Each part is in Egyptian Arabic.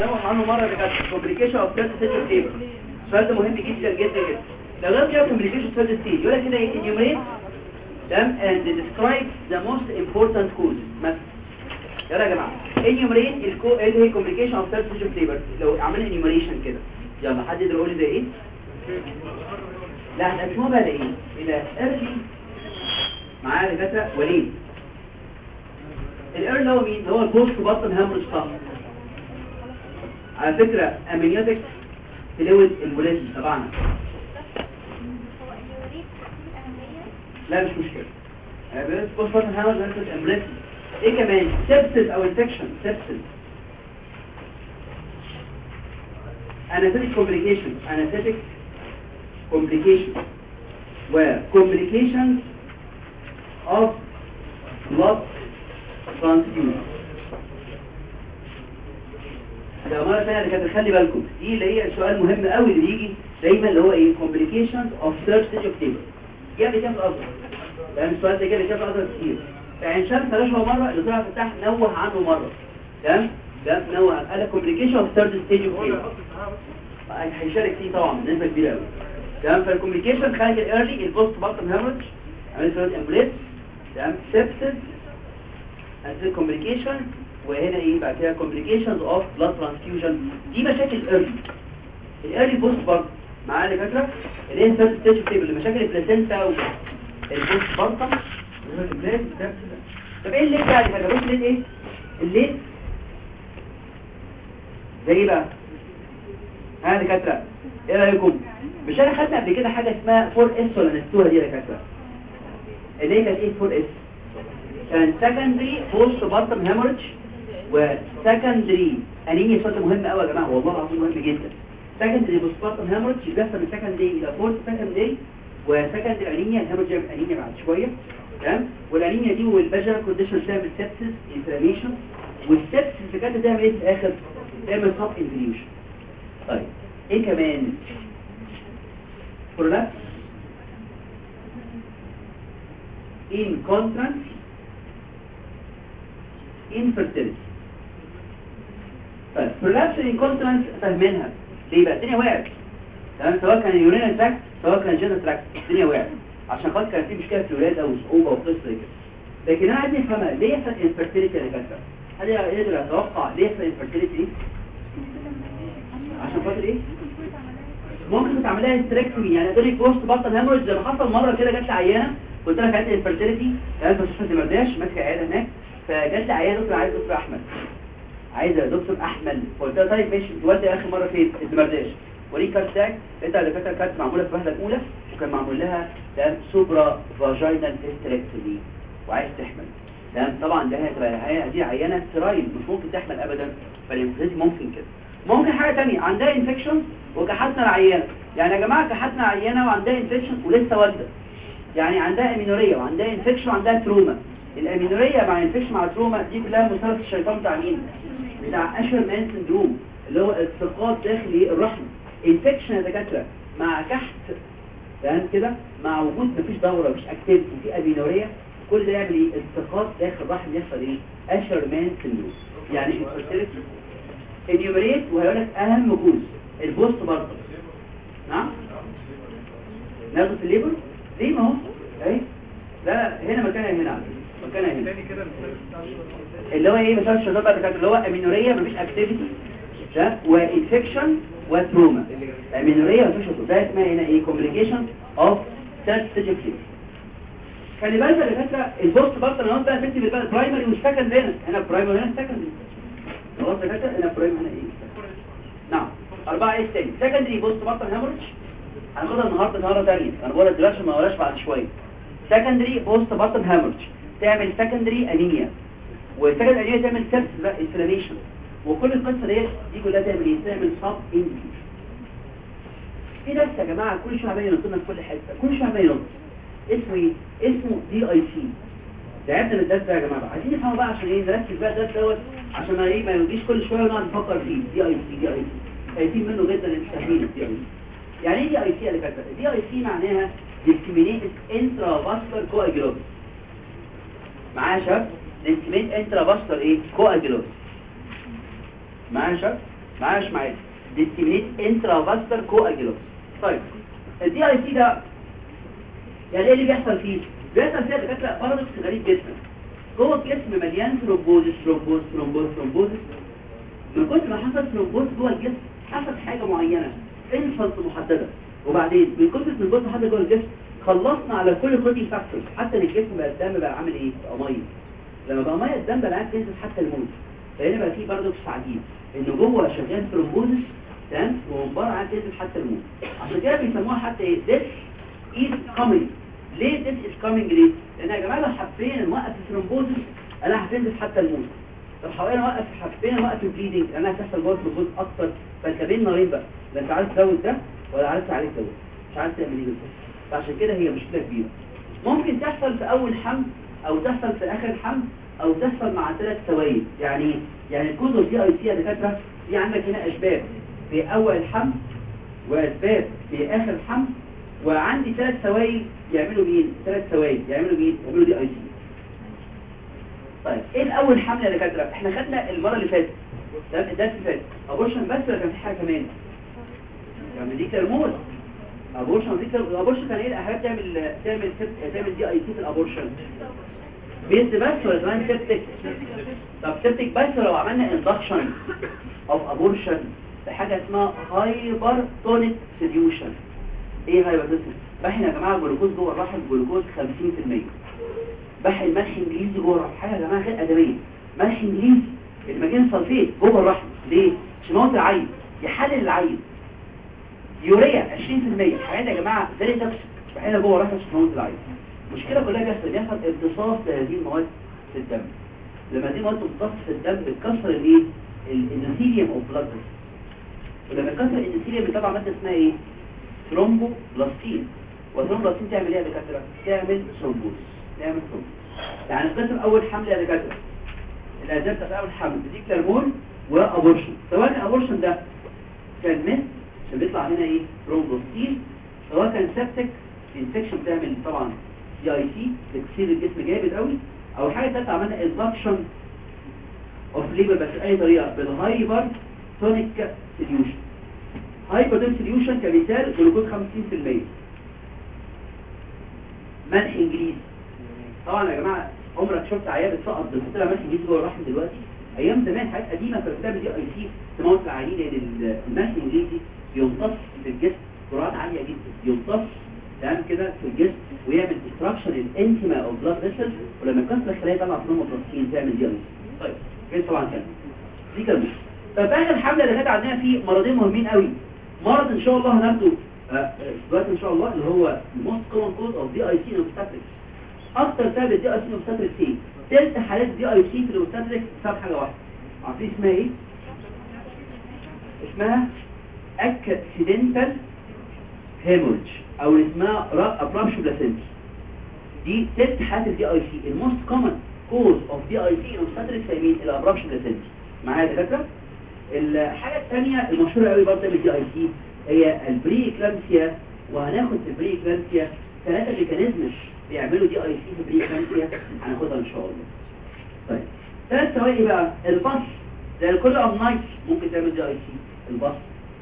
نوع عنه مره اللي كانت كومبليكيشن اوف ثيرد ستيج فيبر السؤال ده مهم جدا جدا جدا لو جاب كده كومبليكيشن ثيرد ستيج يقول لك كده ايه enumerate them and describe the most important causes مثلا يلا يا جماعه enumerate الكو ايه هي كومبليكيشن اوف ثيرد ستيج فيبر لو عملنا enumeration كده يلا حد يقدر يقول لي ده ايه لا احنا مش بقى ايه الى ارجي معايا دكاتره وليد الايرن هو مين هو البوست بطن هامرج صح على فكرة امنيوتك فلويد الولاد تبعنا لا مش مشكلة بس بوست بطن هامرج نفس امبريسي ايه كمان سبسس او انفكشن سبسس anesthetic complication anesthetic complication where complications of blood transfusion لو مرة ثانية كانت خلي بالكم دي اللي هي سؤال مهم قوي اللي بيجي دايما اللي هو ايه complications of third stage of labor جاب كام الأزهر لأن السؤال ده جاب كام الأزهر كتير فعين شمس ثلاثة مرة اللي طلع فتح نوه عنه مرة تمام ده نوه عنه قال complication of third stage of labor هيشارك فيه طبعا بنسبة كبيرة قوي تمام فالكوميونيكيشن خارج الايرلي البوست بطن هيموريدج عمليه فلويد امبوليس تمام سيبسس انتل كوميونيكيشن وهنا ايه بعد كده كومبليكيشنز اوف بلاد ترانسفيوجن دي مشاكل الايرلي الايرلي بوست برضه معايا فاكره اللي هي ثيرد ستيج تيبل مشاكل البلاسينتا والبوست بارتم طب ايه اللي يعني كده بص ليه ايه الليل زي ايه بقى ها دكاتره ايه رايكم مش انا خدنا قبل كده حاجه اسمها 4 اس ولا نسيتوها دي يا دكاتره اللي هي كانت ايه 4 اس كان سكندري بوست بارتم هيموريدج وسكندري انيميا سؤال مهم قوي يا جماعه والله العظيم مهم جدا سكندري بوست بارتم هيموريدج بيحصل من سكندري الى فورث سكندري وسكندري انيميا الهيموريدج انيميا بعد شويه تمام والانيميا دي والباجر كونديشن تعمل سيبسيس انفلاميشن والسيبسيس اللي كانت تعمل ايه في الاخر تعمل سب انفليوشن طيب ايه كمان prolapse incontinence infertility طيب prolapse incontinence فاهمينها ليه بقى الدنيا وقعت تمام سواء كان يورينال تراكت سواء كان جينال تراكت الدنيا وقعت عشان خاطر كان في مشكله في الولاده وصعوبه وقصه كده لكن انا عايز افهمها ليه يحصل infertility يا دكاتره هل يقدر يتوقع ليه يحصل infertility عشان خاطر ايه ممكن تعملها هيستريكتومي يعني تقول لك بوست بطل هيموريدج زي ما حصل مره كده جات لي عيانه قلت لها كانت انفيرتيليتي كانت في مستشفى المرداش ماسكه عياده هناك فجات لي عيانه دكتور عايز دكتور احمد عايزه دكتور احمد قلت لها طيب ماشي والدي اخر مره فين في المرداش وريك كارت تاج انت على فكره كانت معموله في الوحده الاولى وكان معمول لها تمام سوبرا فاجينال هيستريكتومي وعايز تحمل تمام طبعا ده هتبقى دي عيانه سترايل مش ممكن تحمل ابدا فالانفلونزا ممكن كده ممكن حاجة تانية عندها انفكشن وكحتنا العيانة يعني يا جماعة كحتنا عيانة وعندها انفكشن ولسه والدة يعني عندها امينورية وعندها انفكشن وعندها تروما الامينورية مع انفكشن مع تروما دي كلها مثلث الشيطان بتاع مين بتاع اشهر مان سندروم اللي هو التقاط داخل الرحم انفكشن يا دكاترة مع كحت تمام كده مع وجود مفيش دورة مفيش اكتيفيتي وفي امينورية كل ده يعمل ايه التقاط داخل الرحم يحصل ايه اشهر مان سندروم يعني infertility انيومريت وهيقول لك اهم جزء البوست برضه نعم ناخد في الليبر ليه ما هو اهي لا هنا مكانها هنا مكانها هنا اللي هو ايه مثلا الشباب بقى اللي هو امينوريا مفيش اكتيفيتي ده وانفكشن وتروما امينوريا مفيش ده اسمها هنا ايه كومبليكيشن اوف ثيرد ستيج اوف خلي بالك يا دكاتره البوست برضه انا قلت بقى بنتي بالبقى برايمري وسكند هنا هنا برايمري هنا سكندري خلاص يا دكاتره هنا برايم هنا ايه نعم أربعة ايه تاني سكندري بوست بطل هيموريدج هناخدها النهارده النهارده تانية انا بقول لك دلوقتي ما وراش بعد شويه سكندري بوست بطل هيموريدج تعمل سكندري انيميا وسكندري انيميا تعمل سيبس بقى انفلاميشن وكل القصه ديت دي كلها تعمل ايه تعمل صاب انفيوجن في ناس يا جماعه كل شويه عمال ينط لنا في كل حته كل شويه عمال ينط اسمه ايه اسمه دي اي سي تعبنا من الدرس ده يا جماعه بقى عايزين نفهمه بقى عشان ايه نركز بقى الدرس دوت عشان ما ايه ما يجيش كل شويه ونقعد نفكر فيه دي اي سي دي اي سي خايفين منه جدا انتوا فاهمين الدي اي سي يعني ايه دي اي سي اللي كانت دي اي سي معناها disseminated intravascular coagulopathy معايا يا شباب disseminated intravascular ايه coagulopathy معايا يا شباب معايا مش معايا ديستيمينيت انترافاسكولار كواجيلوس طيب الدي اي سي ده يعني ايه اللي بيحصل فيه بيحصل فيها دكاتره بارادوكس غريب جدا جوه الجسم مليان ثرومبوزس ثرومبوز ثرومبوز ثرومبوز من كتر ما حصل ثرومبوز جوه الجسم حصل حاجه معينه انفلت محدده وبعدين من كتر الثرومبوز محدده جوه الجسم خلصنا على كل كودي فاكتورز حتى ان الجسم بقى الدم بقى عامل ايه بقى ميه لما بقى ميه الدم بقى عارف ينزل حتى الموت فهنا بقى في بارادوكس عجيب ان جوه شغال ثرومبوزس تمام ومن بره عارف ينزل حتى الموت عشان كده بيسموها حتى ايه this is coming ليه this is coming ليه لان يا جماعه لو حبينا نوقف الثرومبوزس انا هتنزل حتى الموت لو حاولنا نوقف حبينا نوقف البليدنج انا هتحصل جوه الثرومبوز اكتر فانت بين نارين بقى لا انت عارف تزود ده ولا عارف تعالج دوت مش عارف تعمل ايه بالظبط فعشان كده هي مشكله كبيره ممكن تحصل في اول حمل او تحصل في اخر حمل او تحصل مع ثلاث ثواني يعني يعني الكوزو دي اي سي يا دكاتره في عندك هنا اسباب في اول الحمل واسباب في اخر الحمل وعندي ثلاث ثواني يعملوا مين ثلاث ثواني يعملوا مين يعملوا دي اي سي طيب ايه الاول حمل يا دكاتره احنا خدنا المره اللي فاتت ده الدرس اللي فات ابورشن بس ولا كان في حاجه كمان كان ميديكال مود ابورشن ميديكال الابورشن كان ايه حاجات تعمل تعمل تعمل دي اي سي في الابورشن بيست بس ولا كمان سيبتك طب سيبتك بس لو عملنا اندكشن اوف ابورشن بحاجه اسمها هايبر تونيك سيديوشن ايه هايبر تونيك بحنا يا جماعه الجلوكوز جوه الرحم جلوكوز 50% بحي الملح انجليزي جوه الرحم حاجه يا جماعه غير ادميه ملح انجليزي المجين صلفيت جوه الرحم ليه عشان موت العين يحلل العين يوريا 20% حاجات يا جماعه زي توكسيك بحينا جوه الرحم عشان موت العين المشكله كلها بيحصل بيحصل امتصاص لهذه المواد في الدم لما دي مواد تمتص في الدم بتكسر الايه الاندوثيليوم اوف بلاد ولما تكسر الاندوثيليوم بتطلع ماده اسمها ايه ثرومبوبلاستين والثرومبوبلاستين تعمل ايه يا دكاتره تعمل ثرومبوز تعمل ثرومبوز يعني قسم اول حمل يا دكاتره الاسباب بتاعت اول حمل ديكلارمون وابورشن سواء الابورشن ده كان من عشان بيطلع هنا ايه ثرومبوستين سواء كان سبتك انفكشن بتعمل طبعا دي اي سي تكسير الجسم جامد قوي او حاجه ثالثه عملنا اندكشن اوف ليبر بس اي طريقه بالهايبر تونيك سوليوشن هايبر تونيك سوليوشن كمثال جلوكوز 50% ملح انجليزي طبعا يا جماعه عمرك شفت عيال بتسقط بتحط لها ملح انجليزي جوه الرحم دلوقتي ايام زمان حاجات قديمه كانت بتعمل دي اي سي تموت العيانين لان الملح الانجليزي بيمتص في الجسم جرعات عاليه جدا بيمتص تمام كده في الجسم ويعمل ديستراكشن الانتما او بلاد فيسل ولما يكسر الخلايا يطلع فيهم بروتين تعمل دي اي سي طيب كده طبعا كده دي كلمه طب اخر حمله اللي كانت عندنا فيه مرضين مهمين قوي مرض ان شاء الله هناخده دلوقتي ان شاء الله اللي هو موست كومن كوز اوف دي اي سي اوبستاتريكس اكتر سبب الدي اي سي اوبستاتريكس ايه ثلث حالات دي اي سي في الاوبستاتريكس بسبب حاجه واحده عارفين اسمها ايه اسمها اكسيدنتال هيموريدج او اسمها ابرامشن بلاسنتي دي ست حالات الدي اي سي الموست كومن كوز اوف دي اي سي اوبستاتريكس هي مين الابرامشن بلاسنتي معايا يا دكاتره الحاجه الثانيه المشهوره قوي برضه بالدي اي سي هي البري اكلامسيا وهناخد في البري اكلامسيا ثلاثه ميكانيزمز بيعملوا دي اي سي في البري اكلامسيا هناخدها ان شاء الله طيب ثلاث ثواني بقى الباص زي كل امنايت ممكن تعمل دي اي سي الباص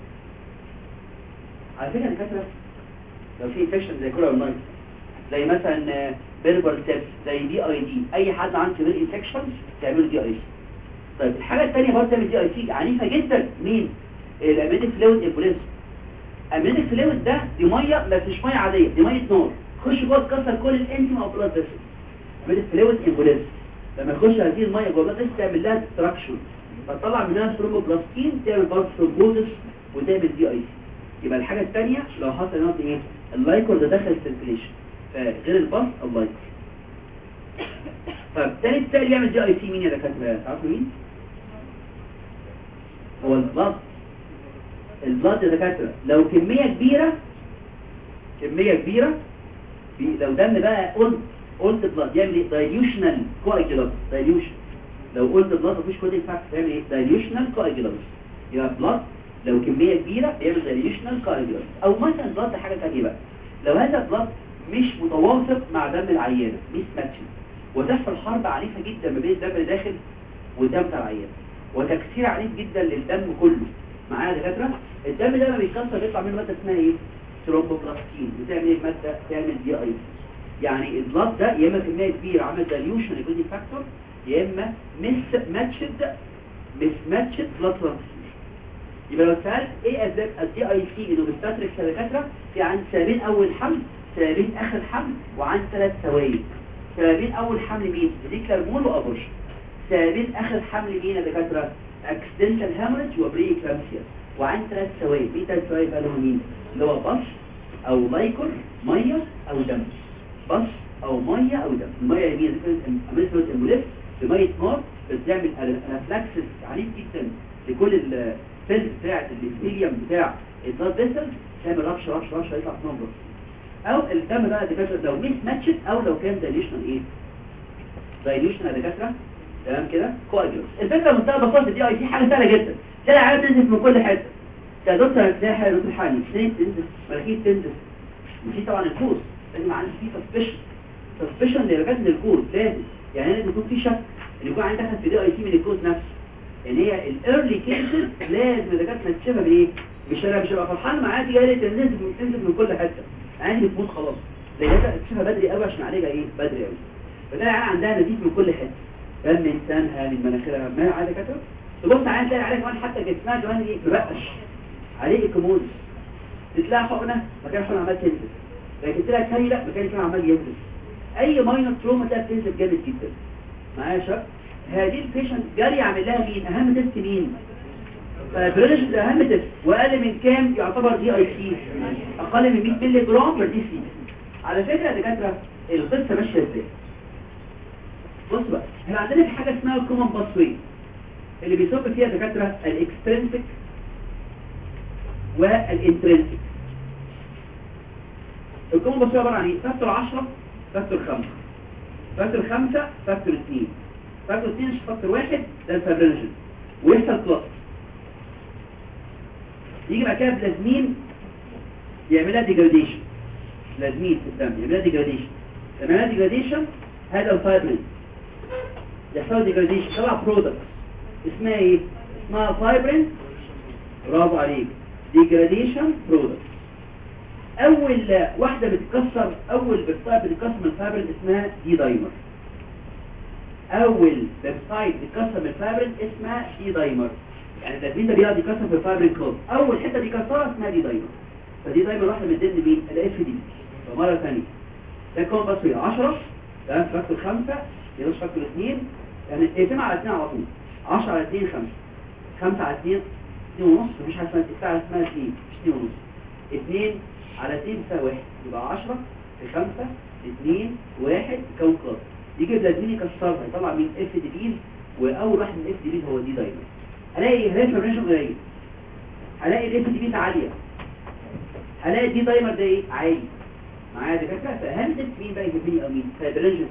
على فكره يا دكاتره لو في انفكشن زي كل امنايت زي مثلا بيربر سيبس زي دي اي دي اي حد عنده سيفير انفكشن تعمله دي اي سي طيب الحاجه الثانيه برضه تعمل دي اي سي عنيفه جدا مين الاميديك فلويد امبوليزم اميديك فلويد ده دي ميه بس مش ميه عاديه دي ميه نار تخش جوه تكسر كل الانتيما او بلاد فيسل اميديك فلويد امبوليزم لما تخش هذه الميه جوه البلاد تعمل لها ديستراكشن فتطلع منها ثرومبوبلاستين تعمل برضه ثرومبوزس وتعمل دي اي سي يبقى الحاجه الثانيه لو حصل هنا ايه اللايكور ده دخل السيركيليشن فغير الباص اللايكور طب تاني سائل يعمل دي اي سي مين يا دكاتره تعرفوا مين هو البلاد البلاد يا دكاتره لو كميه كبيره كميه كبيره بي- لو دم بقى قلت قلت بلاد يعمل ايه دايليوشنال كواجيلانس دايليوشن لو قلت بلاد مفيش كودينج فاكتور يعمل ايه دايليوشنال كواجيلانس يبقى بلاد لو كميه كبيره بيعمل دايليوشنال كواجيلانس او مثلا بلاد حاجه ثانيه بقى لو هذا بلاد مش متوافق مع دم العيانه مش ماتشنج وتحصل حرب عنيفه جدا ما بين الدم اللي داخل والدم بتاع العيان وتكسير عنيف جدا للدم كله دكاتره الدم ده لما بيتكسر بيطلع منه ماده اسمها ايه ثرومبوبلاستين بتعمل ايه الماده تعمل دي اي يعني البلاد ده يا اما كميه كبيره عمل دايليوشن لجودي فاكتور يا اما مس ماتشد مس ماتشد بلاد ترانسفيوجن يبقى لو سالت ايه اسباب الدي اي سي انه بيستترك دكاتره في عند سببين اول حمل سببين اخر حمل وعند ثلاث سوائل سببين اول حمل مين ديكلارمول وابورشن سببين اخر حمل مين يا دكاتره اكسيدنتال هامرج وبري كلامسيا وعند ثلاث سوائل في ثلاث سوائل بقى اللي هم مين اللي هو بص او لايكور ميه او دم بص او ميه او دم الميه اللي هي اميثوس المولف بميه نار بتعمل انافلاكسس عنيف جدا لكل السيلز بتاعه الابيثيليوم بتاع البلاد فيسل تعمل ربش ربش ربش هيطلع في نمبر او الدم بقى دكاتره لو مش ماتشت او لو كان دايليشن ايه دايليشن يا دكاتره تمام كده كويس الفكره منتهى البساطه دي اي سي حاجه سهله جدا تلاقي عيال تنزف من كل حته يا دكتور هتلاقي حاجه دكتور حالي سنين تنزف مراكيب تنزف وفي طبعا الكوز لازم عندي فيه سسبشن سسبشن لرجال الكوز لازم يعني لازم يكون في شك ان يكون عندي دخل في دي اي سي من الكوز نفسه يعني هي الايرلي كيسز لازم الدكاتره تكتشفها بايه مش انا مش هبقى فرحان معاها دي جايه تنزف تنزف من كل حته عندي بتموت خلاص لان تكتشفها بدري قوي عشان اعالجها ايه بدري قوي فتلاقي عيال عندها نزيف من كل حته دم من سنها من مناخيرها ما عادة كتر تبص عليها تلاقي عليها كمان حتى جسمها كمان ايه مبقش عليه اكموز تتلاقي حقنه مكان حقنه عمال تنزل لكن تلاقي الثاني لا مكان كان عمال ينزل اي ماينر تروما تلاقي بتنزل جامد جدا معايا شك هذه البيشنت جاري يعمل لها مين اهم تيست مين فبريدج ده اهم تيست واقل من كام يعتبر دي اي سي اقل من 100 مللي جرام بر دي سي على فكره يا دكاتره القصه ماشيه ازاي بص بقى احنا عندنا في حاجه اسمها الكومن باسوي اللي بيصب فيها دكاتره الاكسترنسك والانترنسك الكومن باسوي عباره عن ايه فاكتور 10 فاكتور 5 فاكتور 5 فاكتور 2 فاكتور 2 مش فاكتور 1 ده الفابرينجن ويحصل كلاس يجي بعد كده بلازمين يعملها ديجراديشن بلازمين في الدم يعملها ديجراديشن لما يعملها ديجراديشن هذا الفايبرين يحصل ديجراديشن طلع برودكت اسمها ايه اسمها فايبرين برافو عليك ديجراديشن برودكت اول واحده بتتكسر اول بيبسايد بتتكسر من الفايبرين اسمها دي دايمر اول بيبسايد بتتكسر من الفايبرين اسمها دي دايمر يعني التدمين ده بيقعد يكسر في الفايبرين كلوب اول حته بيكسرها اسمها دي دايمر فدي دايمر واحده من ضمن مين الاف دي فمره ثانيه ده كون بس 10 ده فاكتور 5 يدوس فاكتور 2 يعني اقسمها على 2 على طول 10 على 2 5 5 على 2 2 ونص مفيش حاجه اسمها تدفع اسمها 2 مش 2 ونص 2 على 2 تساوي 1 يبقى 10 في 5 2 1 يكون كلاس يجي بلازمين يكسرها يطلع مين اف دي بيز واول واحد من اف دي بيز هو دي دايما الاقي هلاقي فابريشن قليل هلاقي الاف دي بيز عاليه هلاقي دي دايمر ده ايه عالي معايا دكاتره فاهم تيست مين بقى يهمني او مين فابريشن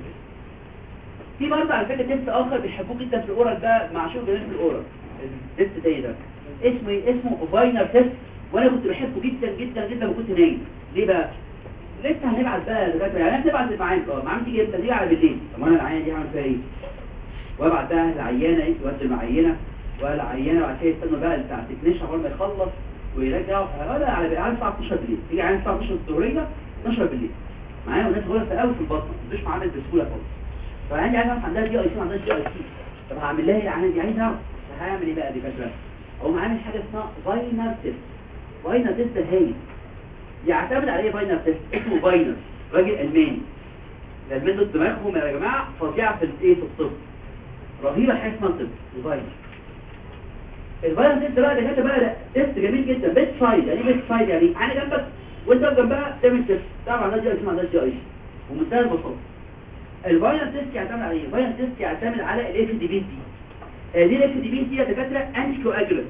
في برضه على فكره تيست اخر بيحبوه جدا في الاورال ده مع شغل جميل في الاورال التيست ده ده اسمه ايه اسمه فاينر تيست وانا كنت بحبه جدا جدا جدا وكنت نايم ليه بقى لسه هنبعت بقى دكاتره يعني هنبعت للمعامل اه معامل تيجي امتى تيجي على بالليل طب انا العيانه دي هعمل فيها ايه وابعت بقى العيانه ايه تودي المعينه والعيانه بعد كده يستنوا بقى بتاع التكنيشن اول ما يخلص ويرجع ولا على على الساعه 12 بالليل تيجي عيانه الساعه 12 الظهريه 12 بالليل معايا وناس غلط قوي في البطن مش معامل بسهوله خالص فعندي عايز اعرف عندها دي اي سي عندها دي اي سي طب هعمل لها ايه العيانه دي عايز اعرف هعمل ايه بقى دي فكره اقوم عامل حاجه اسمها فاينر تيست فاينر تيست ده هايل يعتمد عليه فاينر تيست اسمه فاينر راجل الماني الالمان دول دماغهم يا جماعه فظيعه في الايه في الطب رهيبه حاجه اسمها الطب الفاينر الفاينر تيست بقى ده كده بقى تيست جميل جدا بيت سايد يعني بيت سايد يعني انا جنبك وانت جنبها تعمل تيست تعرف عندها دي اي سي عندها دي اي سي ومنتهى البساطه الفاينل تيست يعتمد على ايه الفاينل تيست يعتمد على الاف دي بي دي دي الاف دي بي دي يا دكاتره انتي كواجولانت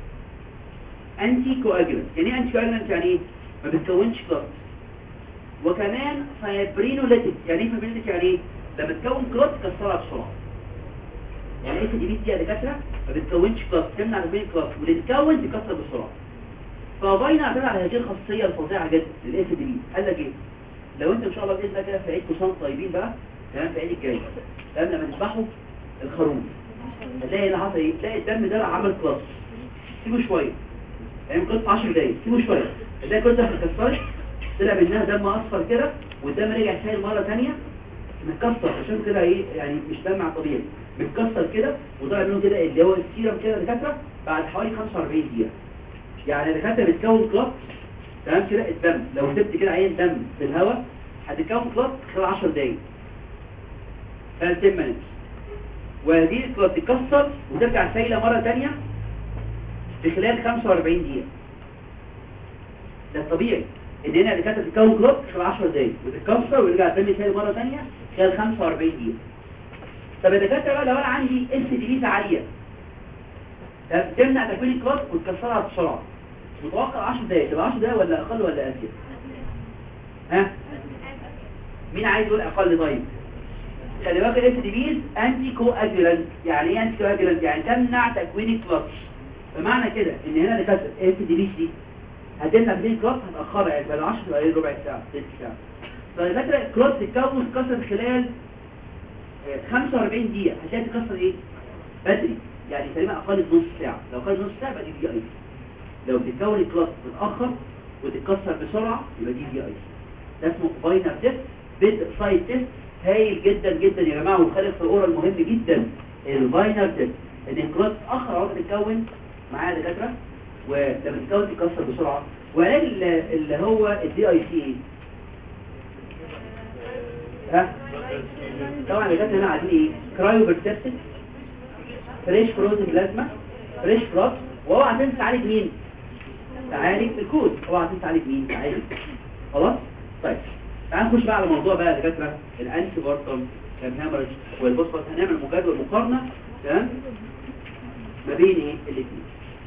انتي كواجولانت يعني ايه انتي كواجولانت يعني ايه ما بتكونش كلوت وكمان فايبرينوليتيك يعني ايه فايبرينوليتيك يعني ايه لما تكون كلوت تكسرها بسرعه يعني الاف دي بي دي يا دكاتره ما بتكونش كلوت تمنع تكوين كلوت واللي تكون تكسر بسرعه فباين اعتمد على هذه الخاصيه الفظيعه جدا للاف دي بي قال لك ايه لو انت ان شاء الله باذن الله كده في عيد كوسان طيبين بقى تمام في عيد الجاي تمام لما تذبحوا الخروف هتلاقي اللي حصل ايه تلاقي الدم ده عمل كلاس سيبه شويه يعني كنت 10 دقايق سيبه شويه ده كنت ما اتكسرش طلع منها دم اصفر كده والدم رجع سايل مره ثانيه متكسر عشان كده ايه يعني مش دم على طبيعي متكسر كده وطلع منه كده اللي هو السيرم كده دكاتره بعد حوالي 45 دقيقه يعني الدكاتره بتكون كلوت تمام كده الدم لو سبت كده عين دم في الهواء هتتكون كلوت خلال 10 دقايق خلال 10 minutes وهذه الكلوت تتكسر وترجع سايله مره ثانيه في خلال 45 دقيقه ده الطبيعي ان هنا اللي كانت تتكون كلوت خلال 10 دقايق وتتكسر ويرجع الدم تاني مره ثانيه خلال 45 دقيقه طب يا دكاتره بقى لو انا عندي اس دي بيز عاليه طب تمنع تكوين الكلوت وتكسرها بسرعه متوقع 10 دقايق تبقى 10 دقايق ولا اقل ولا ازيد ها مين عايز يقول اقل طيب خلي بالك الاس دي بيز انتي كو اجولانت يعني ايه انتي كو اجولانت يعني تمنع تكوين الكلوت فمعنى كده ان هنا اللي كانت اس دي بيز دي هتمنع تكوين الكلوت هتاخرها يعني بدل 10 تبقى ايه ربع ساعه ثلث ساعه فالفكره الكلوت تتكون تتكسر خلال 45 دقيقه هتلاقي تكسر ايه بدري يعني تقريبا اقل من نص ساعه لو اقل من نص ساعه يبقى دي دي اي لو بتتكون الكلاس متاخر وتتكسر بسرعه يبقى دي دي اي ده اسمه باينر تيست بيد سايد تيست هايل جدا جدا يا جماعه وخالق في الاورال مهم جدا الباينر تيست ان الكلاس اتاخر اهو تتكون معايا دكاتره ولما تتكون تتكسر بسرعه وعلاج اللي هو الدي اي سي ها طبعا الدكاتره هنا عايزين ايه كرايو بيرسبتد فريش فروزن بلازما فريش فروز واوعى تنسى تعالج مين تعالج الكود اوعى تنسى تعالج مين تعالج خلاص طيب تعال نخش بقى على موضوع بقى يا دكاتره الانتي بارتم كاميرج والبوسفات هنعمل مجادله مقارنه تمام ما بين ايه الاثنين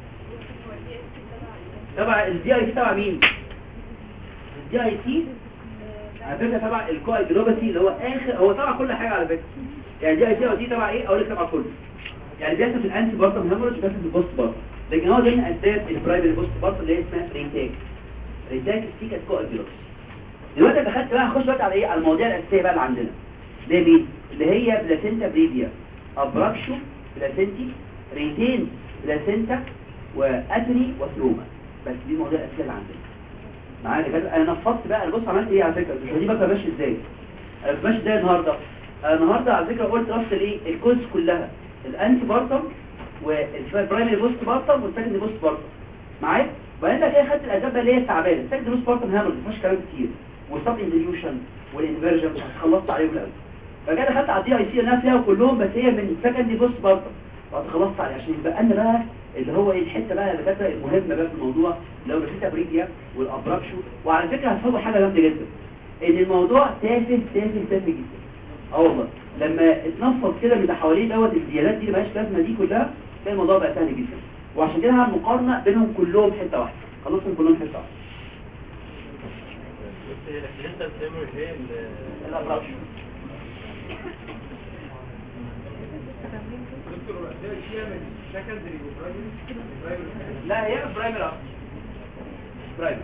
طبعا الدي اي سي تبع مين الدي اي سي على فكره تبع الكواجلوباسي اللي هو اخر هو تبع كل حاجه على فكره يعني دي اي سي دي تبع ايه اقول لك تبع كله يعني بيحصل في الانتي بارتم هيموريج بيحصل في البوست بارتم لكن هو ضمن اسباب البرايمري بوست بارتم اللي هي اسمها ريتاك ريتاك ستيكات كواجلوباسي دلوقتي أنا دخلت بقى هخش دلوقتي على ايه على المواضيع الاساسيه بقى اللي عندنا اللي هي مين اللي هي بلاسينتا بريفيا ابراكشو بلاسينتي ريتين بلاسينتا واتري وثروما بس دي المواضيع الاساسيه اللي عندنا معايا كده انا نفضت بقى بص عملت ايه على فكره مش دي بقى ماشي ازاي انا ماشي ازاي النهارده انا النهارده على فكره قلت رفض الايه الكوز كلها الانتي بارتم والبرايمري بوست بارتم والسكند بوست بارتم معايا وبعدين بقى كده خدت الاسباب اللي هي التعبانه السكند بوست بارتم هامر ما فيهاش كلام كتير والسب انفليوشن والانفيرجن خلصت عليهم الاول فكده خدت على الدي اي سي انها فيها كلهم بس هي من سكند بوست بارتم بعد خلصت عليه عشان يبقى لنا بقى اللي هو ايه الحته بقى اللي كانت المهمه بقى في الموضوع اللي هو الريتا بريديا والابراكشو وعلى فكره هتفهموا حاجه جامده جدا ان الموضوع تافه تافه تافه جدا اه والله لما اتنفض كده من اللي حواليه دوت الزيادات دي اللي مالهاش لازمه دي كلها تلاقي الموضوع بقى سهل جدا وعشان كده هعمل مقارنه بينهم كلهم حته واحده خلصهم كلهم حته واحده الابراكشو لا هي برايمر اكتر برايمر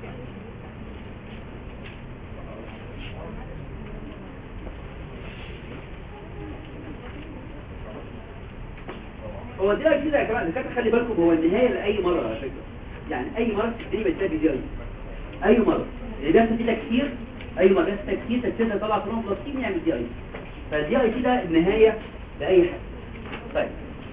هو دي كده يا جماعه الدكاتره خلي بالكم هو النهايه لاي مره على فكره يعني اي مرض في الدنيا بتلاقي دي اي اي مرض اللي بيحصل فيه تكسير اي مرض بيحصل تكسير تكسير طلع كلهم بلاستيك يعمل دي اي فالدي اي كده النهايه لاي حاجه طيب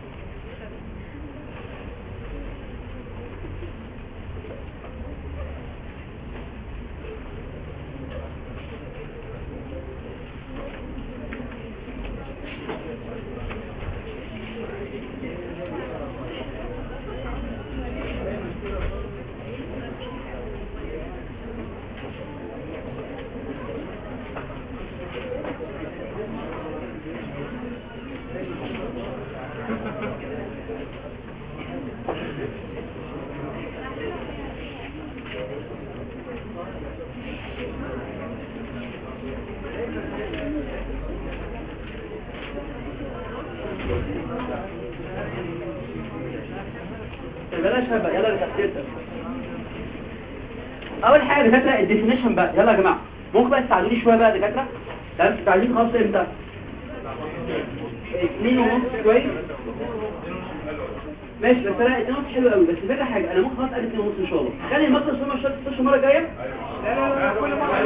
بلاش بقى يلا التفسير ده اول حاجه دكاتره الديفينيشن بقى يلا يا جماعه ممكن بقى تساعدوني شويه بقى يا دكاتره تمام تساعدوني خلاص امتى اتنين ونص كويس ماشي بس انا 2 ونص حلو قوي بس فكره حاجه انا ممكن خلاص اقل 2 ونص ان شاء الله خلي الماكرو سوما شويه تخش المره الجايه لا لا لا كل مره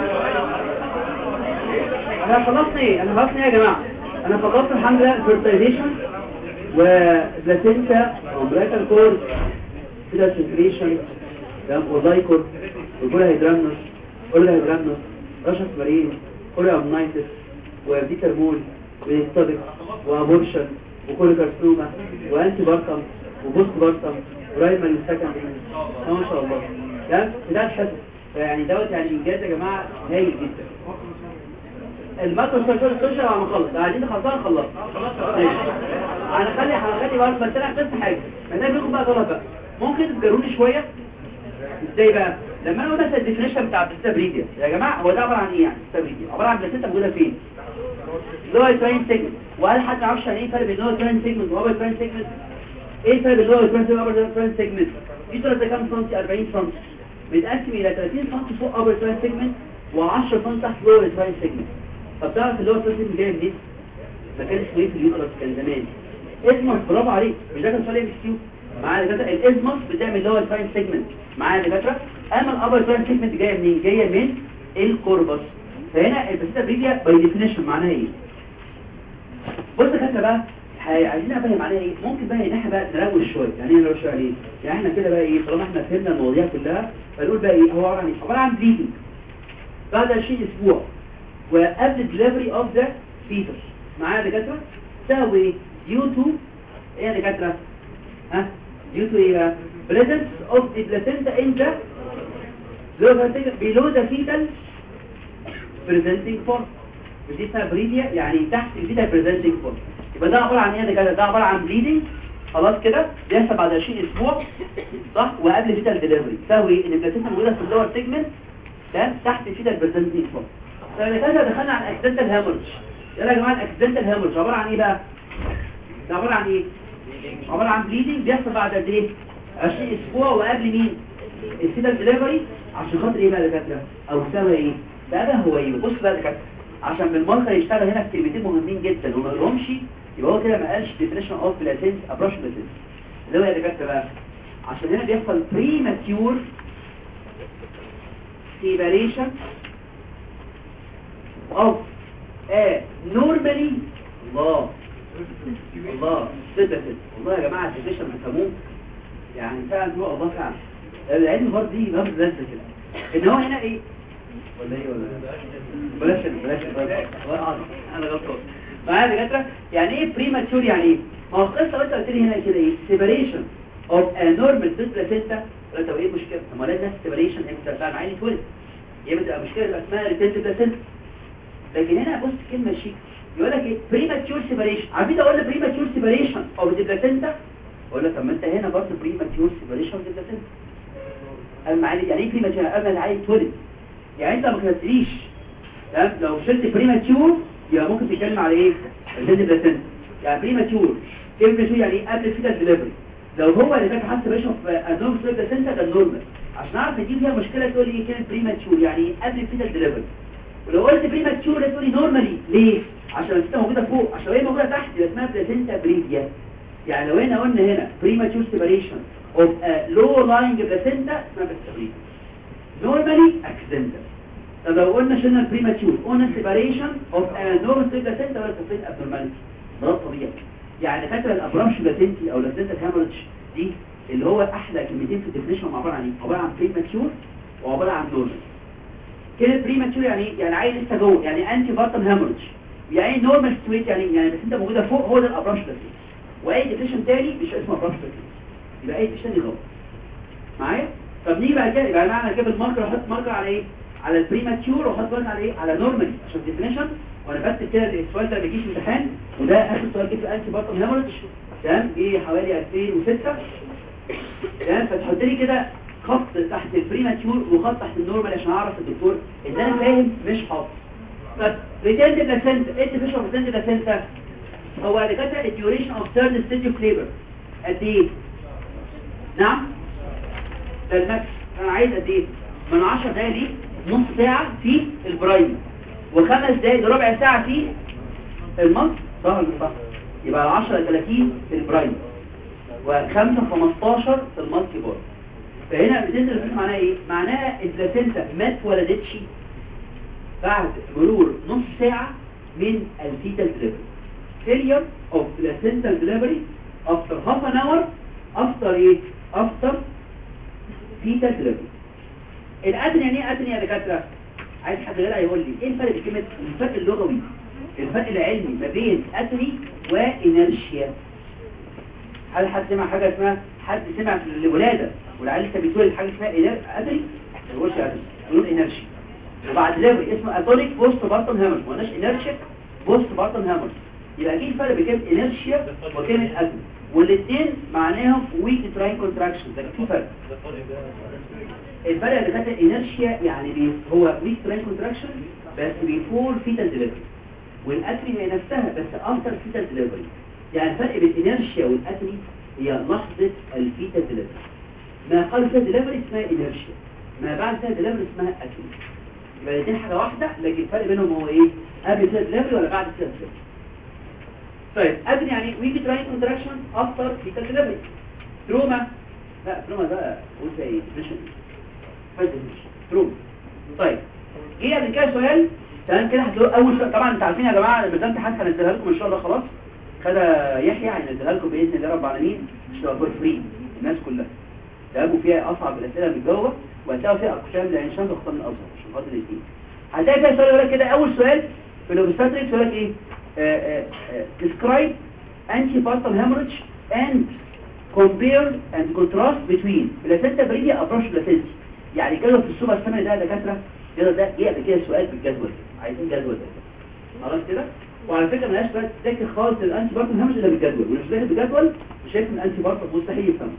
انا خلصت ايه انا خلصت ايه يا جماعه انا خلصت الحمد لله الفيرتيلايزيشن وبلاسينتا ومبريكال كورد كده سيركيليشن تمام وزايكور وجولا هيدرامنوس اولجا هيدرامنوس رشا مارين اوليا امنايتس وبيترمول ويستابك وابورشن وكوليكارسوما وانتي بارتم وبوست بارتم ورايمال سكندري ما شاء الله ده ده الحصه يعني دوت يعني انجاز يا جماعه هايل جدا الماكرو سوشيال سوشيال انا مخلص عايزين نخلصها نخلص انا خلي هخلي بقى بس انا بس حاجه ما ده بياخد بقى غلط بقى ممكن تجروني شويه ازاي بقى لما انا قلت مثلا الديفينيشن بتاع الستابريديا يا جماعه هو ده عباره عن ايه يعني الستابريديا عباره عن بلاسينتا موجوده فين اللي هو تراين سيجمنت وهل حد يعرفش يعني ايه الفرق بين اللي هو تراين سيجمنت وهو تراين سيجمنت ايه الفرق بين اللي هو تراين سيجمنت وهو تراين سيجمنت دي طولة كام سنتي 40 سنتي بيتقسم الى 30 سنتي فوق ابر تراين سيجمنت و10 سنتي تحت لور تراين سيجمنت طب تعرف اللي هو تراين سيجمنت جاي منين ما كانش اسمه ايه في اليوترس كان زمان اسمه برافو عليك مش ده كان سؤال ام كيو معايا دكاتره الازمس بتعمل اللي هو الفاين سيجمنت معايا دكاتره اما الابر فاين سيجمنت جايه منين جايه من الكوربس فهنا البسيطه بريديا باي ديفينيشن معناها ايه بص يا دكاتره بقى هي- عايزين نفهم معناها ايه ممكن بقى ان احنا بقى نروش شويه يعني ايه نروش شويه عليه يعني احنا كده بقى ايه طالما احنا فهمنا المواضيع كلها فنقول بقى ايه هو عباره عن ايه عباره عن بليدنج بعد 20 اسبوع وقبل دليفري اوف ذا فيتس معايا يا دكاتره تساوي ديو تو ايه يا دكاتره ها due to a presence of the placenta in the below the fetal presenting form ودي اسمها بريديا يعني تحت الفيتال presenting form يبقى ده عبارة عن ايه ده كده ده عبارة عن bleeding خلاص كده بيحصل بعد 20 اسبوع صح وقبل فيتال ديليفري تساوي ان البلاسينتا موجوده في اللور سيجمنت ده تحت الفيتال presenting form طيب كده دخلنا على الاكسيدنتال هامورج يلا يا جماعه الاكسيدنتال هامورج عبارة عن ايه بقى ده عبارة عن ايه عبارة عن بليدنج بيحصل بعد قد ايه 20 اسبوع وقبل مين الفيتال ديليفري عشان خاطر ايه بقى يا دكاتره او سبب ايه بقى ده هو ايه بص بقى يا دكاتره عشان بالمرة يشتغل هنا في كلمتين مهمين جدا وما لهمش يبقى هو كده ما قالش definition of latent approach latent اللي هو يا دكاتره بقى عشان هنا بيحصل premature separation of a normally الله الله ثبتت والله يا جماعة الديفيشن بيسموه يعني فعلا هو الله فعلا العلم برضه دي لفظ لذة كده ان هو هنا ايه ولا ايه ولا بلاش بلاش بلاش انا غلطان معايا يا دكاتره يعني ايه بريماتور يعني ايه ما هو القصه انت قلت لي هنا كده ايه سيبريشن اوف ا نورمال بلاسينتا ولا طب ايه المشكله طب ما لازم سيبريشن امتى بتاع عيني اتولد يبقى تبقى مشكله تبقى اسمها ريتنت بلاسينتا لكن هنا بص كلمه شيك يقول لك ايه بريماتور سيبريشن عارفين اقول لك بريماتور سيبريشن اوف ذا بلاسينتا اقول لك طب ما انت هنا برضه بريماتور سيبريشن اوف ذا بلاسينتا اما عادي يعني ايه بريماتور اما العيل اتولد يعني انت ما كتبتليش تمام لو شلت بريماتور يبقى ممكن تتكلم على ايه الجلد بلاسنتا يعني بريماتور كلمه بريماتور يعني ايه قبل الفيتال ديليفري لو هو اللي كان حاسس بيشرب ادنوم سليب بلاسنتا ده النورمال عشان اعرف دي فيها مشكله تقول لي ايه كلمه بريماتور يعني ايه قبل الفيتال ديليفري ولو قلت بريماتور تقول لي نورمالي ليه عشان الفيتا موجوده فوق عشان هي موجوده تحت يبقى اسمها بلاسنتا بريديا يعني لو هنا قلنا هنا بريماتور سيبريشن اوف لو لاينج بلاسنتا اسمها بلاسنتا بريديا normally accidental طب لو قلنا شلنا البريماتيور قلنا separation of a normal state placenta ولا complete abnormality ده طبيعي يعني فاكر الابرامش بلاسنتي او لاسنتا هامرج دي اللي هو احلى كلمتين في الديفينيشن هم عباره عن ايه عباره عن بريماتيور وعباره عن نورمال كلمه بريماتيور يعني ايه يعني عيل لسه جوه يعني انتي بارتم هامرج يعني نورمال ستويت يعني يعني بلاسنتا موجوده فوق هو ده الابرامش بلاسنتي واي ديفينيشن تاني مش اسمه ابرامش بلاسنتي يبقى اي ديفينيشن تاني غلط معايا طب نيجي بعد كده يبقى معنى كده الماركر احط ماركر على ايه على البريماتيور واحط ماركر على ايه على نورمالي عشان ديفينيشن وانا بكتب كده السؤال ده ما بيجيش امتحان وده اخر سؤال جه في الانتي بارتم هيموريدج تمام جه حوالي 2006 تمام فتحط لي كده خط تحت البريماتيور وخط تحت النورمال عشان اعرف الدكتور ان انا فاهم مش حافظ طب ريتيرن بلاسنتا ايه الديفينيشن اوف ريتيرن بلاسنتا هو اللي كاتب الديوريشن اوف ثيرد ستيج اوف ليبر قد ايه نعم ده الماكس انا عايز قد ايه من 10 دقايق دي نص ساعة في البرايم وخمس دقايق ربع ساعة في المص صح ولا صح يبقى 10 30 في البرايم و5 15 في المالتي بار فهنا بتنزل معناها ايه معناها البلاسينتا ما اتولدتش بعد مرور نص ساعة من الفيتال دليفري failure of placental delivery after half an hour after ايه after fetal delivery الادنى يعني ايه ادنى يا دكاتره عايز حد غير يقول لي ايه الفرق بين كلمه الفرق اللغوي الفرق العلمي ما بين ادني وانرشيا هل حد سمع حاجه اسمها حد سمع في الولاده والعيال لسه بيتولد حاجه اسمها ادري ما تقولش ادري تقول انرشيا وبعد ليفري اسمه اتونيك بوست بارتن هامر ما قلناش انرشيا بوست بارتن هامر يبقى اكيد الفرق بين كلمه انرشيا وكلمه ادري والاثنين معناهم ويك تراين كونتراكشن ده في فرق الفرق اللي كانت انرشيا يعني بي هو ويك تراين كونتراكشن بس بيفور فيتال ديليفري والاتري هي نفسها بس افتر فيتال ديليفري يعني الفرق بين الانرشيا والاتري هي لحظه الفيتال ديليفري ما قبل فيها ديليفري اسمها انرشيا ما بعد فيها ديليفري اسمها اتري يبقى الاثنين حاجه واحده لكن الفرق بينهم هو ايه قبل فيها ديليفري ولا بعد فيها ديليفري طيب ادري يعني ويك تراين كونتراكشن افتر فيتال ديليفري تروما لا تروما ده قلت ايه مش فايده مش تروما طيب جه قبل كده سؤال تمام كده هتلاقوا اول سؤال طبعا انتوا عارفين يا جماعه الميزان امتحان هنزلها لكم ان شاء الله خلاص كده يحيى هينزلها لكم باذن الله رب العالمين مش فور فري الناس كلها تلاقوا فيها اصعب الاسئله بتجاوب وهتلاقوا فيها اقسام لعين شمس واقسام الازهر عشان خاطر الاثنين هتلاقي فيها سؤال يقول لك كده اول سؤال في الاوبستاتريك يقول لك ايه describe antepartum hemorrhage and compare and contrast between placenta بريديا approach placenta يعني جدول في السوبر سامي ده دكاتره الجدول ده جه قبل كده سؤال في الجدول عايزين جدول ده خلاص كده وعلى فكره مالهاش بقى تذاكر خالص الانتي بارتم هامش الا بالجدول واللي مش ذاكر بالجدول مش شايف ان الانتي بارتم مستحيل يفهم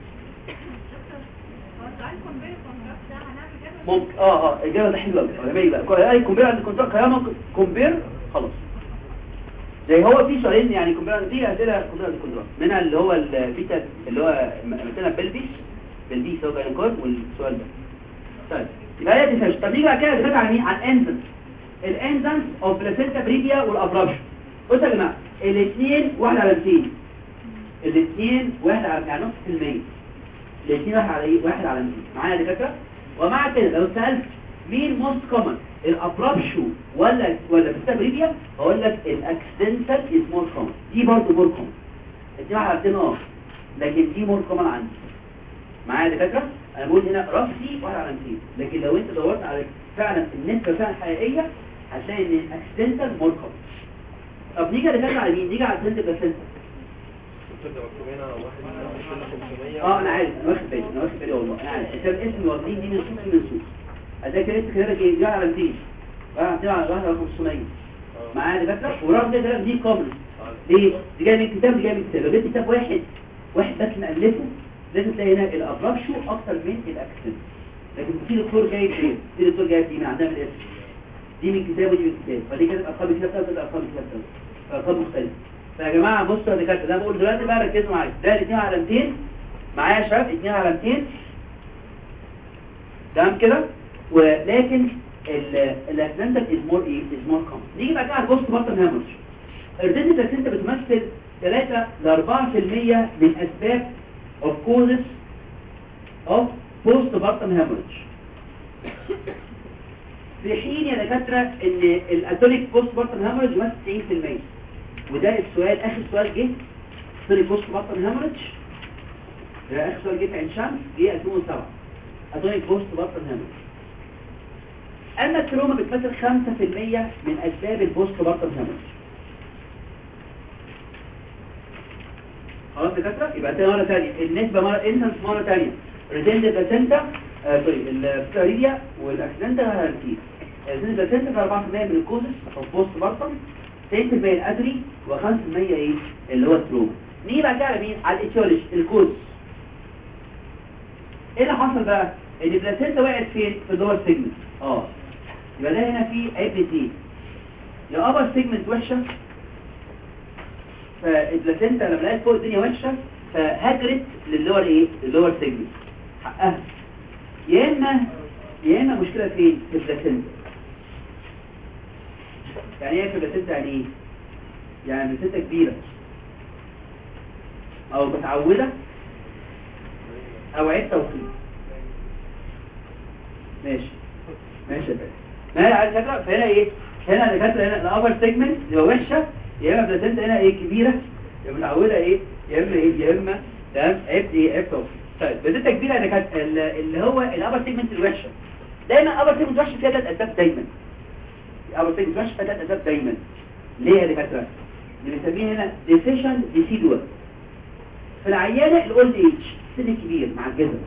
ممكن اه اه الجدول ده حلو قوي جميل بقى اي كومبير عند كونتراكت كلام كومبير خلاص زي هو في سؤالين يعني كومبير دي اسئله كومبير عند كونتراكت منها اللي هو الفيتا اللي هو مثلا بلبيس بلبيس هو كان كود والسؤال ده طيب يبقى هي ديفاش طب نيجي بعد كده دخلت على مين على الانزنس الانزنس اوف بلاسينتا بريديا والابرابشن بصوا يا جماعه الاثنين واحد على 200 الاثنين واحد على يعني نص في المية الاثنين واحد على ايه واحد على 200 معايا يا دكاتره ومع كده لو سالت مين موست كومن الابرابشو ولا ولا بلاسينتا بريديا هقول لك الاكسيدنتال از مور كومن دي برضه مور كومن الاثنين واحد على 200 اه لكن دي مور كومن عندي معايا يا دكاتره انا بقول هنا راسي واحد على 200 لكن لو انت دورت على فعلا النسبه فعلا حقيقيه هتلاقي ان الاكسيدنتال مور كومن طب نيجي دكاتره على مين نيجي على السنت بلاسينتا اه انا عارف انا واخد بالي انا واخد بالي والله انا عارف انت الاسم واخدين دي من سوق دي من سوق اذاكر انت كده ايه جاي على 200 واحد على واحد على 500 معايا دكاتره ورغم كده دي كومن ليه دي جايه من كتاب دي جايه من كتاب لو جبت كتاب واحد واحد بس مألفه لازم تلاقي هنا الابرابشو اكتر من الاكسنت لكن في دكتور جايب ايه في دكتور جايب دي من عندها من الاسم دي من كتاب ودي من كتاب فدي كانت ارقام الكتاب ده وده ارقام الكتاب ده ارقام مختلفه فيا جماعه بصوا يا دكاتره ده بقول دلوقتي بقى ركزوا معايا ده الاثنين على 200 معايا يا شباب اثنين على 200 تمام كده ولكن الاكسنتال از مور ايه از مور كومن نيجي بقى على البوست بارتم هامرج الريدنت بلاسينتا بتمثل 3 ل 4% من اسباب of causes of postpartum hemorrhage في حين يا دكاترة ان الاتونيك postpartum hemorrhage يمثل 90% وده السؤال اخر سؤال جه اتونيك postpartum hemorrhage ده اخر سؤال جه في عين شمس جه 2007 اتونيك postpartum hemorrhage اما التروما بتمثل 5% من اسباب البوستبارتم hemorrhage خلاص دكاتره يبقى تاني مره ثانيه النسبه مره انسنس مره ثانيه ريزنت بلاسنتا آه سوري الفلوريديا والاكسيدنتا هالكيس ريزنت بلاسنتا في 4% من الكوزس او بوست بارتم 90% الادري و5% ايه اللي هو التروما نيجي بعد كده على مين على الاتيولوجي الكوز ايه اللي حصل بقى ان البلاسنتا وقعت فين في اللور سيجمنت اه يبقى ده هنا في عيب يا ابر سيجمنت وحشه فالبلاسنتا لما لقيت فوق الدنيا وحشه فهجرت للور ايه للور سيجمنت حقها يا اما يا اما مشكله فين في البلاسنتا يعني ايه في البلاسنتا يعني ايه يعني البلاسنتا كبيره او متعوده او عيب توقيت ماشي ماشي يا باشا ما هي على فكره فهنا ايه هنا الدكاتره هنا الابر سيجمنت يبقى وحشه يا اما بلاسنتا هنا ايه كبيره يا متعوده ايه يا اما ايه يا اما تمام عيب ايه عيب توقيت طيب بلاسنتا كبيره يا دكاتره ال- اللي هو الابر سيجمنت الوحشه دايما الابر سيجمنت وحشه فيها ثلاث اسباب دايما الابر سيجمنت وحشه فيها ثلاث اسباب دايما ليه يا دكاتره اللي بنسميه هنا ديفيشن ديسيدوا في العيانه الاولد ايج سن كبير مع الجزم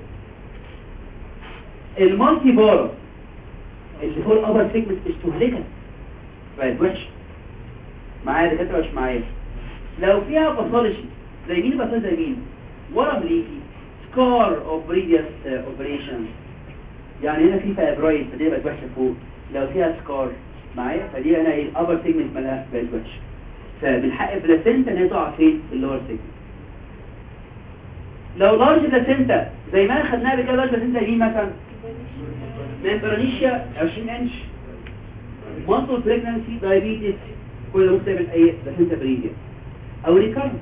المالتي بارا اللي هو الابر سيجمنت استهلكت بقت وحشه معايا دكاتره مش معايا لو فيها باثولوجي زي مين باثولوجي زي مين ورم ليكي سكار اوف بريفيوس اوبريشن يعني هنا في فايبرويد فدي بقت وحشه فوق لو فيها سكار معايا فدي هنا ايه الابر سيجمنت مالها بقت وحشه فمن حق البلاسينتا ان هي تقع فين في اللور سيجمنت لو لارج بلاسينتا زي ما انا خدناها بكده لارج بلاسينتا دي مثلا ممبرانيشيا 20 انش مانتل بريجنانسي دايابيتس كل ده ممكن تعمل اي بلاسينتا بريديا او ريكارنت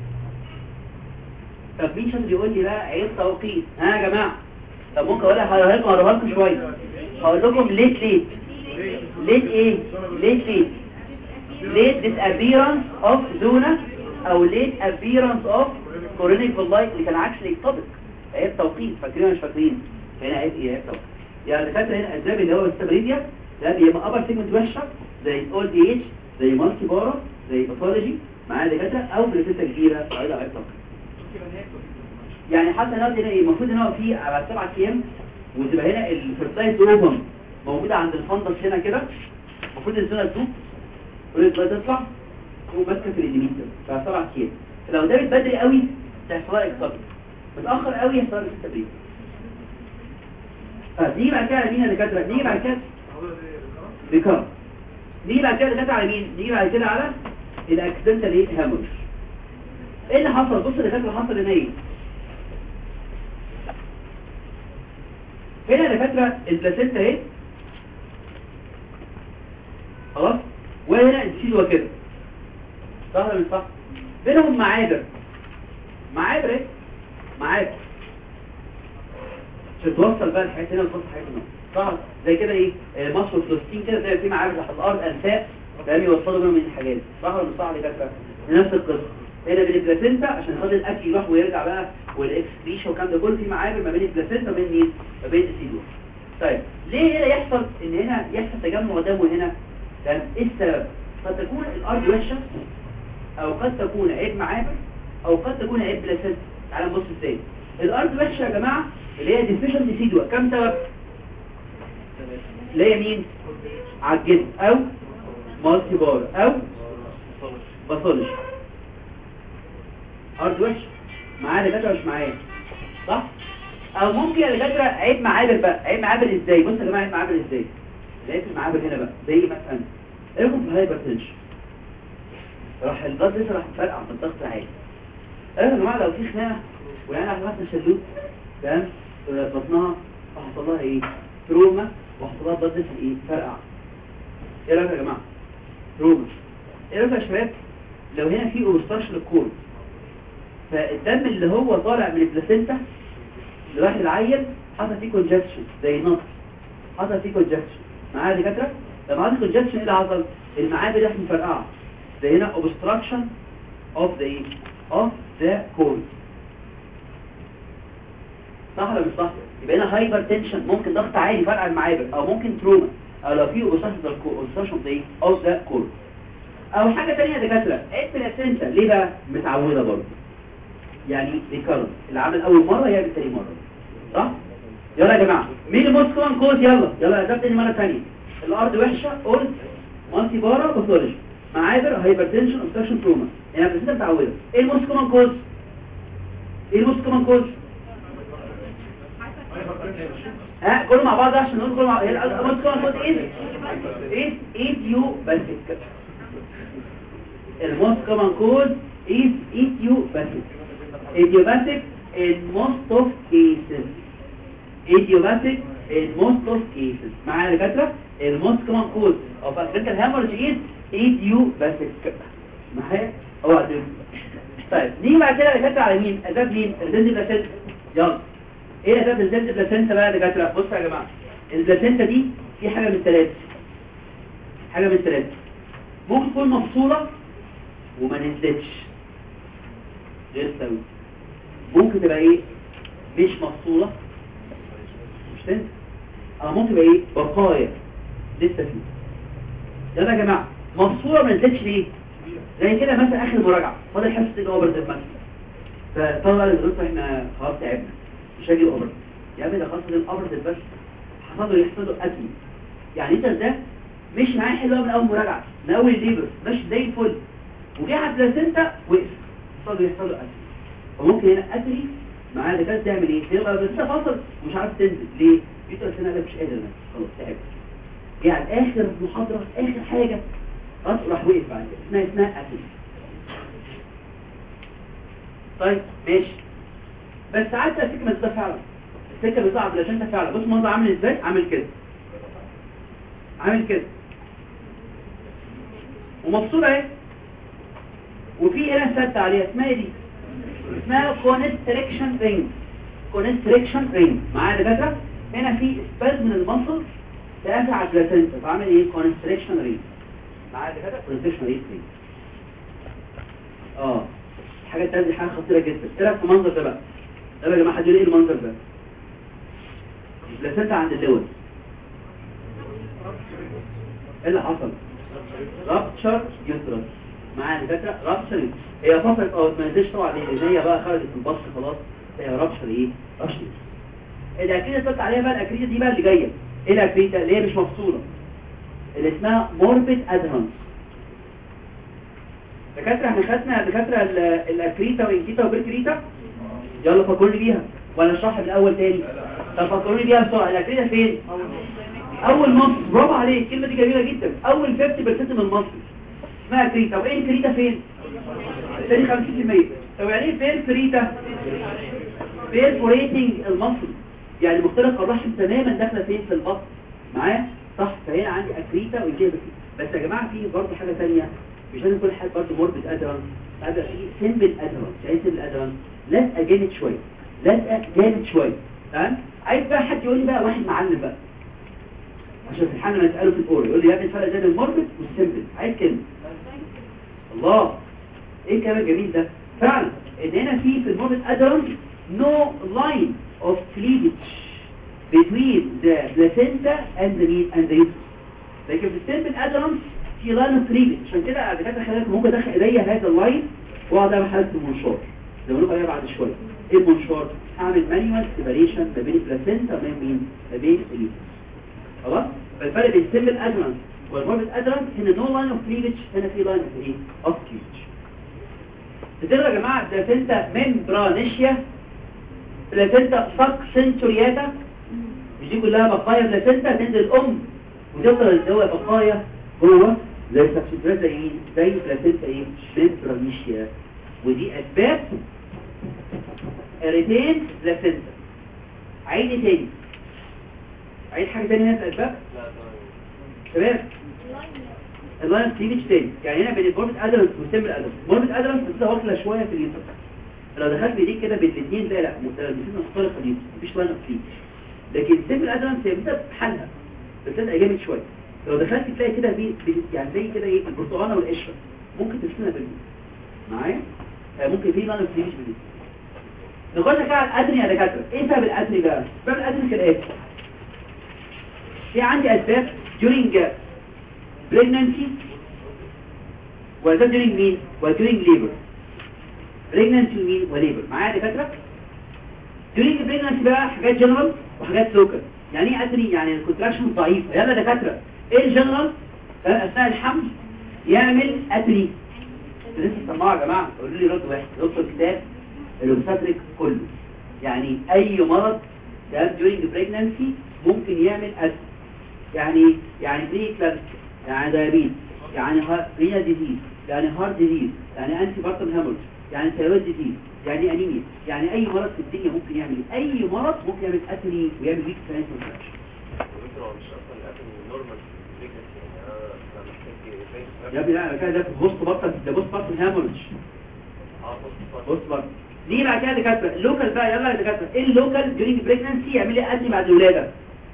طب مين شاطر يقول لي بقى عيب توقيت ها يا جماعه طب ممكن اقولها هقولها لكم هقولها لكم شويه هقول لكم ليت ليت ليت ايه ليت ليت late disappearance of zona او late appearance of chronic villi اللي كان عكس الاكتوبك عيب توقيت فاكرين ولا مش فاكرين هنا عيب ايه عيب توقيت يعني دكاتره هنا اسباب اللي هو الستابريديا ده بيبقى ابر سيجمنت وحشه زي اولد ايج زي مالتي بارا زي باثولوجي معايا دكاتره او بلاسيتا كبيره بعيده عيب توقيت يعني حتى نقعد هنا ايه المفروض ان هو في على سبعة ايام وتبقى هنا الفرتايت اوفم موجوده عند الفندس هنا كده المفروض الزونه تدوب ولد بقى تطلع تقوم ماسكه في الاديميتر بعد سبع ايام لو دابت بدري قوي تحصل لها اكتوبك متاخر قوي يحصل لها التبريد فدي بعد كده على مين يا دكاتره نيجي بعد كده ريكار نيجي بعد كده دكاتره على مين نيجي بعد كده على الاكسيدنتال ايه هاموش ايه اللي حصل بص اللي اللي حصل هنا ايه هنا يا دكاتره البلاسينتا اهي خلاص وهنا السيلوا كده صح ولا مش صح بينهم معابر معابر ايه معابر عشان توصل بقى الحاجات هنا وتوصل الحاجات هنا صح زي كده ايه آه، مصر وفلسطين كده زي في معابر تحت الارض انفاق فاهم يوصلوا بينهم من الحاجات صح ولا مش صح يا دكاتره نفس القصه هنا بين البلاسينتا عشان خاطر الاكل يروح ويرجع بقى والاكسكريشن والكلام ده كله في معابر ما بين البلاسينتا وبين مين ما بين السيلوا طيب ليه هنا يحصل ان هنا يحصل تجمع دم هنا تمام ايه السبب قد تكون الارض وحشه او قد تكون عيب معابر او قد تكون عيب بلاسينتا تعال نبص ازاي الارض وحشه يا جماعه اللي هي ديفيشن ديسيدوا كم سبب اللي هي مين على الجسم او مالتي بار او باثولوجي ارض وحشه معايا دكاتره مش معايا صح او ممكن يا دكاتره عيب معابر بقى عيب معابر ازاي بص يا جماعه عيب معابر ازاي لقيت المعابر هنا بقى زي مثلا ايكم في هايبرتنشن راح الضغط لسه راح تفرقع من الضغط العالي ايوه يا جماعه لو في خناقه والعيال على مثلا شلوت تمام بطنها وحصل لها ايه تروما وحصل لها ضغط لسه ايه فرقع ايه رايك يا جماعه تروما ايه رايك يا شباب لو هنا في اوبستراكشن للكور فالدم اللي هو طالع من البلاسينتا اللي راح العيل حصل فيه كونجكشن زي نقص حصل فيه كونجكشن معايا يا دكاتره لما حصل كونجكشن ايه اللي حصل المعابر راح مفرقعه ده هنا obstruction of the of the cord صح ولا مش صح يبقى هنا هايبر تنشن ممكن ضغط عالي فرقع المعابر او ممكن تروما او لو في obstruction of the of the cord او حاجه ثانيه يا دكاتره البلاسينتا ليه بقى متعوده برضه يعني ريكارنت اللي عمل اول مره يعمل ثاني مره صح يلا يا جماعه مين الموست كومن كوز يلا يلا ده تاني مره ثانيه الارض وحشه قلت مالتي بارا باثولوجي معابر هايبرتنشن اوبستراكشن تروما يعني بس انت متعوده ايه الموست كومن كوز ايه الموست كومن كوز ها كله مع بعض عشان نقول كله مع هي الموست كومن كوز ايه ايه ايديو باسيك الموست كومن كوز is idiopathic idiopathic in most of cases idiopathic in most of cases معايا يا دكاتره الموست كومن كوز اوف accidental hemorrhage is idiopathic معايا اوعى تنسى طيب نيجي بعد كده دكاتره على مين اسباب مين الريزنت بلاسنتا يلا ايه اسباب الريزنت بلاسنتا بقى يا دكاتره بصوا يا جماعه البلاسنتا دي في حاجه من الثلاثه حاجه من الثلاثه ممكن تكون مفصوله وما نزلتش غير سوي ممكن تبقى ايه مش مفصوله مش تنزل او ممكن تبقى ايه بقايا لسه فيه يلا يا جماعه مفصوله ما نزلتش ليه زي كده مثلا اخر مراجعه فاضل حصه الاوبر ده مثلا فطلع الدكتور احنا خلاص تعبنا مش هاجي الاوبر يا ابني ده خلاص الاوبر ده بس حصل له يحصل له ازمه يعني انت ده مش معاه حلو قوي من اول مراجعه من اول ليبر ماشي زي الفل وجه على البلاسنتا وقف حصل له يحصل له ازمه فممكن هنا اتري معاه ده كانت تعمل ايه تبقى البلاسنتا فصل ومش عارف تنزل ليه يقول السنه ده مش قادر أنا. خلاص تعبت جه على اخر محاضره اخر حاجه خلاص راح وقف بعد كده اسمها اسمها اتري طيب ماشي بس ساعات السكه مش ده فعلا السكه بتصعب عشان انت فعلا بص المنظر عامل ازاي عامل كده عامل كده ومفصول اهي وفي هنا ثابته عليها اسمها ايه دي اسمها كونستريكشن رينج كونستريكشن رينج معايا يا دكاتره هنا في سباز من المصل تقفل على البلاسنتا فعامل ايه كونستريكشن رينج معايا يا دكاتره كونستريكشن رينج اه حاجه تانية حاجه خطيره جدا ايه رايك في المنظر ده بقى ده يا جماعه حد يقول ايه المنظر ده البلاسنتا عند اللون ايه اللي حصل رابتشر يوترس معايا دكاتره رابتشر هي فصلت اه ما نزلش طبعا لان هي بقى خرجت من البص خلاص هي رابتشر ايه رابتشر الاكريده اللي عليها بقى الاكريده دي بقى اللي جايه ايه الاكريده اللي هي مش مفصوله اللي اسمها موربيد ادهرنس دكاتره احنا خدنا دكاتره ال- الاكريتا وانكيتا وبركريتا يلا فكروني بيها ولا اشرحها من الاول تاني طب فكروني بيها بسرعه الاكريتا فين اول مصر برافو عليك الكلمه دي جميله جدا اول 50% من مصر اسمها كريتا وايه الكريتا فين تاني 50% طب يعني ايه فين كريتا بيرفوريتنج المصل يعني مختلف الرحم تماما داخله فين في البطن معايا صح فهنا عندي اكريتا وكده بس يا جماعه في برضه حاجه ثانيه مش لازم كل حاجه برضه موربيد ادران هذا في سيمبل ادران يعني سيمبل ادران لازقه جامد شويه لازقه جامد شويه تمام عايز بقى حد يقول لي بقى واحد معلم بقى عشان في الحال لما يساله في الاوري يقول لي يا ابني الفرق بين الموربيد والسيمبل عايز كلمه الله ايه الكلام الجميل ده فعلا ان هنا في في الموربيد ادران no line of cleavage between the placenta and the meat and the uterus لكن في السيمبل ادران في لاين اوف cleavage عشان كده دكاتره خلالك ممكن ادخل ايديا هذا اللاين واقعد اعمل حاله المنشار زي ما بنقول عليها بعد شويه ايه المنشار هعمل مانيوال سيبريشن ما بين البلاسينتا وما بين مين ما بين اليوترس خلاص فالفرق بين السيمبل ادران والموربيد ادران هنا نو لاين اوف كليفج هنا في لاين اوف ايه اوف كليفج بتقرا يا جماعه بلاسينتا ممبرانيشيا بلاسينتا ساك سنتورياتا مش دي كلها بقايا بلاسينتا تنزل الام وتفضل جوه بقايا جوه زي السكسيترات زي مين زي بلاسينتا ايه ممبرانيشيا ودي اسباب اريتين بلاسينتا عيدي تاني عيد حاجه تانية هنا في الاسباب تمام اللاين كليفج تاني يعني هنا بين البوربت ادرنس والسيمبل ادرنس البوربت ادرنس بتبقى واصله شويه في اليوتر لو دخلت بايديك كده بين الاثنين لا لا متلبسين مختلفه دي مفيش لاين كليفج لكن السيمبل ادرنس هي بتبقى بحالها بس تبقى جامد شويه لو دخلت تلاقي كده بي بي- يعني زي كده ايه البرتقانه والقشره ممكن ترسمها بالمية معايا آه، ممكن في لاين كليفج بالمية نخش كده على الادري يا دكاتره ايه سبب الادري بقى سبب الادري كالاتي في عندي اسباب during pregnancy وده during مين و during labor pregnancy مين و labor معايا يا دكاتره during pregnancy بقى حاجات جنرال وحاجات لوكال يعني ايه ادري يعني الكونتراكشن ضعيفه يلا يا دكاتره ايه الجنرال اثناء الحمل يعمل ادري لسه سمعوا يا جماعه قولوا لي رد واحد دكتور كتاب الاوبستريك كله يعني اي مرض ده during pregnancy ممكن يعمل ادري يعني يعني بري كلابس يعني دايابيت يعني رينا ديزيز يعني هارت ديزيز يعني انتي بارتم هيمورج يعني ثيرويد ديزيز يعني انيميا يعني اي مرض في الدنيا ممكن يعمل اي مرض ممكن يعمل اتري ويعمل ويك فاينانس كونتراكشن دكتور هو مش اصلا الاكل نورمال بريجنسي يعني انا أنا محتاج يا ابني لا كده ده بص بطل ده بص بطل هيمورج بص بقى دي بقى كده دكاتره اللوكال بقى يلا يا دكاتره ايه اللوكال ديورينج بريجنانسي يعمل لي ادري بعد الولاده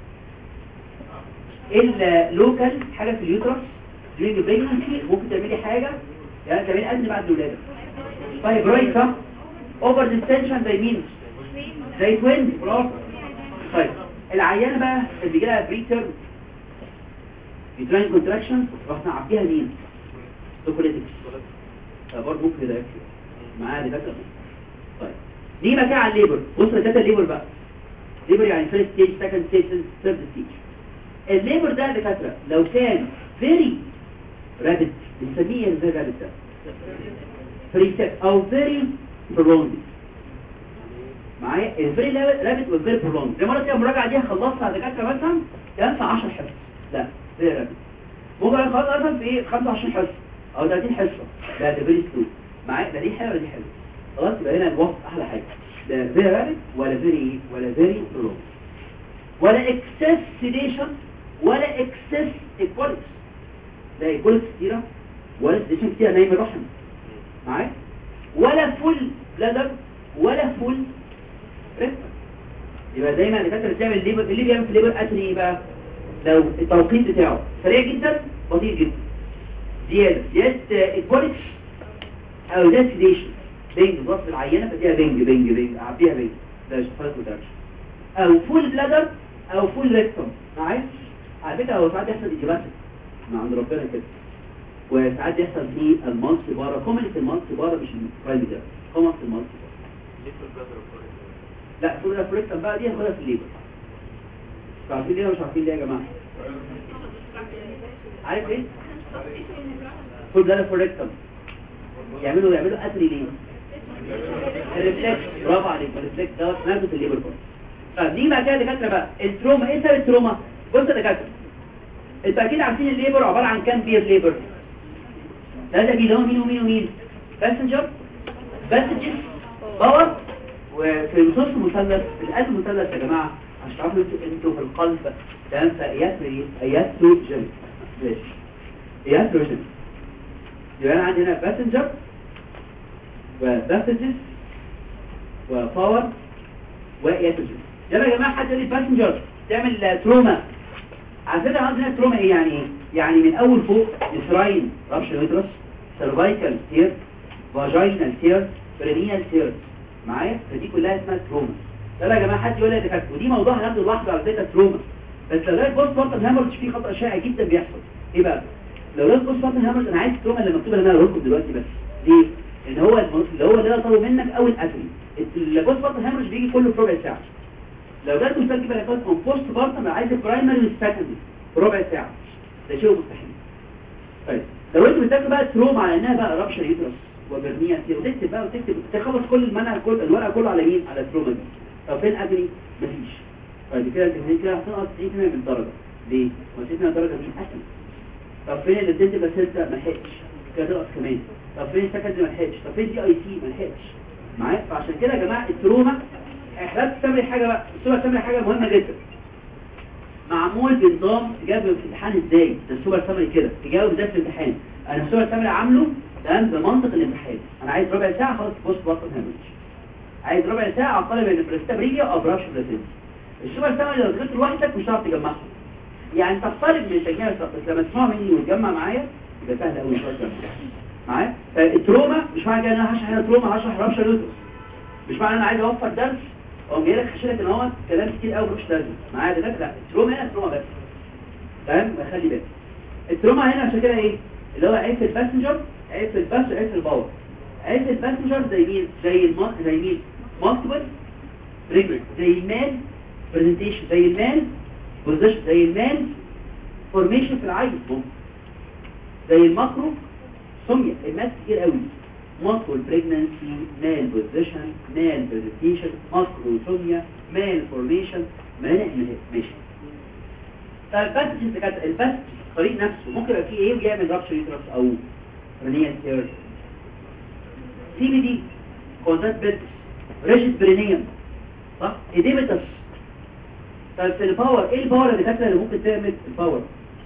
ايه اللوكال حاجه في اليوترس ديورينج بريجنانسي ممكن تعمل لي حاجه يعني تعمل لي ادري بعد الولاده طيب رايت صح اوفر ديستنشن زي مين زي توين برافو طيب العيانه بقى اللي بيجي لها بري تيرم يوتراين كونتراكشن رحنا نعبيها مين سوكوليتكس برضه ممكن يبقى معايا دكاتره طيب دي بقى كده على الليبر بص دكاتره الليبر بقى ليبر يعني فيرست ستيج سكند ستيج ثيرد ستيج الليبر ده دكاتره لو كان فيري رابيد بنسميه ازاي رابيد ده فري او فيري prolonged معايا الفيري رابيد والفيري prolonged زي مره كده المراجعه دي هخلصها على دكاتره مثلا كان في 10 حصص لا فيري رابيد ممكن اخلص مثلا في ايه 25 حصه او 30 حصه لا ده فيري سلو معايا ده دي حلوه ولا دي حلوه خلاص يبقى هنا الوسط احلى حاجه لا فيري رابيد ولا فيري ولا فيري prolonged ولا اكسس سيديشن ولا اكسس ايكوليكس لا ايكوليكس كتيره ولا سيديشن كتيره نايم الرحم معايا ولا فول بلادر ولا فول ريكتر يبقى دايما الدكاتره اللي بتعمل ليبر اللي بيعمل في ليبر اتري ايه بقى لو التوقيت بتاعه سريع جدا بطيء جدا زياده زياده ايكوليكس او زياده سيديشن بنج ضغط العينه فديها بنج بنج بنج اعبيها بنج ده اشتغال كونتراكشن او فول بلادر او فول ريكتوم معايا على فكره هو ساعات يحصل اجاباتك من عند ربنا كده وساعات يحصل في المالتي بارا كومن في المالتي بارا مش البرايمري ده كومن في المالتي بارا لا فول ريكتوم بقى دي هاخدها في الليبر مش عارفين ليه ولا مش عارفين ليه يا جماعه عارف ايه فول بلادر فول ريكتوم يعملوا يعملوا اتري ليه الريفلكس برافو عليك الريفلكس دوت نربط الليبر بارا طب دي بقى كده دكاتره بقى التروما ايه سبب التروما بص يا دكاتره انتوا اكيد عارفين الليبر عباره عن كام بير ليبر ثلاثه بي اللي هو مين ومين ومين باسنجر باسنجر باور وفي النصوص المثلث في القلب المثلث يا جماعه عشان تعرفوا انتوا انتوا في القلب تمام فاياتري اياتروجين ماشي اياتروجين يبقى انا عندي هنا باسنجر وباسنجر وباور وياتروجين يلا يا جماعه حد يقول لي باسنجر تعمل تروما على فكره عندنا تروما ايه يعني ايه يعني من اول فوق اسراين رابش الويترس سيرفايكال تير فاجينال تير برينيال تير معايا فدي كلها اسمها تروما يلا يا جماعه حد يقول لي ده كانت ودي موضوع هناخده لوحده على فكره تروما بس لو لقيت بوست مارتن هامرج فيه خطا شائع جدا بيحصل ايه بقى لو لقيت بوست مارتن هامرج انا عايز التروما اللي مكتوبه اللي انا هقولها لكم دلوقتي بس ليه ان هو اللي هو اللي انا طالبه منك اول اتري البوست مارتن هامرج بيجي كله في ربع ساعه لو جات مستجيب علاقات اون بوست بارتم انا عايز البرايمري والسكندري في ربع ساعه ده شيء مستحيل طيب لو انت بتذاكر بقى تروما على انها بقى رابشر يوترس وبرنيا وتكتب بقى وتكتب تخلص كل المنهج كله الورقه كله على مين على التروما دي طب فين ادري مفيش بعد كده انت كده هتنقص 90% من الدرجه ليه؟ ما 90% من الدرجه دي اسهل طب فين اللي بتبقى سته ما لحقتش كده تنقص كمان طب فين السكندري ما لحقتش طب فين دي اي سي ما لحقتش معايا فعشان كده يا جماعه التروما احنا تسمي حاجة بقى السوبر تسمي حاجة مهمة جدا معمول بنظام تجاوب في الامتحان ازاي ده السوبر سمري كده تجاوب ده في الامتحان انا السوبر سمري عامله تمام بمنطق الامتحان انا عايز ربع ساعة خلاص بص بطل هامش عايز ربع ساعة على الطالب ان بريستابريجيا او برابش بريزنتي السوبر سمري لو ذاكرته لوحدك مش هتعرف تجمعه يعني تختلف من التجميع بس لما تسمعه مني وتجمع معايا يبقى سهل قوي شويه معايا فالتروما مش معنى كده ان انا هشرح هنا تروما هشرح رابشر يوترس مش معنى انا عايز اوفر درس او جاي لك حشرك ان هو كلام كتير قوي ملوش لازمه معايا دلوقتي لا التروما هنا تروما بس تمام خلي بالك التروما هنا عشان كده ايه اللي هو عيب في الباسنجر عيب في الباس وعيب في الباور عيب في الباسنجر زي مين زي الم... زي مين مالتيبل ريجل زي المال برزنتيشن زي المال بوزيشن زي المال فورميشن في العين زي الماكرو سمية الماس كتير قوي مالتيبل بريجنانسي مال بوزيشن مال برزنتيشن ماكرو سمية مال فورميشن مال ماشي فالباسج انت كانت الباسج الطريق نفسه ممكن يبقى فيه ايه ويعمل رابشر يوترس او رينيال تيرز سي بي دي كونتاكت بيت ريجيد برينيوم صح ايديمتس طيب في الباور ايه الباور اللي فاكره اللي ممكن تعمل الباور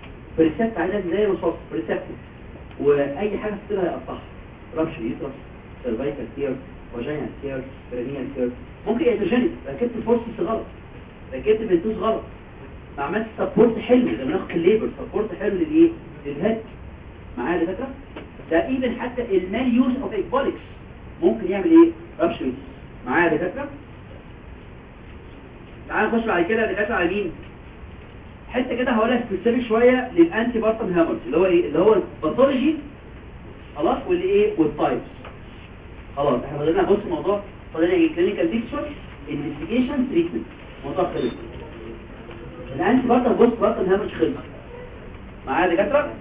بريسبت عايزها زي الرصاص بريسبت واي حاجه تصير هيقطعها رابشر يوترس سيرفايكال تير فاجينال تير برينيال تير ممكن ايتروجينيك ركبت الفورسس غلط ركبت بنتوز غلط ما عملتش سبورت حلو لما ناخد الليبر سبورت حلو للايه للهيد معايا يا دكاتره ده ايفن حتى المال يوز اوف ايكبوليكس ممكن يعمل ايه رابشن معايا يا دكاتره تعال نخش بعد كده دكاتره على مين حته كده هقولها سبيسيفيك شويه للانتي بارتم هامرز اللي هو ايه اللي هو الباثولوجي خلاص واللي ايه والتايبس خلاص احنا بدأنا نبص الموضوع فضلنا ايه كلينيكال بيكتشر انفستيجيشن تريتمنت موضوع خلص الانتي بارتم بص بارتم هامرز خلص معايا يا دكاتره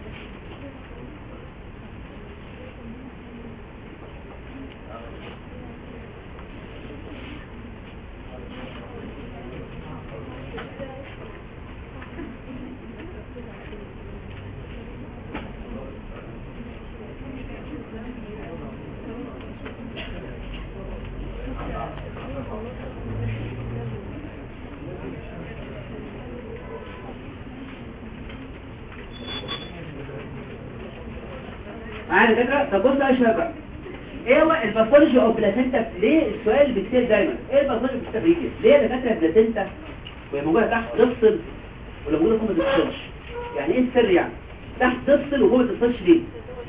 معايا يا دكاتره طب بص بقى يا شباب بقى. ايه هو الباثولوجي اوف بلاسينتا ليه السؤال بكتير دايما ايه الباثولوجي اوف بلاسينتا ليه يا دكاتره البلاسينتا وهي موجوده تحت تفصل ولا موجوده فوق ما تفصلش يعني ايه السر يعني تحت تفصل وفوق ما تفصلش ليه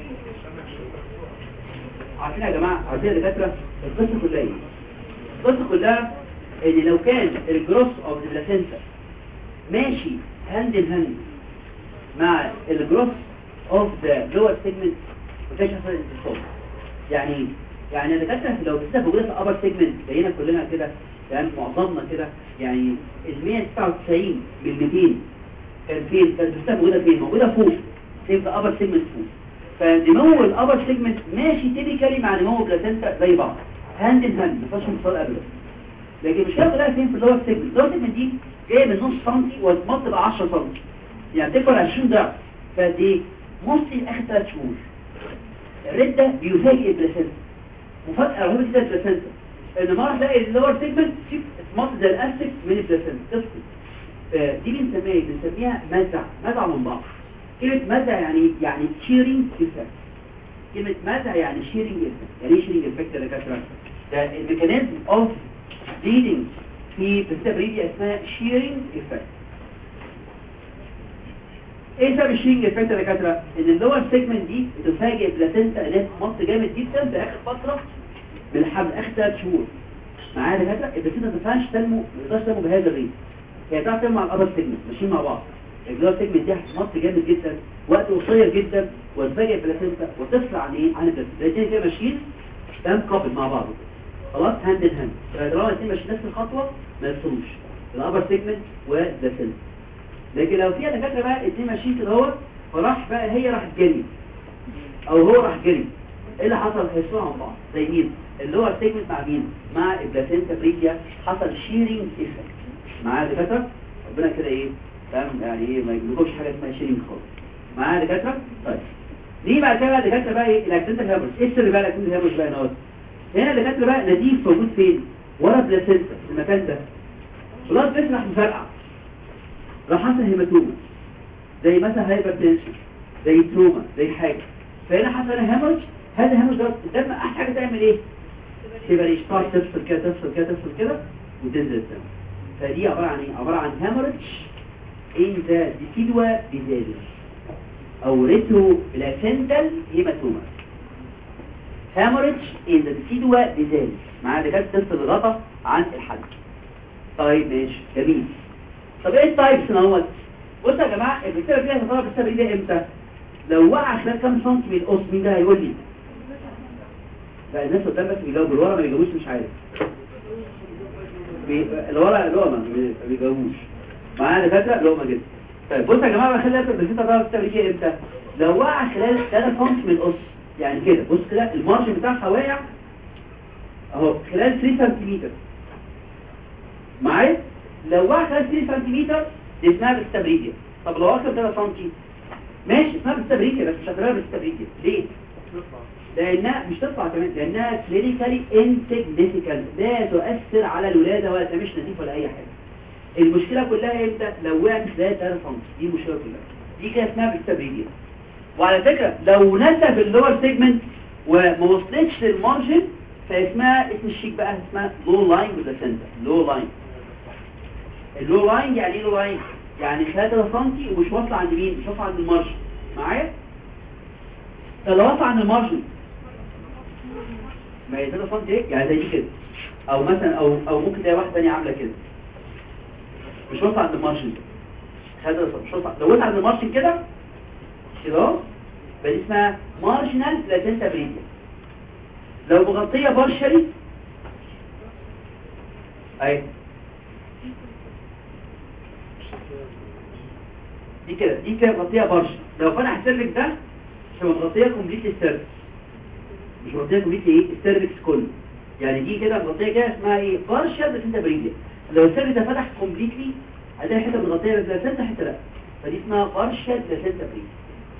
عارفين يا جماعه عارفين يا دكاتره القصه كلها ايه القصه كلها ان لو كان الجروس اوف بلاسينتا ماشي هاند ان هاند مع الجروس اوف ذا لور سيجمنت مفيش حصل انتصاب يعني ايه؟ يعني انا دكاتره لو لسه موجوده في الابر سيجمنت زينا كلنا كده يعني معظمنا كده يعني ال 199 من 200 كان فين كانت لسه موجوده فين موجوده فوق فين في الابر سيجمنت فوق فنمو الابر سيجمنت ماشي تيبيكالي مع نمو بلاسنتا زي بعض هاند ان هاند ما فيهاش انفصال ابدا لكن المشكله كلها فين في اللور سيجمنت اللور سيجمنت دي جايه من نص سنتي وتمط بقى 10 سنتي يعني تكبر 20 ضعف فقد ايه مصري اخر 3 شهور الريد ده بيفاجئ البلاسنتا مفاجأة رهيبة جدا البلاسنتا ان مرة تلاقي اللور سيجمنت اتمط زي الاستك من البلاسنتا تفصل دي بنسميها ايه؟ بنسميها مزع مزع من بعض كلمة مزع يعني يعني شيرنج افكت كلمة مزع يعني شيرنج افكت يعني ايه شيرنج افكت يا دكاترة؟ ده الميكانيزم اوف بليدنج في بالتبريد اسمها شيرنج افكت ايه سبب الشيرنج افكت يا دكاتره ان اللور سيجمنت دي بتفاجئ البلاسنتا اللي هي مط جامد جدا في اخر فتره من الحمل اخر ثلاث شهور معايا يا دكاتره البلاسنتا ما تنفعش تنمو ما تقدرش تنمو بهذا الريت هي تعرف تنمو على الابر سيجمنت ماشيين مع بعض اللور سيجمنت دي هتمط جامد جدا وقت قصير جدا وتفاجئ البلاسنتا وتطلع عن ايه عن البلاسنتا الاثنين كده ماشيين تمام كابل مع بعض خلاص هاند ان هاند فلو الاثنين ماشيين نفس الخطوه ما يفصلوش الابر سيجمنت والبلاسنتا لكن لو فيها دكاتره بقى اتنين ماشيين كده اهوت فراح بقى هي راحت جري او هو راح جري ايه اللي حصل هيسمعوا عن بعض زي مين اللي هو السيجمنت مع مين مع البلاسينتا بريديا حصل شيرنج افكت معايا دكاتره ربنا كده ايه تمام يعني ايه ما يجيبوش حاجه اسمها شيرنج خالص معايا دكاتره طيب دي بعد كده بقى دكاتره بقى ايه الاكسنتال هيربس ايه السر بقى الاكسنتال هيربس بقى هنا هنا دكاتره بقى نزيف موجود فين ورا بلاسينتا في المكان ده خلاص بس راح مفرقع راح حصل هيماتوما زي مثلا هايبر تنشن زي تروما زي حاجه فهنا حصل هيمورج هذا الهيمورج ده الدم احلى حاجه تعمل ايه تبقى تقعد تفصل كده تفصل كده تفصل كده وتنزل الدم فدي عباره عن ايه عباره عن هيمورج ان ذا ديسيدوا بيزالس او ريترو بلاسنتال هيماتوما هيمورج ان ذا ديسيدوا بيزالس معايا ده كانت تفصل الغطا عن الحد طيب ماشي جميل طب ايه التايبس اهوت بصوا يا جماعه البكتيريا فيها تطور بالسبب ده امتى لو وقع خلال كام سنتي من القص مين ده هيقول لي لا الناس قدام بس بيجاوبوا اللي ورا ما بيجاوبوش مش عارف بي... اللي ورا لقمه ما بيجاوبوش معانا دكاتره لقمه جدا طيب بصوا يا جماعه خلي بالك البكتيريا تطور بالسبب ده امتى لو وقع خلال 3 سنتي من القص يعني كده بص كده المارجن بتاعها واقع اهو خلال 3 سنتيمتر معايا لو واحد 30 سنتيمتر دي اسمها بالستابريديا طب لو اكتر 3 سم ماشي اسمها بالستابريديا بس مش هتبقى بالستابريديا ليه لانها مش تطلع كمان لانها كلينيكالي انسيجنيفيكانت لا تؤثر على الولاده ولا مش نزيف ولا اي حاجه المشكله كلها امتى لو وقعت خلال 3 سم دي المشكله كلها دي كده اسمها بالستابريديا وعلى فكره لو نسف اللور سيجمنت وما وصلتش للمارجن فاسمها اسم الشيك بقى اسمها لو لاين بلاسنتا لو لاين اللو لاين يعني ايه لو لاين يعني 3 سم ومش واصله عند مين مش واصله عند المارجن معايا لو واصله عند المارجن ما هي 3 سم ايه يعني زي دي كده او مثلا او او ممكن تلاقي واحده ثانيه عامله كده مش واصله عند المارجن هذا مش واصله لو وصلت عند المارجن كده كده اهو يبقى دي اسمها مارجنال بلاسنتا بريديا لو مغطيه بارشلي اهي دي كده دي كده مغطيه بارشل لو فانا هسلك ده مش مغطيه كومبليت السيرفكس مش مغطيه كومبليت ايه السيرفكس كله يعني دي كده مغطيه كده اسمها ايه بارشل بلاسنتا بريديا لو السيرفكس ده فتح كومبليتلي هتلاقي حته مغطيه بلاسنتا حته لا فدي اسمها بارشل بلاسنتا بريديا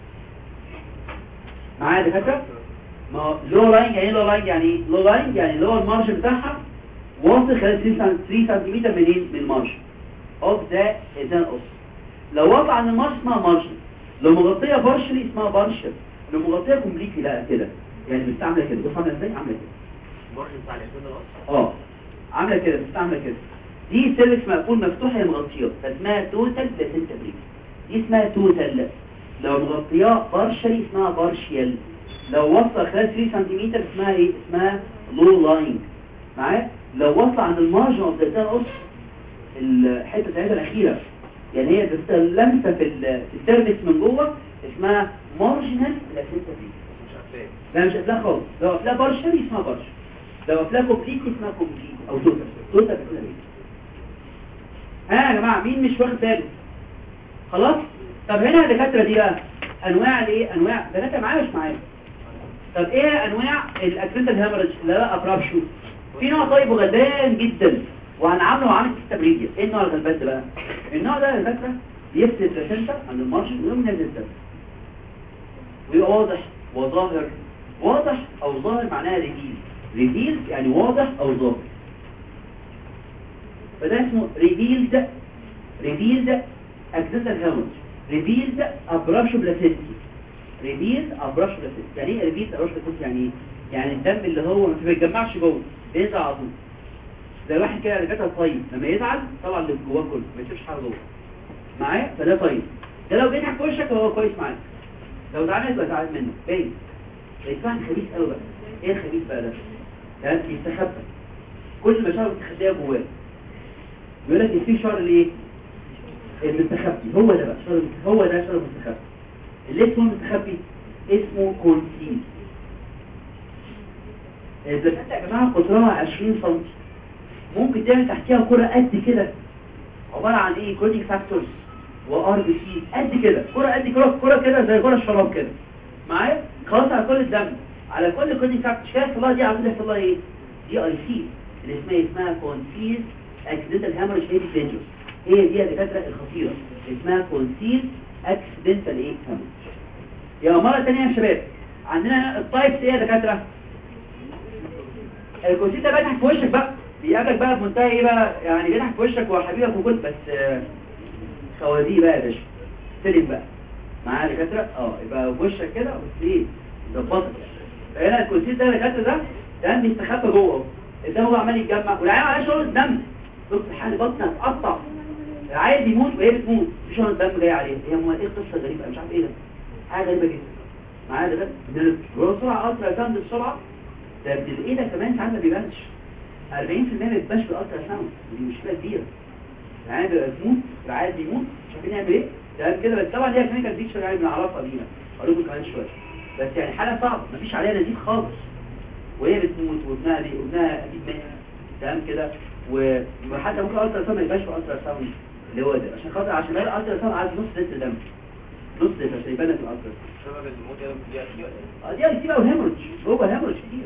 معايا يا دكاتره ما هو لو لاين يعني لو لاين يعني ايه لو لاين يعني اللي هو المارجن بتاعها واصل خلال 3 سم منين من المارجن اوف ذا اذان اوس لو وضع عن المارجن اسمها مارجن لو مغطيه بارشلي اسمها بارشل لو مغطيه كومبليتلي لا كده يعني بتعمل كده بص عامله ازاي عامله كده المارجن بتاع الانسان الاصل اه عامله كده بتعمل كده دي سيرفكس مقفول مفتوح هي مغطيه فاسمها توتال بلاسنتا بريك دي اسمها توتال لو مغطياه بارشلي اسمها بارشيال لو وصل خلال 3 سم اسمها ايه اسمها لو لاين معايا لو وصل عند المارجن اوف ذا اوس الحته بتاعتها الاخيره يعني هي بس لمسه في ال- في السيرفكس من جوه اسمها مارجنال بلاسنتا بريك مش هتلاقي لا مش قافلاه خالص لو قافلاه بارشل اسمها بارشل لو قافلاه كومبليت اسمها كومبليت او توتال توتال بتقول ايه ها يا جماعه مين مش واخد باله خلاص طب هنا الدكاتره دي بقى انواع الايه انواع دكاتره معايا مش معايا طب ايه انواع الاكسنتال هامرج اللي هو ابرابشو في نوع طيب وغلبان جدا وهنعامله معامله التبريديا ايه النوع الغلبان ده بقى النوع ده الدكاتره بيفصل البلاسنتا عن المارجن ويقوم نازل الدم ويبقى واضح وظاهر واضح او ظاهر معناها ريفيل ريفيل يعني واضح او ظاهر فده اسمه ريفيلد ريفيلد اكسنتال هامرج ريفيلد ابرابشو بلاسنتي ريفيلد ابرابشو بلاسنتي يعني ايه ريفيلد ابرابشو بلاسنتي يعني ايه يعني الدم اللي هو ما بيتجمعش جوه بينزل على طول زي واحد كده رجعتها طيب لما يزعل طبعا اللي جواه كله ما يسيبش حاجه جوه معايا فده طيب ده لو بيضحك في وشك هو كويس معاك لو زعلان يبقى زعلان منه باين الانسان خبيث قوي بقى ايه الخبيث بقى ده يعني يستخبى كل المشاعر مستخبيه جواه بيقول لك في شر الايه المستخبي هو ده بقى شر المستخبي. هو ده شر المستخبي اللي اسمه المستخبي اسمه كونسيل البلاسنتا يا جماعه قطرها 20 سم ممكن تعمل تحتيها كرة قد كده عبارة عن ايه كودينج فاكتورز وار بي سي قد كده كرة قد كده كرة كده زي كرة الشراب كده معايا خلاص على كل الدم على كل كودينج فاكتورز كده يحصل لها دي عمود يحصل لها ايه دي اي سي اللي اسمها اسمها كونسيل اكسيدنتال هامرج هيدي دينجرس هي دي الدكاتره الخطيره اسمها كونسيل اكسيدنتال ايه هامرج يا مرة تانية يا شباب عندنا التايبس ايه يا دكاتره الكونسيل ده بيضحك في وشك بقى بيقابلك بقى بمنتهى ايه بقى يعني بيضحك في وشك وحبيبك وكل بس آه، خوازيق بقى يا باشا سلم بقى معايا دكاتره اه يبقى في وشك كده بس ايه ظبطك فهنا الكونسيل ده دكاتره ده ده بيستخبى جوه اهو الدم هو عمال يتجمع والعيال عليه شغل الدم بص حال بطنها اتقطع عايز يموت وهي بتموت في شغل الدم جاي عليها هي مو- ايه قصه غريبه أنا مش عارف ايه ده حاجه غريبه جدا معايا دكاتره بسرعه اسرع ساوند بسرعه ده بالايه ده كمان ساعات ما بيبانش 40% ما يبقاش في الالترا ساوند ودي مشكله كبيره يعني بيبقى تموت العيال بيموت مش عارفين نعمل ايه تمام كده بس طبعا دي كلينيكال فيتشر يعني بنعرفها بينا اقول لكم كمان شويه بس يعني حاله صعبه مفيش عليها نزيف خالص وهي بتموت وابنها بي وابنها اكيد مات تمام كده و- وحتى ممكن الالترا ساوند ما يبقاش في الالترا ساوند اللي هو ده عشان خاطر عشان الالترا ساوند عايز نص لتر دم نص لتر عشان يبان في الالترا سبب الموت ده دي اكيد ولا اه ايه؟ دي هتبقى الهيموريدج جوه الهيموريدج كتير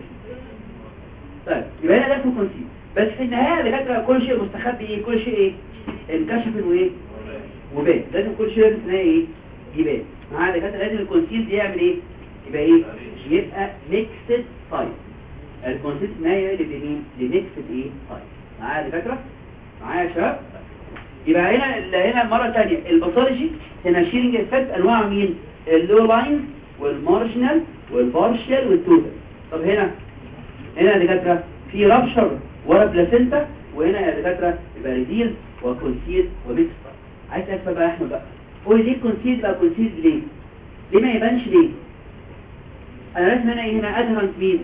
طيب يبقى هنا ده اسمه كونسيل بس في النهايه دكاتره كل شيء مستخبي ايه كل شيء ايه انكشف وايه وبان لازم كل شيء لازم في النهايه ايه يبان معايا دكاتره لازم الكونسيل دي يعمل ايه يبقى ايه يبقى ميكسد سايز الكونسيل في النهايه اللي بمين لميكسد ايه سايز معايا دكاتره معايا يا شباب يبقى هنا هنا المره الثانيه الباثولوجي هنا شيرنج افكت انواع مين اللو لاين والمارجنال والبارشال والتوتال طب هنا هنا يا دكاتره في رابشر ورا بلاسنتا وهنا يا دكاتره يبقى ريديل وكونسيد وميكس عايز اسال بقى احمد بقى قول ليه كونسيد بقى كونسيد ليه ليه ما يبانش ليه انا رسم هنا ايه هنا ادهرنت مين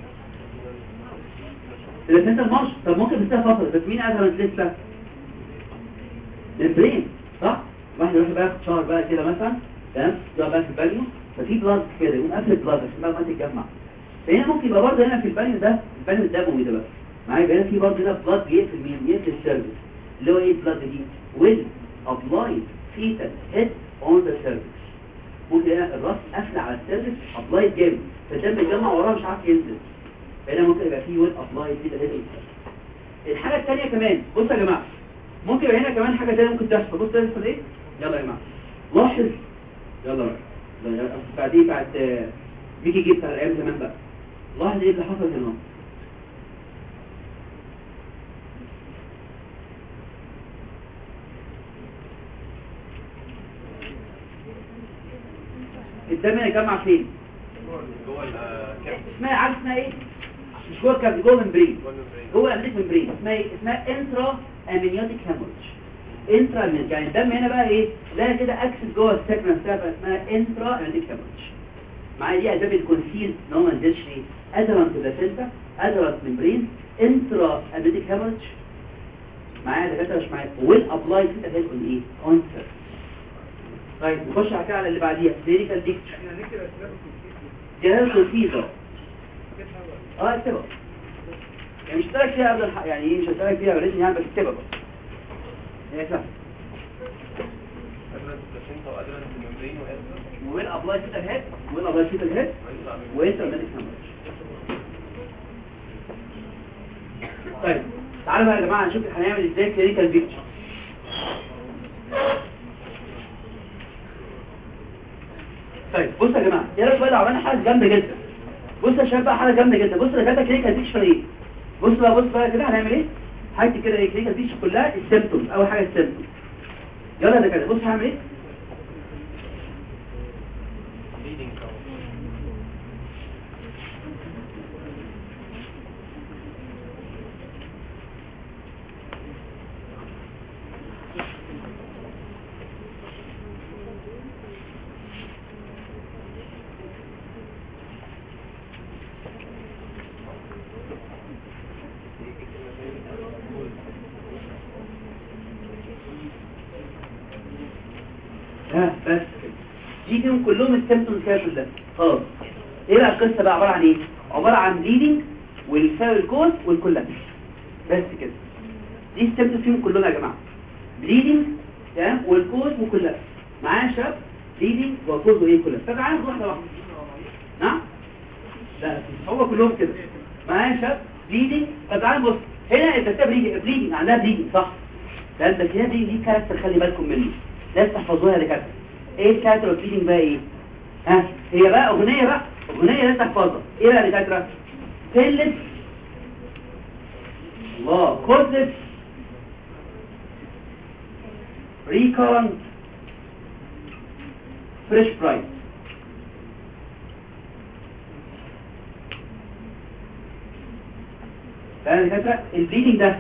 البلاسنتا المارش طب ممكن بتسيبها فتره بس مين ادهرنت لسه البرين صح واحد يروح بقى ياخد شهر بقى كده مثلا تمام يقعد بقى في البانيو ففي بلاد كده يقوم قافل البلاد عشان بقى ما تتجمع فهنا ممكن يبقى برضه هنا في البانيو ده البانيو الدموي ده بقى معايا يبقى هنا في برضه هنا بلاد بيقفل مين بيقفل السيرفيس اللي هو ايه البلاد دي ويل ابلاي فيتال هيد اون ذا سيرفيس ممكن هنا الراس قافله على السيرفيس ابلاي جامد فالدم يتجمع وراه مش عارف ينزل هنا ممكن يبقى فيه ويل ابلاي فيتال هيد الحاجه الثانيه كمان بصوا يا جماعه ممكن يبقى هنا كمان حاجه ثانيه ممكن تحصل بص ده يحصل ايه يلا يا جماعه لاحظ يلا بقى يلا، بعدين بعد آه، بيجي جيب بتاع الايام زمان بقى لاحظ ايه اللي حصل هنا الدم يجمع فين جوه الكابس اسمها عارف اسمها ايه مش جوه الكبد جوه الممبرين جوه الممبرين جوه امريك ممبرين اسمها ايه اسمها انترا امنيوتيك هيموريج انترا امنيوتيك يعني الدم هنا بقى ايه ده كده اكسس جوه السكن نفسها فاسمها انترا امنيوتيك هيموريج معايا دي اسباب الكونسيل ان هو ما نزلش ليه ادرنت بلاسنتا ادرنت ممبرين انترا امنيوتيك هيموريج معايا دكاتره مش معايا ويل ابلاي كده هيكون اون ايه اون طيب نخش على كده على اللي بعديها كلينيكال بيكتشر جهاز الفيزا اه اكتبها يعني مش هتلاقي فيها قبل الح... يعني ايه مش هتلاقي فيها ولازم يعني بس اكتبها بقى هي سهله ادرنت بلاسينتا وادرنت الممبرين وادرنت وين ابلاي فيتا الهيد وين ابلاي فيتا الهيد وانت مالك هامبرج طيب تعالوا بقى يا جماعه نشوف هنعمل ازاي كلينيكال بيكتشر طيب بصوا يا جماعه ايه رايك بقى لو عملنا حاجه جامده جدا بصوا يا شباب بقى حاجه جامده جدا بصوا يا جماعه كلينيكال بيكتشر ايه بصوا بقى بصوا بقى كده هنعمل ايه حاجه كده ايه كلينيكال بيكتشر كلها السيمبتومز اول حاجه السيمبتومز يلا ده كده بص هعمل ايه بليدنج ها بس كده دي فيهم كلهم السيمبتومز كده كلها خلاص ايه بقى القصه بقى عباره عن ايه عباره عن بليدنج والسبب الكوز والكولابس بس كده دي السيمبتومز فيهم كلهم يا جماعه بليدنج تمام والكوز وكولابس معايا يا شباب بليدنج وكوز وايه كولابس طب تعالى ناخد واحده واحده نعم لا هو كلهم كده معايا يا شباب بليدنج طب تعالى بص هنا انت بتبقى بليدنج عندها بليدنج صح ده بس هنا دي دي كاركتر خلي بالكم منه لازم تحفظوها يا دكاتره ايه الكاركتر اوف بليدنج بقى ايه ها هي بقى اغنيه بقى اغنيه لازم تحفظها ايه بقى يا دكاتره فيلس الله كورتس ريكورنت فريش برايس ده يا دكاتره البليدنج ده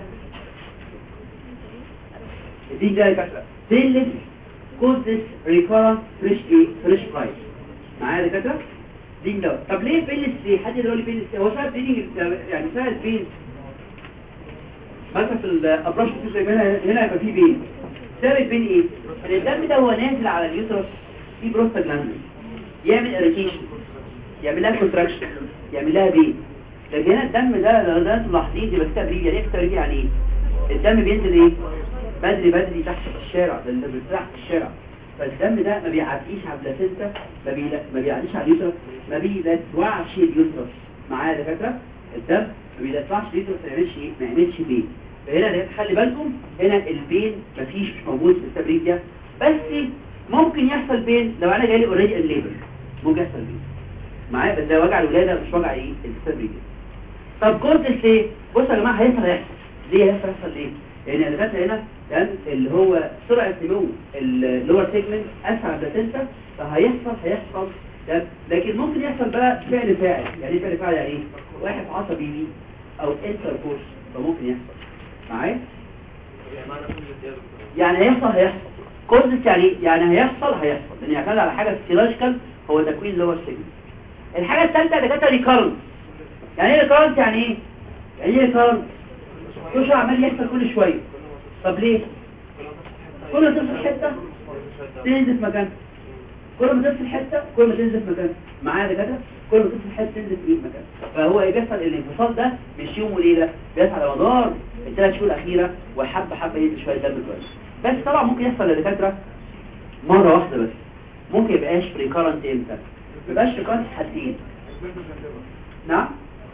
دي جاي كاتره تلت كوزس ريكورنت فريش ايه فريش برايس معايا يا دكاتره دي ده طب ليه بيلس ليه حد يقول لي بيلس هو سبب بيلس يعني سبب بين مثلا في الابراج زي ما هنا هنا يبقى في بين سبب بين ايه ان الدم ده هو نازل على اليوترس في بروستاجلاندين يعمل اريتيشن يعمل لها كونتراكشن يعمل لها بين لكن هنا الدم ده لو ده انتم ملاحظين دي بس تبريد يعني ايه تبريد يعني ايه الدم بينزل ايه بدري بدري تحت في الشارع ده اللي تحت في الشارع فالدم ده ما بيعديش على البلاسنتا ما, بي... ما بيعديش على اليوترس ما بيلسوعش اليوترس معايا يا دكاتره الدم ما بيلسوعش اليوترس ما يعملش ايه ما يعملش بين فهنا ده خلي بالكم هنا البين مفيش مش موجود في التبريد ده بس ممكن يحصل بين لو انا جالي اوريدي الليبر ممكن يحصل بين معايا بس ده وجع الولاده مش وجع ايه التبريد طب كورتس ليه بصوا يا جماعه هيحصل يحصل ليه هيحصل يحصل ليه لان الدكاتره هنا كان اللي هو سرعه نمو اللور سيجمنت اسرع بلاسنتا فهيحصل هيحصل ده لكن ممكن يحصل بقى فعل فاعل يعني ايه فعل فاعل يعني ايه واحد عصبي بيه او انتر كورس فممكن يحصل معايا يعني معنى كل ده يا دكتور يعني هيحصل هيحصل كورس يعني إيه؟ يعني هيحصل هيحصل لان يعتمد على حاجه فيسيولوجيكال هو تكوين لور سيجمنت الحاجه الثالثه اللي كانت ريكارنت يعني ايه ريكارنت يعني ايه يعني ايه ريكارنت كل شويه عمال يحصل كل شويه طب ليه كل ما تفصل حته تنزل في مكانها كل ما تفصل حته كل ما تنزل في مكانها معايا يا دكاتره كل ما تفصل حته تنزل في مكانها فهو ايه بيحصل الانفصال ده مش يوم وليله بيحصل على مدار الثلاث شهور الاخيره وحبه حبه ينزل شويه دم كويس بس طبعا ممكن يحصل للدكاتره مره واحده بس ممكن يبقاش ريكارنت امتى ما يبقاش ريكارنت حدين نعم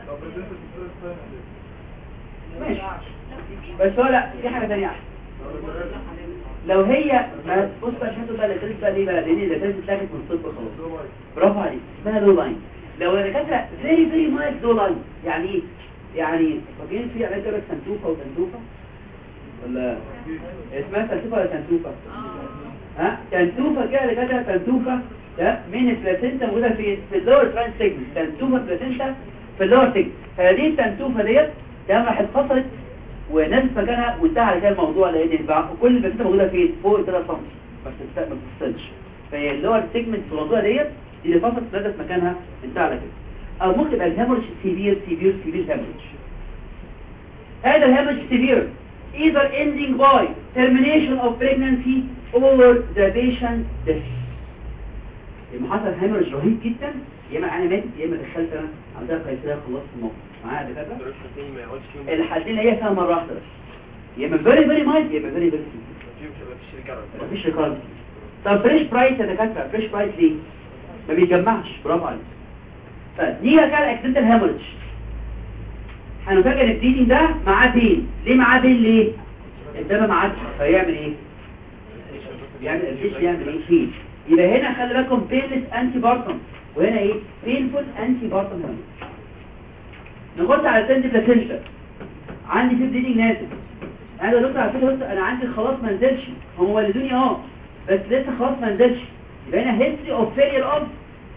ماشي بس هو لا في حاجه ثانيه احسن لو هي ما بص بقى شفتوا بقى الاساس بقى ليه بقى لان الاساس اتاخد من الصفر خلاص برافو عليك اسمها لو لاين لو الدكاتره فيري فيري مايك لو لاين يعني ايه يعني فاكرين في علاج لك سنتوفه وتنتوفه ولا اسمها سنتوفه ولا تنتوفه ها تنتوفه كده دكاتره تنتوفه ده من البلاسينتا موجوده في في اللور ترانس سيجمنت تنتوفه بلاسينتا في اللور سيجمنت فهذه التنتوفه ديت تمام راح اتفصلت ونزلت مكانها وانتهى على كده الموضوع لان البع- كل البلاسينتا موجوده فين فوق 3 سم بس الس- ما بتفصلش فهي اللور سيجمنت في الموضوع ديت دي اللي فصلت نزلت مكانها انتهى على كده او ممكن يبقى الهيموريج سيفير سيفير سيفير هيموريج هذا الهيموريج سيفير either ending by termination of pregnancy or the patient death لما حصل هيموريج رهيب جدا يا اما انا ماتت يا اما دخلت انا عندها قيصريه خلصت الموقف معايا يا دكاتره دكتور الحسين ما يقعدش فيهم الحالتين اللي هي فيها مره واحده بس يا اما فيري فيري مايل يا اما فيري فيري فيهم شباب في الشركه مفيش ريكارد طب فريش برايس يا دكاتره فريش برايس ليه ما بيتجمعش برافو عليك طيب نيجي كده اكسنتال هيموريج هنفاجئ ان البليدنج ده معاه بين ليه معاه بين ليه الدم معاه فيعمل ايه بيعمل الفيش بيعمل ايه فين يبقى هنا خلي بالكم بينلس انتي بارتم وهنا ايه بينفول انتي بارتم هيموريج نخش على السند بلاسنتا عندي في بليدنج نازل انا يا دكتور على فكره بص انا عندي خلاص ما نزلش هم ولدوني اه بس لسه خلاص ما نزلش يبقى هنا هيستري اوف فيلير اوف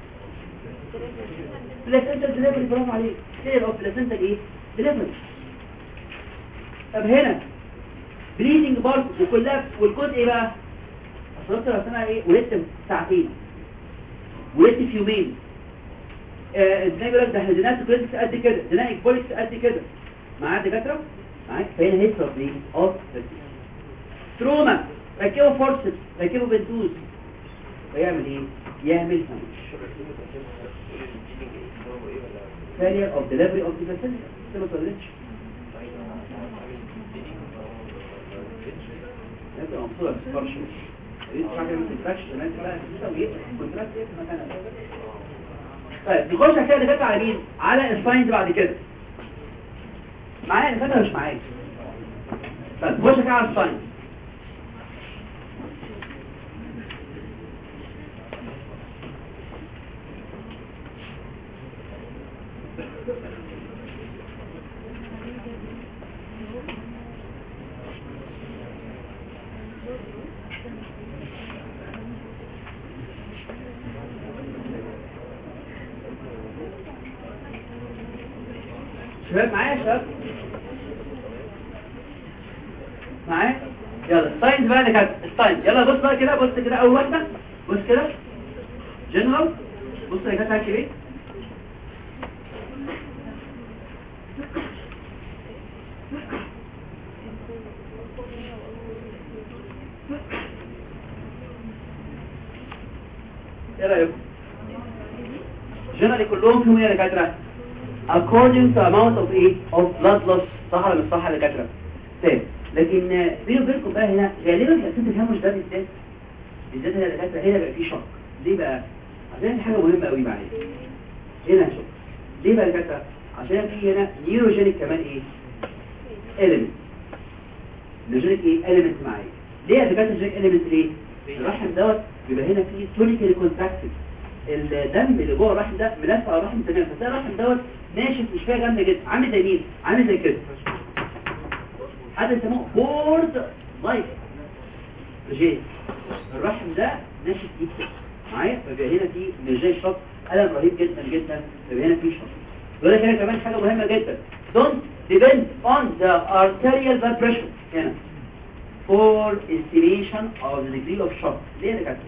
بلاسنتا ديليفري برافو عليك فيلير اوف بلاسنتا ايه ديليفري طب هنا بليدنج برضه وكلها والكود ايه بقى اصل دكتور اصل انا ايه ولدت ساعتين ولدت في يومين آه، ازاي بيقول لك ده احنا دينات كريتكس قد كده دينات اكبوليكس قد كده معايا دكاتره معاك فهنا هيصرف ايه اوف تروما ركبوا فورسز ركبوا بنتوز ويعمل ايه يعمل failure of delivery of the facility لسه ما اتولدتش انت مبسوطه بتفرش دي حاجه ما تنفعش ما انت بقى تسوي كونتراكت ايه في مكانها طيب نخش على كده دكاتره على مين على الساينز بعد كده معايا الفكره مش معايا طيب نخش كده على الساينز شباب معايا يا شباب معايا يلا الساينز بقى اللي كانت الساينز يلا بص بقى كده بص كده اول واحده بص كده جنرال بص يا كانت هاكي ايه ايه رايكم جنرالي كلهم فيهم ايه يا دكاتره according to amount of ايه of blood loss صح ولا مش صح يا دكاتره طيب لكن آه، بيني وبينكم بقى هنا غالبا في اساس الهامش ده بالذات بالذات هنا يا دكاتره هنا بقى فيه شق ليه بقى عشان في حاجه مهمه قوي معايا هنا شق ليه بقى يا دكاتره عشان في هنا نيوروجينيك كمان ايه element نيوروجينيك ايه element معايا ليه يا دكاتره نيوروجينيك element ليه الرحم دوت بيبقى هنا فيه تونيكالي كونتاكتد الدم اللي جوه الرحم ده ملف على الرحم تمام فتلاقي الرحم دوت ناشف مش فيها جامده جدا عامل زي مين عامل زي كده حد يسموه بورد لايك رجال الرحم ده ناشف جدا معايا فبيبقى هنا في نرجع شوك الم رهيب جدا جدا فبيبقى هنا في شوك يقول لك هنا كمان حاجه مهمه جدا don't depend on the arterial blood pressure هنا for estimation of the degree of shock ليه يا دكاتره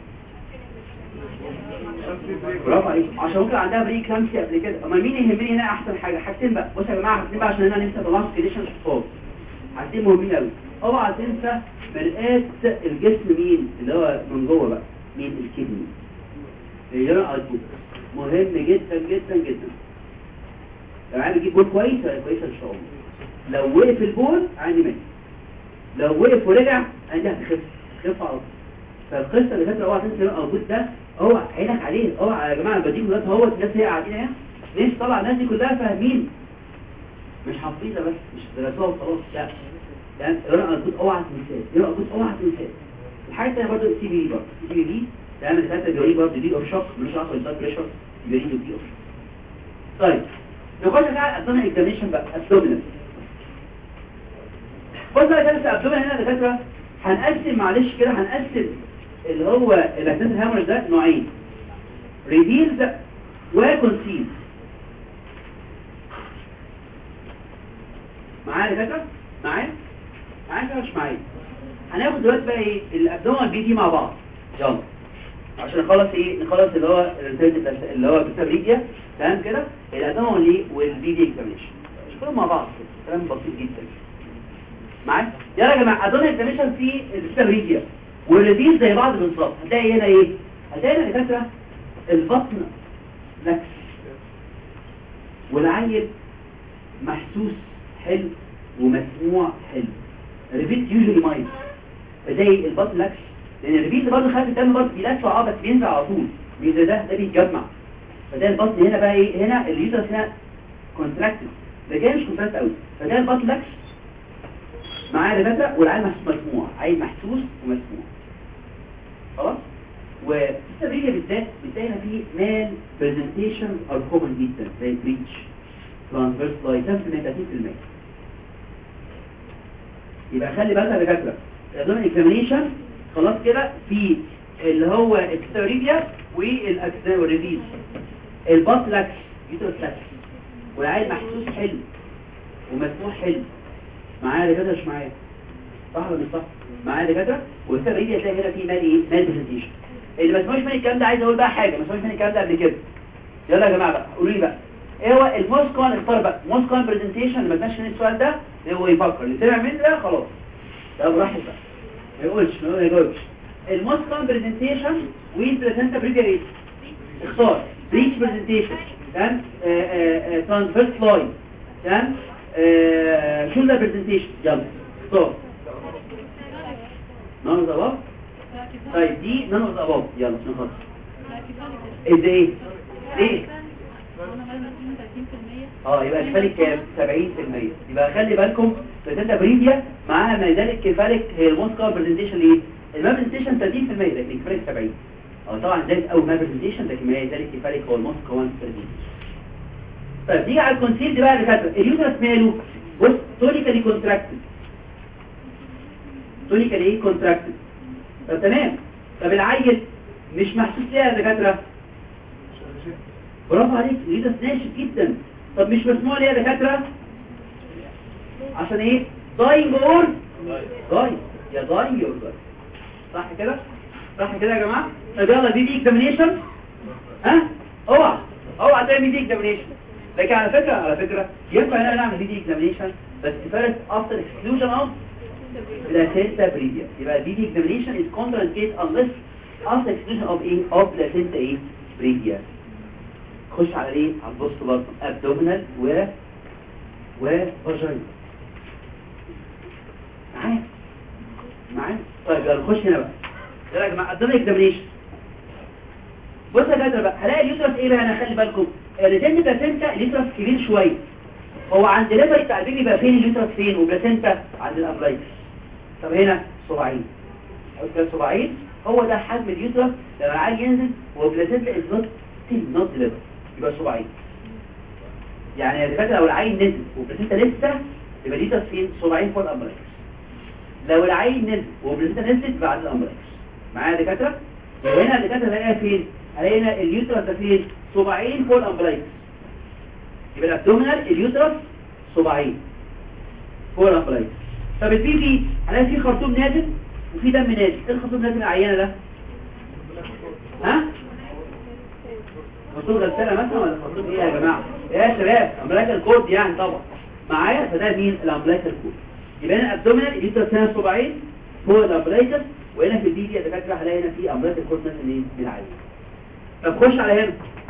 برافو عليك عشان ممكن عندها بري كلامسي قبل كده اما مين يهمني هنا احسن حاجه حاجتين بقى بصوا يا جماعه حاجتين بقى عشان انا نفسي اطلع كونديشن فوق حاجتين مهمين قوي اوعى تنسى مرآة الجسم مين اللي هو من جوه بقى مين الكدني الجرى ارجوك مهم جدا جدا جدا لو عايز اجيب بول كويس هيبقى كويس ان شاء الله لو وقف البول عندي مات لو وقف ورجع عندي هتخف تخف على طول فالقصه اللي فاتت اوعى تنسى الجرى ارجوك ده اوعى عينك عليه اوعى يا جماعه بديهم دلوقتي هو الناس هي قاعدين اهي ليش طبعا الناس دي كلها فاهمين مش حافظينها بس مش درسوها وخلاص لا يعني يقرا الجزء اوعى تنساه يقرا الجزء اوعى تنساه الحاجه الثانيه برضه السي بي برضه السي بي دي تعمل الخاتة بيوري برضه دي اوف شوك مش عارف البلاد بريشر بيوري دي اوف شوك طيب نخش بقى على الابدومين اكزامينشن بقى ابدومينال بص بقى كده في الابدومين هنا يا دكاتره هنقسم معلش كده هنقسم اللي هو الاكسنت هامر ده نوعين ريفيلز وكونسيلز معايا يا دكاتره معايا معايا كده مش معايا هناخد دلوقتي بقى ايه الابدومين بي دي مع بعض يلا عشان نخلص ايه نخلص اللي هو الريزلت اللي هو بالتبريديا تمام كده الادومين ليه والبي دي اكزامينشن نشوفهم مع بعض كلام بسيط جدا معايا يلا يا جماعه ادومين اكزامينشن في البيتابريديا والريديز زي بعض بالظبط هتلاقي هنا ايه هتلاقي هنا دكاتره البطن لكس والعيل محسوس حلو ومسموع حلو ريبيت يوجوالي مايز زي البطن لكس لان الريبيت برضه خلاف الدم برضه بيلف اه بس بينزل على طول بينزل ده ده بيتجمع فده البطن هنا بقى ايه هنا اليوترس هنا كونتراكتد ده جاي مش كونتراكت قوي فده البطن لكس معاه دكاتره والعيل مسموع عيل محسوس ومسموع خلاص والتدريجه بالذات بتلاقي هنا في مان برزنتيشن ار كومن جدا زي بريتش ترانسفيرس لاين 30% يبقى خلي بالك يا دكاتره الادومين اكزامينيشن خلاص كده في اللي هو الكتوريبيا والاكسان والريفيز الباط لاكس يوترس لاكس والعيل محسوس حلو ومسموح حلو معايا دكاتره مش معايا صح ولا مش صح معايا دكاتره والكتوريبيا تلاقي هنا في مال ايه مال برزنتيشن اللي ما سمعوش من الكلام ده عايز اقول بقى حاجه ما سمعوش من الكلام ده قبل كده يلا يا جماعه بقى قولوا لي بقى ايه هو الموسكون اختار بقى موسكون برزنتيشن اللي ما سمعش من السؤال ده هو يفكر اللي سمع منه ده خلاص ده براحتك بقى ما يقولش ما يجاوبش الموسكون برزنتيشن والبرزنتا بريفيريت اختار بريتش برزنتيشن تمام ترانسفيرس لاين تمام شولدر برزنتيشن يلا اختار نون اوف ذا طيب دي نون اوف ذا اباف يلا عشان خاطر ازاي ليه اه يبقى كفالك كام 70% يبقى خلي بالكم بتنتا بريديا معاها ما ذلك كفالك هي الموسكا برزنتيشن ايه الما برزنتيشن 30% لكن كفالك 70 اه طبعا ذلك اول ما برزنتيشن لكن ما ذلك كفالك هو الموسكا 1 طيب نيجي على الكونسيل دي بقى اللي كاتبه اليوترس ماله بص تونيكالي كونتراكتد تونيكالي ايه كونتراكتد طب تمام طب العيل مش محسوس ليه يا دكاتره برافو عليك اليوترس ناشف جدا طب مش مسموع ليه يا دكاتره عشان ايه داينج اور داينج يا داينج اور داينج صح كده صح كده يا جماعه طب يلا بي بي اكزامينيشن ها اوعى اوعى تعمل بي اكزامينيشن لكن على فكره على فكره ينفع ان انا اعمل بي دي اكزامينيشن بس فيرست افتر اكسكلوجن اوف placenta previa يبقى البي دي اكزامينيشن از contraindicated unless after exclusion of ايه of placenta ايه previa خش على ايه على البوست بطن ابدومينال و وفاجينا معايا معايا طيب يلا نخش هنا بقى يلا يا جماعه ابدومينال اكزامينيشن بص يا جدع بقى هلاقي اليوترس ايه بقى انا خلي بالكم الريتين بلاسنتا اليوترس كبير شويه هو عند الليفر بتاع البيبي بقى فين اليوترس فين وبلاسنتا عند الابلايكس طب هنا صباعين قلت صباعين هو ده حجم اليوترس لما العيل ينزل وبلاسنتا از نوت ستيل نوت ليفر يبقى صباعين يعني يا دكاتره لو العين نزل وبلاسنتا لسه يبقى اليوترس فين صباعين فوق الامبلايكس لو العين نزل وبلاسنتا نزلت بعد الامبلايكس معايا يا دكاتره يبقى هنا اللي كانت هلاقيها فين هلاقي هنا اليوترس ده فين صباعين فوق الامبلايكس يبقى الابدومينال اليوترس صباعين فوق الامبلايكس طب البي بي هلاقي فيه خرطوم نازل وفي دم نازل ايه الخرطوم نازل العيانه ده ها خرطوم غسالة مثلا ولا خرطوم ايه يا جماعة ايه يا شباب امبلايكال كورد يعني طبعا معايا فده مين الامبلايكال كورد يبقى هنا الابدومينال اليوترس هنا صباعين فوق الامبلايكال وهنا في البي دي يا دكاتره هلاقي هنا في امبلايكال كورد مثلا ايه من العين طب خش على هنا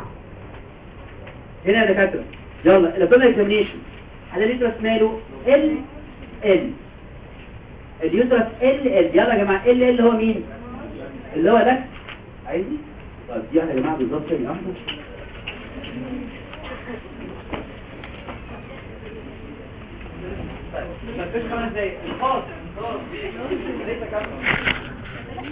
هنا يا دكاتره يلا الابدومينال اكزامينيشن هلاقي اليوترس ماله ال ال اليوترس ال ال يلا يا جماعه ال ال هو مين اللي هو ده عايزني طيب دي يا جماعه بالظبط ثانيه واحده ما فيش خمس دقايق خلاص خلاص ليس كمل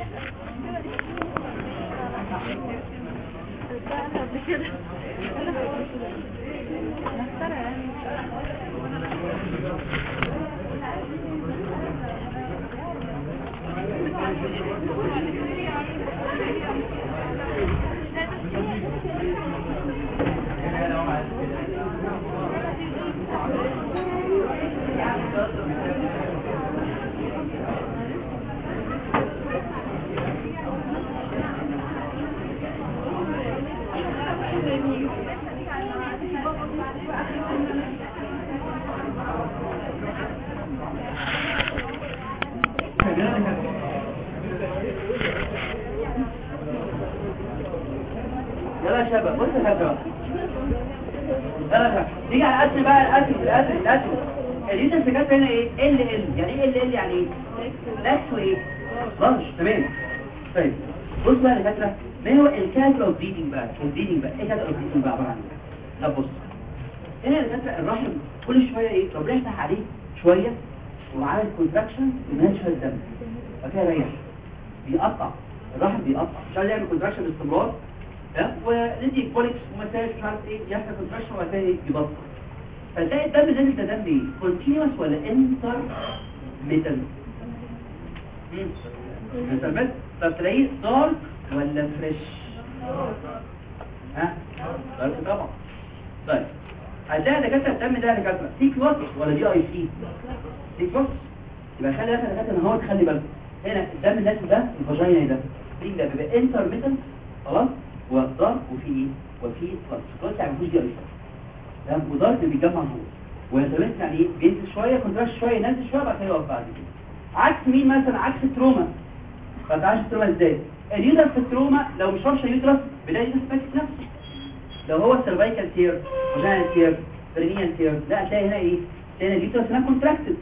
يلا يا شباب بص يا شباب يلا يا شباب نيجي على الاسم بقى الاسم الاسم الاسم اليوتر سكات هنا ايه ال ال يعني ايه ال ال يعني ايه بس وايه لانش تمام طيب بص بقى يا دكاتره ما هو الكاتل اوف بليدنج بقى البليدنج بقى ايه كاتل اوف بليدنج بقى عباره عن ايه طب بص هنا يا دكاتره الرحم كل شويه ايه ربنا يفتح عليه شويه وعامل كونتراكشن وماشي شويه دم بعد كده يريح بيقطع الرحم بيقطع مش عايز يعمل كونتراكشن باستمرار ها وندي كوليكس ومساج مش عارف ايه يحصل كونتراكشن وبعد كده إيه؟ يبطل فتلاقي الدم نازل ده دم ايه كونتينوس ولا انتر ميتال انتر طب تلاقيه دارك ولا فريش ها دارك طبعا طيب هتلاقي دكاتره الدم ده دكاتره سي كلوس ولا دي اي سي سي كلوس يبقى خلي بالك دكاتره ان هو تخلي بالك هنا الدم النازل ده الفاجينا ده دي ده بيبقى انتر ميتال خلاص ودارك وفي ايه وفي كلوس كلوس يعني مفيش دي اي سي تمام ودارك بيتجمع هو ويتمثل يعني ايه بينزل شويه كونتراكت شويه ينزل شويه بعد كده يقف بعد كده عكس مين مثلا عكس التروما فتعرفش التروما ازاي اليوترس في التروما لو مش رابشه يوترس بيلاقي اليوترس ماسك نفسه لو هو سيرفايكال تير فاجينال تير برينيال تير لا هتلاقي هنا ايه تلاقي اليوترس هنا كونتراكتد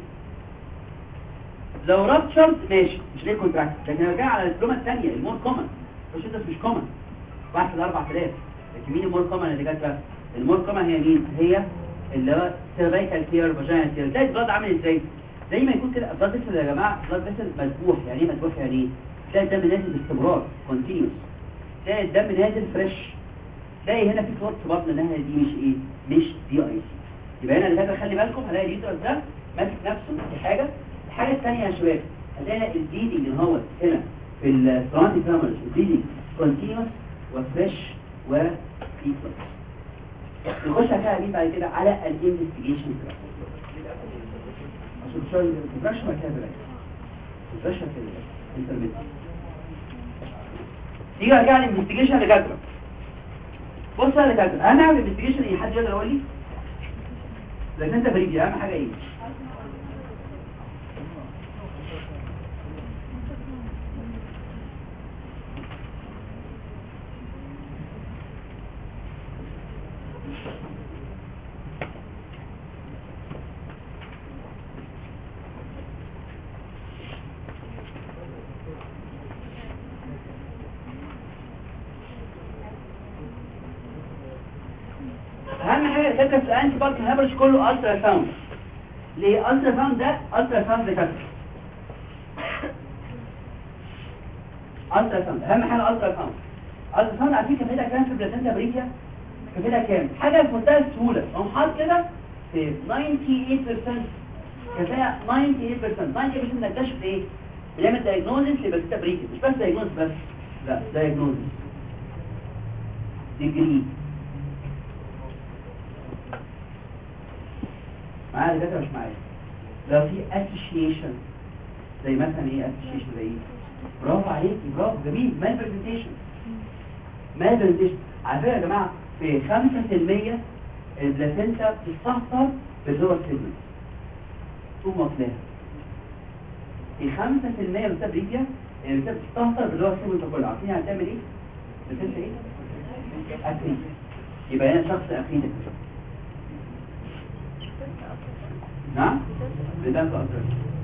لو رابتشرد ماشي مش ليه كونتراكتد لكن ارجع على التروما الثانيه المور كومن اليوترس مش كومن واحد في 4000 لكن مين المور كومن اللي جت بقى المور كومن هي مين هي اللي هو سيرفايكال تير فاجينال تير ده البلاد عامل ازاي زي ما يكون كده البلاد فيسل يا جماعه البلاد فيسل مذبوح يعني ايه مذبوح يعني ايه تلاقي الدم نازل باستمرار كونتينوس تلاقي الدم نازل فريش تلاقي هنا في كلوت في بطن النهايه دي مش ايه مش دي اي سي يبقى هنا اللي خلي بالكم هلاقي اليوترس ده ماسك نفسه دي حاجه الحاجه الثانيه يا شباب هتلاقي البليدنج اللي هو هنا في السترانتي كامرز البليدنج كونتينوس وفريش وفي كلوت نخش على مين بعد كده على الانفستيجيشن عشان شويه الكونتراكشن بعد كده بلاش الكونتراكشن كده انترميت نيجي ارجع للانفستيجيشن اللي جاتنا بص يا دكاتره اهم حاجه في الانفستيجيشن ايه حد يقدر يقول لي لكن انت بريدي اهم حاجه ايه اهم حاجه الفكره في الانتي بارتن هابرش كله الترا ساوند ليه الترا ساوند ده الترا ساوند ده كده الترا ساوند اهم حاجه الترا ساوند الترا ساوند عارفين كفايتها كام في البلاتينتا بريكيا كفايتها كام حاجه في منتهى السهوله اقوم حاطط كده في 98% كفايه 98% 98% نكتشف ايه بنعمل دايجنوزس لبلاتينتا بريكيا مش بس دايجنوزس بس لا diagnosis degree معايا دكاتره مش معايا لو في association زي مثلا ايه association زي ايه برافو عليك برافو جميل مال برزنتيشن مال برزنتيشن على فكره يا جماعه في 5% البلاسينتا بتستهتر باللور سيجمنت ثم مصلها في 5% من التبريديا اللي بتستهتر باللور سيجمنت كله عارفين هتعمل ايه؟ بتنسى ايه؟ اكيد يبقى هنا شخص اكيد نعم بدان أكتر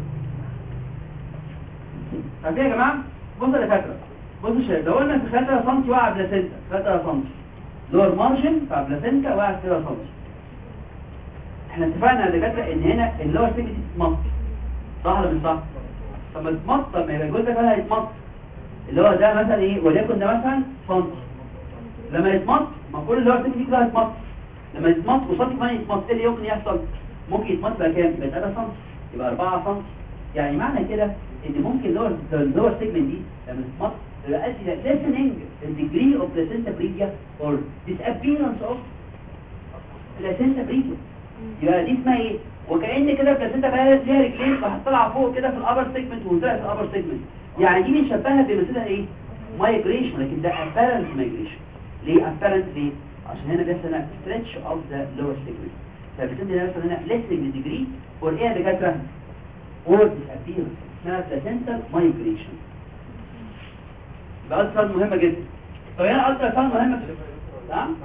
طب يا جماعة بصوا يا فاكرة بصوا شايف لو قلنا في 3 سم وقع بلاسنتا 3 سم لور مارجن بتاع بلاسنتا وقع 3 سم احنا اتفقنا يا دكاتره ان هنا اللور سيجمنت دي تتمط صح ولا مش صح؟ طب ما تتمط طب ما يبقى الجزء ده هيتمط اللي هو ده مثلا ايه وليكن ده مثلا سم لما يتمط ما كل اللور سيجمنت دي كلها هتمط لما يتمط وصوت كمان يتمط ايه اللي يمكن يحصل؟ ممكن يتمط بقى كام؟ يبقى 3 سم يبقى 4 سم يعني معنى كده ان ممكن اللور اللور سيجمنت دي لما تتمط تبقى ادي lessening the degree of placenta previa or disappearance of placenta previa يبقى دي اسمها ايه وكأن كده البلاسينتا بقى ليها رجلين فهتطلع فوق كده في الابر سيجمنت وطلع في الابر سيجمنت يعني دي بنشبهها بمثلها ايه مايجريشن لكن ده apparent مايجريشن ليه apparent ليه عشان هنا بيحصل هنا stretch of the lower segment فبالتالي ده بيحصل هنا lessening the degree or ايه يا دكاتره or disappearance اسمها placental migration يبقى الترا مهمه جدا طب هنا الترا مهمه نعم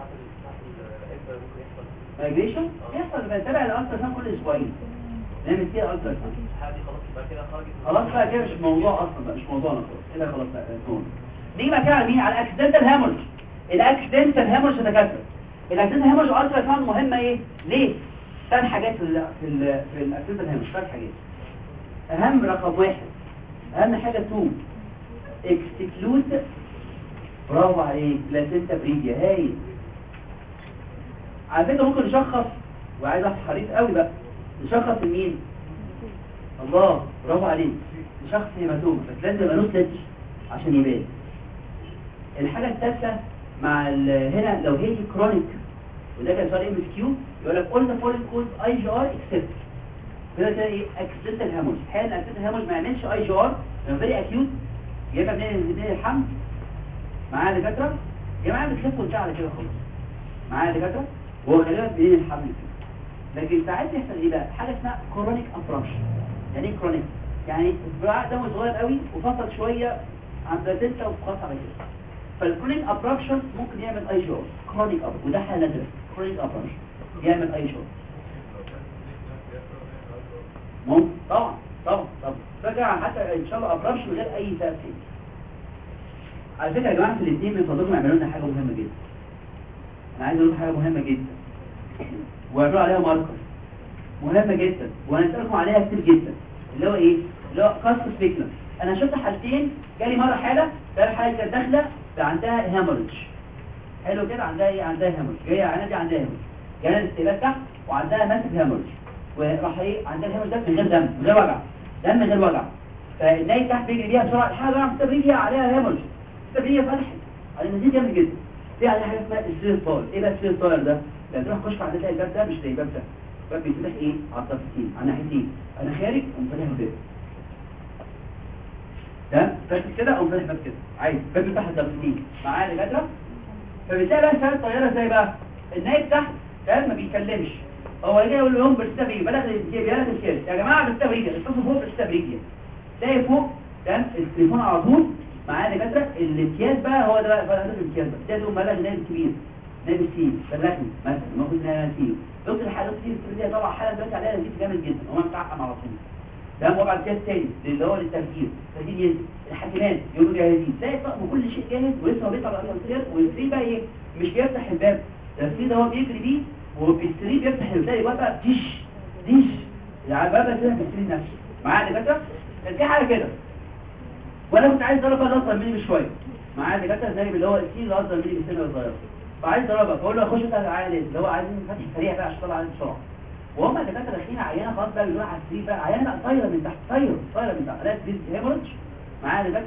مايجريشن يحصل بتابع الالترا ساوند كل اسبوعين نعمل فيها الترا ساوند هذه خلاص يبقى كده خرجت خلاص بقى كده مش موضوع اصلا بقى مش موضوعنا خلاص كده خلاص بقى نقول نيجي بقى كده على مين على الاكسيدنتال هامورج الاكسيدنتال هامورج يا دكاتره الاكسيدنتال هامورج الترا ساوند مهمه ايه ليه ثلاث حاجات في ال في ال في الاكسيدنتال هامورج ثلاث حاجات اهم رقم واحد اهم حاجه تو اكسكلود برافو عليك بلاسينتا بريديا هايل على فكره ممكن نشخص وعايز افتح حريص قوي بقى نشخص مين الله برافو عليك نشخص هيماتوما بس لازم يبقى له سلتش عشان يبان الحاجه الثالثه مع ال- هنا لو هي دي كرونيك وده كان سؤال ام اس كيو يقول لك قلنا فولين كود اي جي ار اكسبت كده كده ايه اكسيدنتال هاموج حال الاكسيدنتال هاموج ما يعملش اي جي ار لما فيري اكيوت يا اما بنعمل بدايه الحمل معايا يا دكاتره يا جماعه بتلف وانتهى على كده خلاص معايا يا دكاتره وهو غالبا بدايه الحمل كده لكن ساعات يحصل ايه بقى حاجه اسمها كرونيك ابرامشن يعني ايه كرونيك يعني الزراعه دمه صغير قوي وفصل شويه عند الدلتا وخلاص على كده فالكرونيك ابرامشن ممكن يعمل اي جي ار كرونيك اب وده حاله نادره كرونيك ابرامشن يعمل اي جي ار ممكن طبعا طبعا طبعا فكرة حتى ان شاء الله ابرامش من غير اي سبب تاني على فكره يا جماعه في الاثنين من فضلكم يعملوا لنا حاجه مهمه جدا انا عايز اقول حاجه مهمه جدا ويعملوا عليها ماركر مهمه جدا وهنسالكم عليها كتير جدا اللي هو ايه اللي هو كاست سبيكلر انا شفت حالتين جالي مره حاله جالي حاله كانت داخله عندها هيموريدج حلو كده عندها ايه عندها هيموريدج جايه عندها دي عندها هيموريدج جالها استهلاك تحت وعندها ماسك هيموريدج وراح ايه عندها الهيموريدج ده من غير دم من غير وجع دم من غير وجع فالناي تحت بيجري بيها بسرعه الحاجه بقى مستبريه عليها هيموريدج مستبريه فتحت على النتيجه جامد جدا في عليها حاجه اسمها السير طاير ايه بقى السير طاير ده لما تروح تخش على تلاقي الباب ده مش زي الباب ده الباب بيتفتح ايه على الطرفين على ناحيتين انا خارج قوم فاتح الباب ده فاتح كده قوم فاتح باب كده عايز باب بيفتح الطرفين معايا دكاتره فبتلاقي بقى السير الطايره ازاي بقى النايب تحت كان ما بيتكلمش هو جاي يقول لهم بالستابريجيا بلغ الجيب بلغ الكير يا جماعه بالستابريجيا اتصلوا فوق بالستابريجيا تلاقي فوق تمام التليفون على طول معاه دكاتره الامتياز بقى هو ده بقى بقى هدف الامتياز بقى تلاقي تقوم بلغ النادي الكبير نادي السين بلغني مثلا المفروض ان انا سين دكتور الحالات كتير دي طبعا حاله دلوقتي عليها نزيف جامد جدا هو متعقم على طول ده وضع الجهاز تاني اللي هو للتفكير تفكير ينزل الحكيمان يقولوا جاهزين تلاقي طقم كل شيء جاهز ولسه هو بيطلع على الانترير والسرير بقى ايه مش بيفتح الباب ده السرير ده هو بيجري بيه وبالسرير بيفتح الباب بقى ديش ديش يعني بقى كده بالسرير نفسه معايا دكاتره كان في حاجه كده وانا كنت عايز ضربه ده اصغر مني بشويه معايا دكاتره زي اللي هو السين اللي اصغر مني بالسنه الصغيره فعايز ضربه فاقول له اخش بقى تعالى اللي هو عايز فتح سريع بقى عشان اطلع عليه بسرعه وهم الدكاتره داخلين عيانه خلاص بقى بيروح على السرير بقى عيانه بقى طايره من تحت طايره طايره من تحت لا سرير هيموريدج معايا دكاتره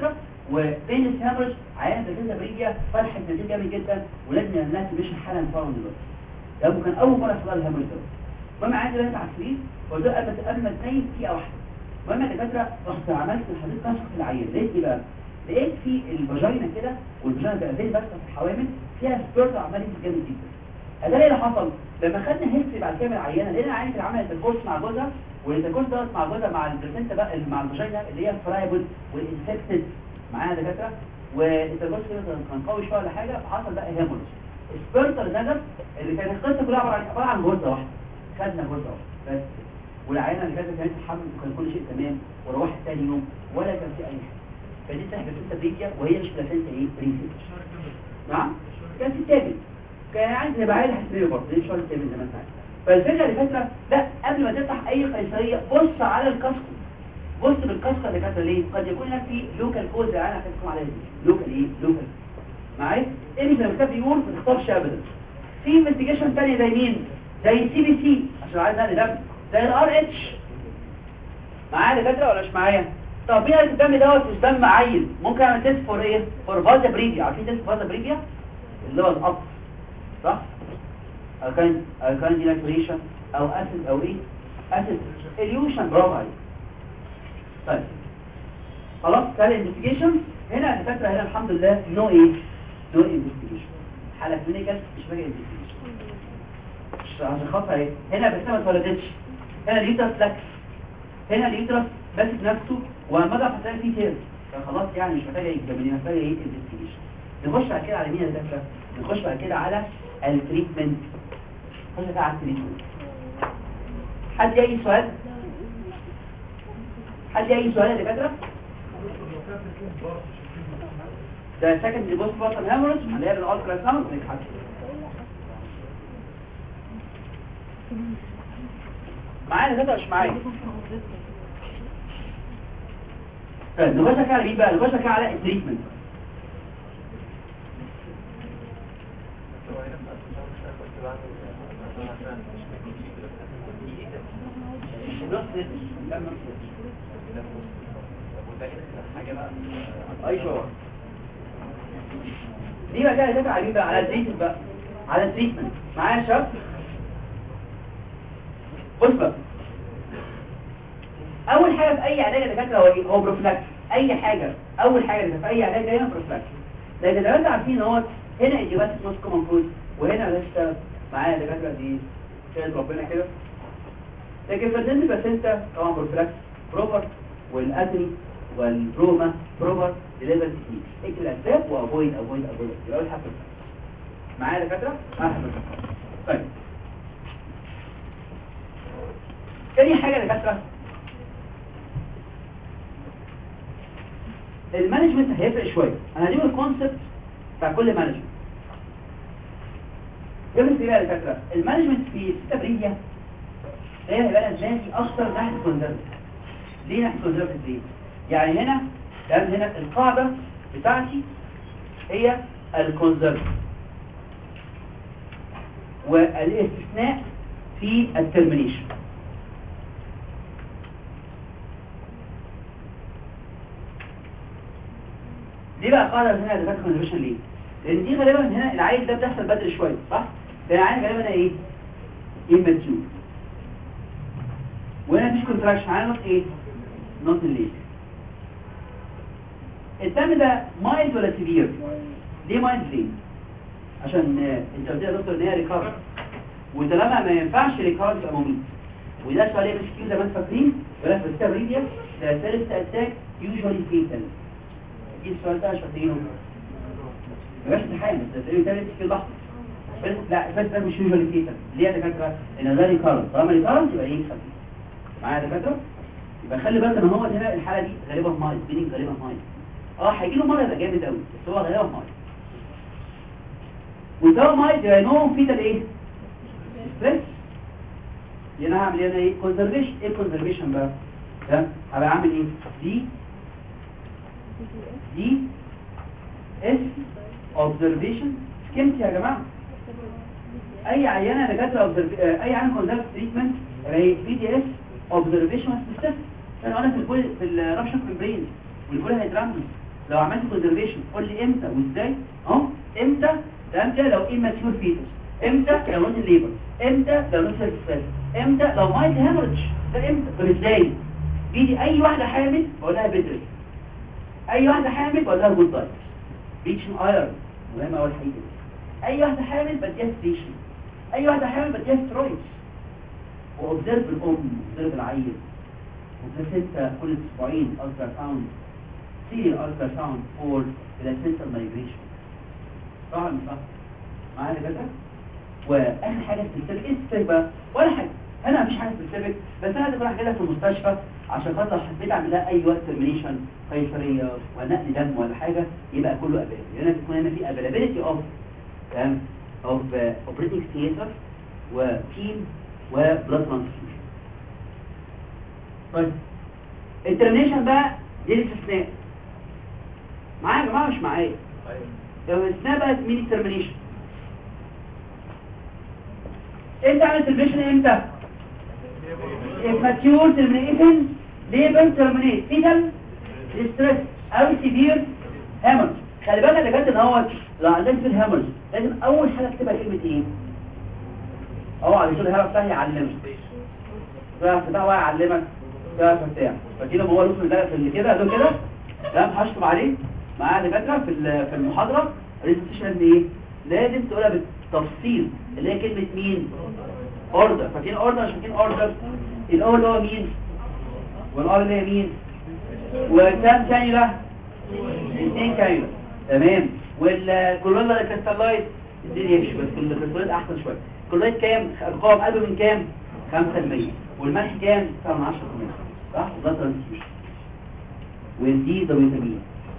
وفين الهامرج عيان ده بريديا فرحت نتيجه جامد جدا ولازم يعمل لها تبريشن حالا فورا دلوقتي ده كان اول مره يحصل لها الهامرج ده المهم عندي دلوقتي على السرير وقلت له قبل قبل ما تنيم دقيقه واحده المهم يا دكاتره رحت عملت لحضرتك كشف في العيان لقيت ايه بقى؟ لقيت في الفاجينا كده والفاجينا بقى زي بس في الحوامل فيها سبيرت عمال ينزل جامد جدا هذا ايه اللي حصل لما خدنا هيستري بعد كده من العيانه لقينا العيانه اللي عملت الكورس مع جوزها والانتركورس دوت مع جوزها مع البرسنت بقى مع الفاجينا اللي هي فرايبل والانفكتد معاها دكاتره والانتركورس كده كان قوي شويه ولا حاجه فحصل بقى هيموريج سبيرتر نزل اللي كانت القصه كلها عباره عن عباره عن جوزه واحده خدنا جوزه واحده بس والعينه اللي كانت كانت الحمل وكان كل شيء تمام وروحت ثاني يوم ولا كان في اي حاجه فدي سحبت انت بريديا وهي مش بلاسنتا ايه بريسيت نعم كان في التابل كان عايز يبقى عايز حسابيه برضه دي شهر التابل زي ما انت عارف فالفكره اللي فاكره لا قبل ما تفتح اي قيصريه بص على الكاسكو بص بالكاسكو اللي كانت ليه قد يكون هناك في لوكال كوز انا هتكلم عليها دي لوكال ايه لوكال معايا ايه اللي الكتاب بيقول ما تختارش ابدا في انفستيجيشن ثانيه زي مين زي سي بي سي عشان عايز نقل دم زي الار اتش معايا دكاتره ولا مش معايا طب مين الدم دوت مش دم عيل ممكن اعمل تيست فور ايه فور فازا بريفيا عارفين تيست فازا بريفيا اللي هو الاب صح الكاين الكاين ديناتوريشن او اسيد او ايه اسيد اليوشن برافو عليك طيب خلاص كان انفستيجيشن هنا الدكاتره هنا الحمد لله نو ايه نو انفستيجيشن حاله كلينيكال مش باقي انفستيجيشن مش عشان خاطر ايه هنا بس ما اتولدتش هنا اليوترس لاكس هنا اليوترس ماسك نفسه ومدى هتلاقي فيه تيرز فخلاص يعني مش محتاجه ايه محتاجه ايه انفستيجيشن نخش بعد كده على مين يا دكتور نخش بعد كده على التريتمنت نخش بقى على التريتمنت حد اي سؤال حد اي سؤال يا دكاتره ده سكند بوست بارتم هامورج اللي هي بالالترا ساوند نكحت معايا دكاتره مش معايا طيب نخش كده على مين بقى نخش كده على التريتمنت ايوه دي بقى كده دافع على بقى على التريتمنت بقى على التريتمنت معايا يا شباب بص بقى اول حاجه في اي علاج يا دكاتره هو ايه هو بروفلاكس اي حاجه اول حاجه في اي علاج دايما بروفلاكس لان زي ما انتم عارفين اهو هنا اجابات نص كومن كود وهنا لسه معايا دكاتره دي شاهد ربنا كده لكن في الدنت باسنتا طبعا بروفلاكس بروبر والاتري والبروما بروبر ديليفر تكنيك اكتب الاسباب وافويد افويد افويد يبقى اول حاجه معايا دكاتره معايا طيب تاني حاجه يا دكاتره المانجمنت هيفرق شويه انا هجيب الكونسبت بتاع كل مانجمنت جبت ايه بقى يا دكاتره المانجمنت في التبريديا هي هيبقى ذاتي اكتر ناحيه كونزرف ليه ناحيه كونزرف ليه يعني هنا لان هنا القاعده بتاعتي هي الكونزرف والاستثناء في الترمينيشن ليه بقى قاعده هنا اللي فاتت كونزرفيشن ليه لان دي غالبا هنا العيل ده بتحصل بدري شويه صح لان العيل غالبا ايه immature وهنا مفيش كونتراكشن على نوت ايه نوت الليل الدم ده مايلد ولا سيفير ليه مايلد ليه عشان آه، انت قلت يا دكتور ان هي ريكارد وطالما ما ينفعش ريكارد يبقى مميت وده سؤال ايه مش كيو زي ما انتم فاكرين ولا في الستابريديا ده ثالث اتاك يوجوالي فيتال ايه السؤال ده مش فاكرينه مبقاش امتحان بس تقريبا ثالث في اللحظه بس لا بس ده مش يوجوالي فيتال ليه يا دكاتره ان ده ريكارد طالما ريكارد يبقى ايه خفيف معايا يا دكاتره يبقى خلي بالك ان هو هنا الحاله دي غالبا مايل بيننج غالبا مايل اه هيجي له مره يبقى جامد قوي بس هو غالبا مايل وده مايل يبقى نوم فيتال ايه ستريس يعني انا هعمل هنا ايه كونزرفيشن ايه كونزرفيشن بقى ده هبقى عامل ايه دي دي اس اوبزرفيشن سكيمت يا جماعه اي عيانه دكاتره observ- آه، اي عيان كونزرف تريتمنت هي بي دي اس اوبزرفيشن سبيسيفيك انا انا في الكل في الرابشن في البرين والكل هيترمز لو عملت كونزرفيشن قول لي امتى وازاي اهو امتى ده امتى لو immature fetus امتى لو نوت الليبر امتى لو نوت سيرفيس امتى لو مايت هيموريدج ده امتى طب ازاي بيجي اي واحده حامل بقول لها بدري اي واحده حامل بقول لها جود دايت ريتشن ايرون مهمه اول حاجه اي واحده حامل بديها ستيشن اي واحده حامل بديها سترويدز واوبزرف الام اوبزرف العيل وبلاسنتا كل اسبوعين الترا ساوند سيريال الترا ساوند فور بلاسنتا مايجريشن طبعا صح معايا كده واخر حاجه سبيسيفيك ايه سبيسيفيك بقى ولا حاجه هنا مفيش حاجه سبيسيفيك بس انا هتبقى كده في المستشفى عشان خاطر لو حبيت اعمل لها اي وقت ترمينيشن قيصريه ونقل دم ولا حاجه يبقى كله افيلابل لان تكون هنا في افيلابيلتي اوف تمام اوف اوبريتنج ثياتر وتيم وبلاد ترانسفيوجن طيب الترمينيشن بقى دي الاستثناء معايا يا جماعه مش معايا لو الاستثناء بقى مين الترمينيشن انت عملت الفيشن امتى immature termination labor terminate fetal distress او severe hemorrhage خلي بالك اللي كانت ان هو لو عندك في الهemorrhage لازم اول حاجه تكتبها كلمه ايه هو على طول الهرب بتاعي يعلمك تعرف بتاع هو يعلمك تعرف بتاع فدي لما هو لوسن ده في اللي كده قالوا كده ده هشطب عليه معاه دكاتره في ال- في المحاضره الريزنتيشن لازم ايه لازم تقولها بالتفصيل اللي هي كلمه مين اوردر فاكرين اوردر مش فاكرين اوردر الاول اللي هو مين والار اللي هي مين وكام كانيولا اثنين كانيولا تمام والكولولا الكريستالايت الدنيا يمشي بس الكريستالايت احسن شويه الكولولايت كام ارقام قلبه من كام 5% والملح كام 7 من 10% صح ده ترانسفيوجن والدي ده فيتامين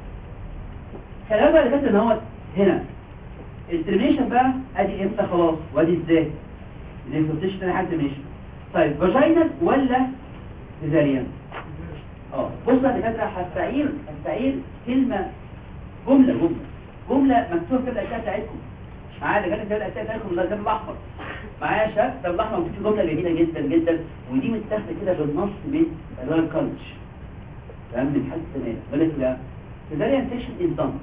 خلي بالك اللي كانت ان هو هنا الترميشن بقى ادي امتى خلاص وادي ازاي الانفورتيشن تاني حاجه ترميشن طيب فاجينال ولا سيزاريان اه بص يا دكاتره هستعير هستعير كلمه جمله جمله جمله مكتوبه في الاشياء بتاعتكم معايا دكاتره في الاشياء بتاعتكم ده الكتاب الاحمر معايا يا شباب الكتاب الاحمر في جمله جميله جدا جدا ودي متاخده كده بالنص من الرايل كولج تمام من حد تمام بقول لك لا cesarean section is done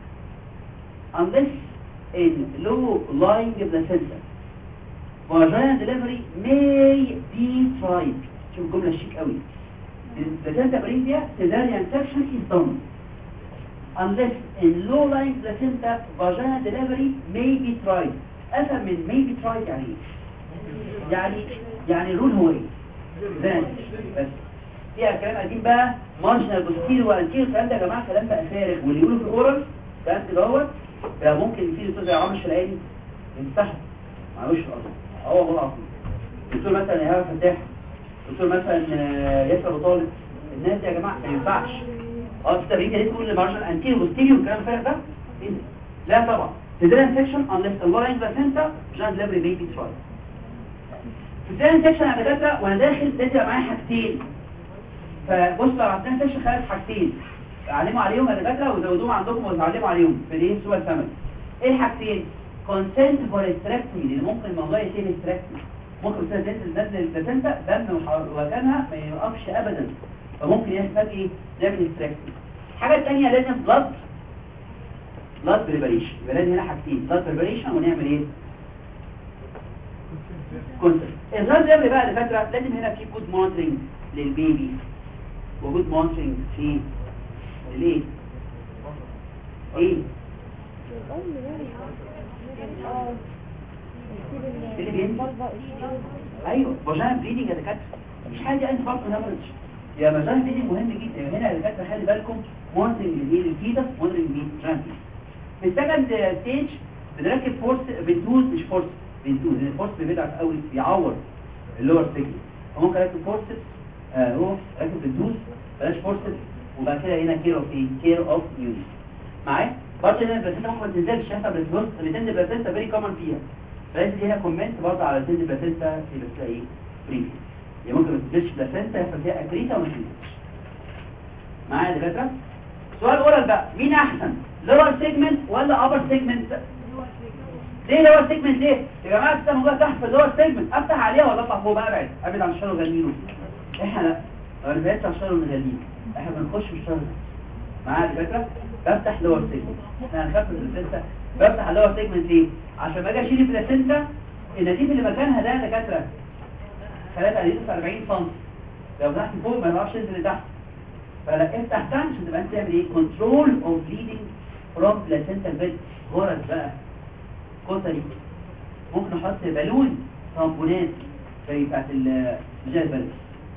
unless in low-lying placenta vaginal delivery may be tried شوف الجملة الشيك قوي placenta previa cesarean section is done unless in low-lying placenta vaginal delivery may be tried أفهم من may be tried يعني ايه؟ يعني يعني الرول هو ايه؟ ذات بس فيها كلام قديم بقى مارجنال بوستيريو وانتيريو الكلام ده يا جماعه كلام بقى فارغ واللي يقولوا في الاورال ده انت دوت ده ممكن في دكتور زي عمرو الشلعاني يمسحه معلوش الارض اه والله العظيم دكتور مثلا ايهاب فتاح دكتور مثلا آه، ياسر ابو طالب الناس دي يا جماعه ما ينفعش اه في تمرين ليه تقول مارجنال انتيريو بوستيريو الكلام الفارغ ده إيه ده؟ لا طبعا Cesarean section unless the line placenta just level may be tried. Cesarean section يا دكاتره وانا داخل لازم يبقى معايا حاجتين فبص لو عندنا سيشن خلال حاجتين علموا عليهم يا دكاتره وزودوهم عندكم وتعلموا عليهم في الايه سوبر فاميلي ايه الحاجتين كونسنت فور استراكتومي لان ممكن الموضوع يتم استراكتومي ممكن استاذ تنزل نزل البلاسنتا دم وح- وكانها ما يوقفش ابدا فممكن يحتاج ايه نعمل استراكتومي الحاجه الثانيه لازم بلاد بلاد بريباريشن يبقى لازم هنا حاجتين بلاد بريباريشن ونعمل ايه كونسنت البلاد بريباريشن بقى يا دكاتره لازم هنا في جود مونترنج للبيبي وجود مونترنج في الايه ايه اللي بينزل ايوه فاجينا بليدنج يا دكاتره مش حاجه انت فرق هامرج يا فاجينا بليدنج مهم جدا هنا يا دكاتره خلي بالكم مونترنج للايه للفيتس مونترنج للفاجينا في السكند ستيج بنركب فورس بندوز مش فورس بندوز لان الفورس بيضعف قوي بيعور اللور سيجمنت فممكن اركب فورس اهو ركب بندوز بلاش فورس وبعد كده هنا كير اوف ايه كير اوف يوز معايا برضه هنا البلاسنتا ممكن ما تنزلش حسب البلاسنتا البلاسنتا البلاسنتا فيري كومن فيها فلازم هنا كومنت برضه على البلاسنتا البلاسنتا يبقى فيها ايه بريف يعني ممكن ما تنزلش بلاسنتا يحصل فيها اكريتا وما تنزلش معايا يا دكاتره سؤال اورال بقى مين احسن لور سيجمنت ولا ابر سيجمنت ليه لور سيجمنت ليه يا جماعه انت موجود تحت في اللور سيجمنت افتح عليها ولا اطلع فوق بقى ابعد ابعد عن الشر وغنينه احنا لا ما بنبعدش عن الشر ونغنيه احنا بنخش في الشر معايا يا دكاتره بفتح لور سيجمنت احنا هنخاف من البلاسنتا بفتح اللور سيجمنت ليه عشان ما اجي اشيل البلاسنتا النتيجه اللي مكانها ده يا دكاتره 43 سم لو تحت فوق ما يعرفش ينزل لتحت فلا افتح تحت عشان تبقى انت تعمل ايه كنترول اوف بليدنج فروم بلاسنتا بيت غرز بقى كتري ممكن احط بالون طامبونات زي بتاعت المجال البلد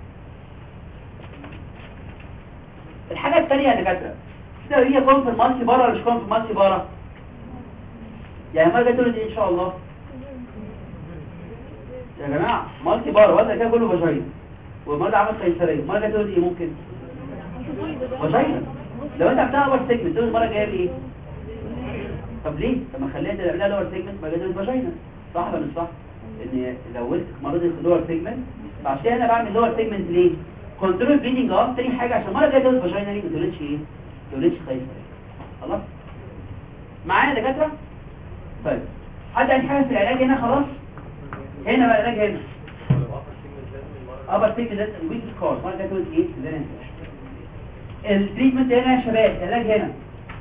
الحاجة الثانية يا دكاترة كده هي كون في المالتي بره ولا مش كون في المالتي بره يعني ما تقول ايه ان شاء الله يا جماعة مالتي بره ولا كده كله فاجينا وما عمل قيصرية ما تقول ايه ممكن فاجينا لو انت بتاع اول سيجمنت تقول المره الجايه بايه طب ليه طب ما خليها تعملها لور سيجمنت ما جدول فاجينا صح ولا مش صح ان لو قلت مريض اللور سيجمنت فعشان كده انا بعمل لور سيجمنت ليه كنترول بليدنج اه تاني حاجه عشان المره الجايه تقول فاجينا دي ما تقولش ايه ما تقولش قيصري خلاص معايا دكاتره طيب حد عايز حاجه في العلاج هنا خلاص هنا بقى العلاج هنا ابر سيجمنت ده ويك سكور المره الجايه تقول ايه سيزاريان التريتمنت هنا يا شباب العلاج هنا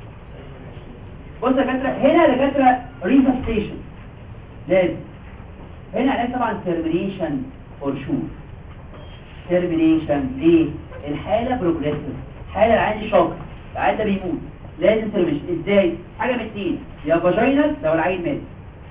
بص يا دكاتره هنا يا دكاتره ريسستيشن لازم هنا علاج طبعا ترمينيشن فور شور ترمينيشن ليه الحاله بروجريسيف حاله العين شوك العين ده بيموت لازم ترميشن ازاي حاجه من اتنين يا فاجينال لو العين مات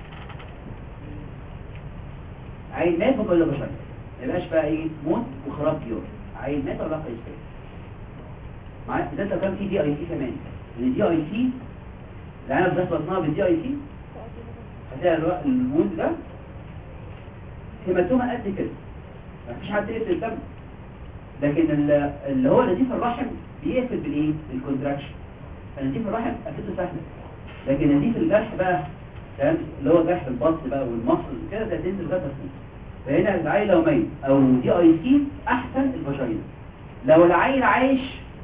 عين مات ممكن له فاجينال ما يبقاش بقى ايه موت وخراب بيور عين مات ولا قيصري معايا ده لو كان في دي اي سي كمان ان دي اي سي العنب ده بطنها بالدي اي سي هتلاقي الو- الموت ده هيماتوما قد كده مفيش حد يقفل الدم لكن ال- اللي هو نزيف الرحم بيقفل بالايه بالكونتراكشن فنزيف الرحم قفلته سهله لكن نزيف الجرح بقى تمام اللي هو جرح البطن بقى والمصل كده ده تنزل بقى تسمية فهنا العيل لو ميت او دي اي سي احسن الفاجينا لو العيل عايش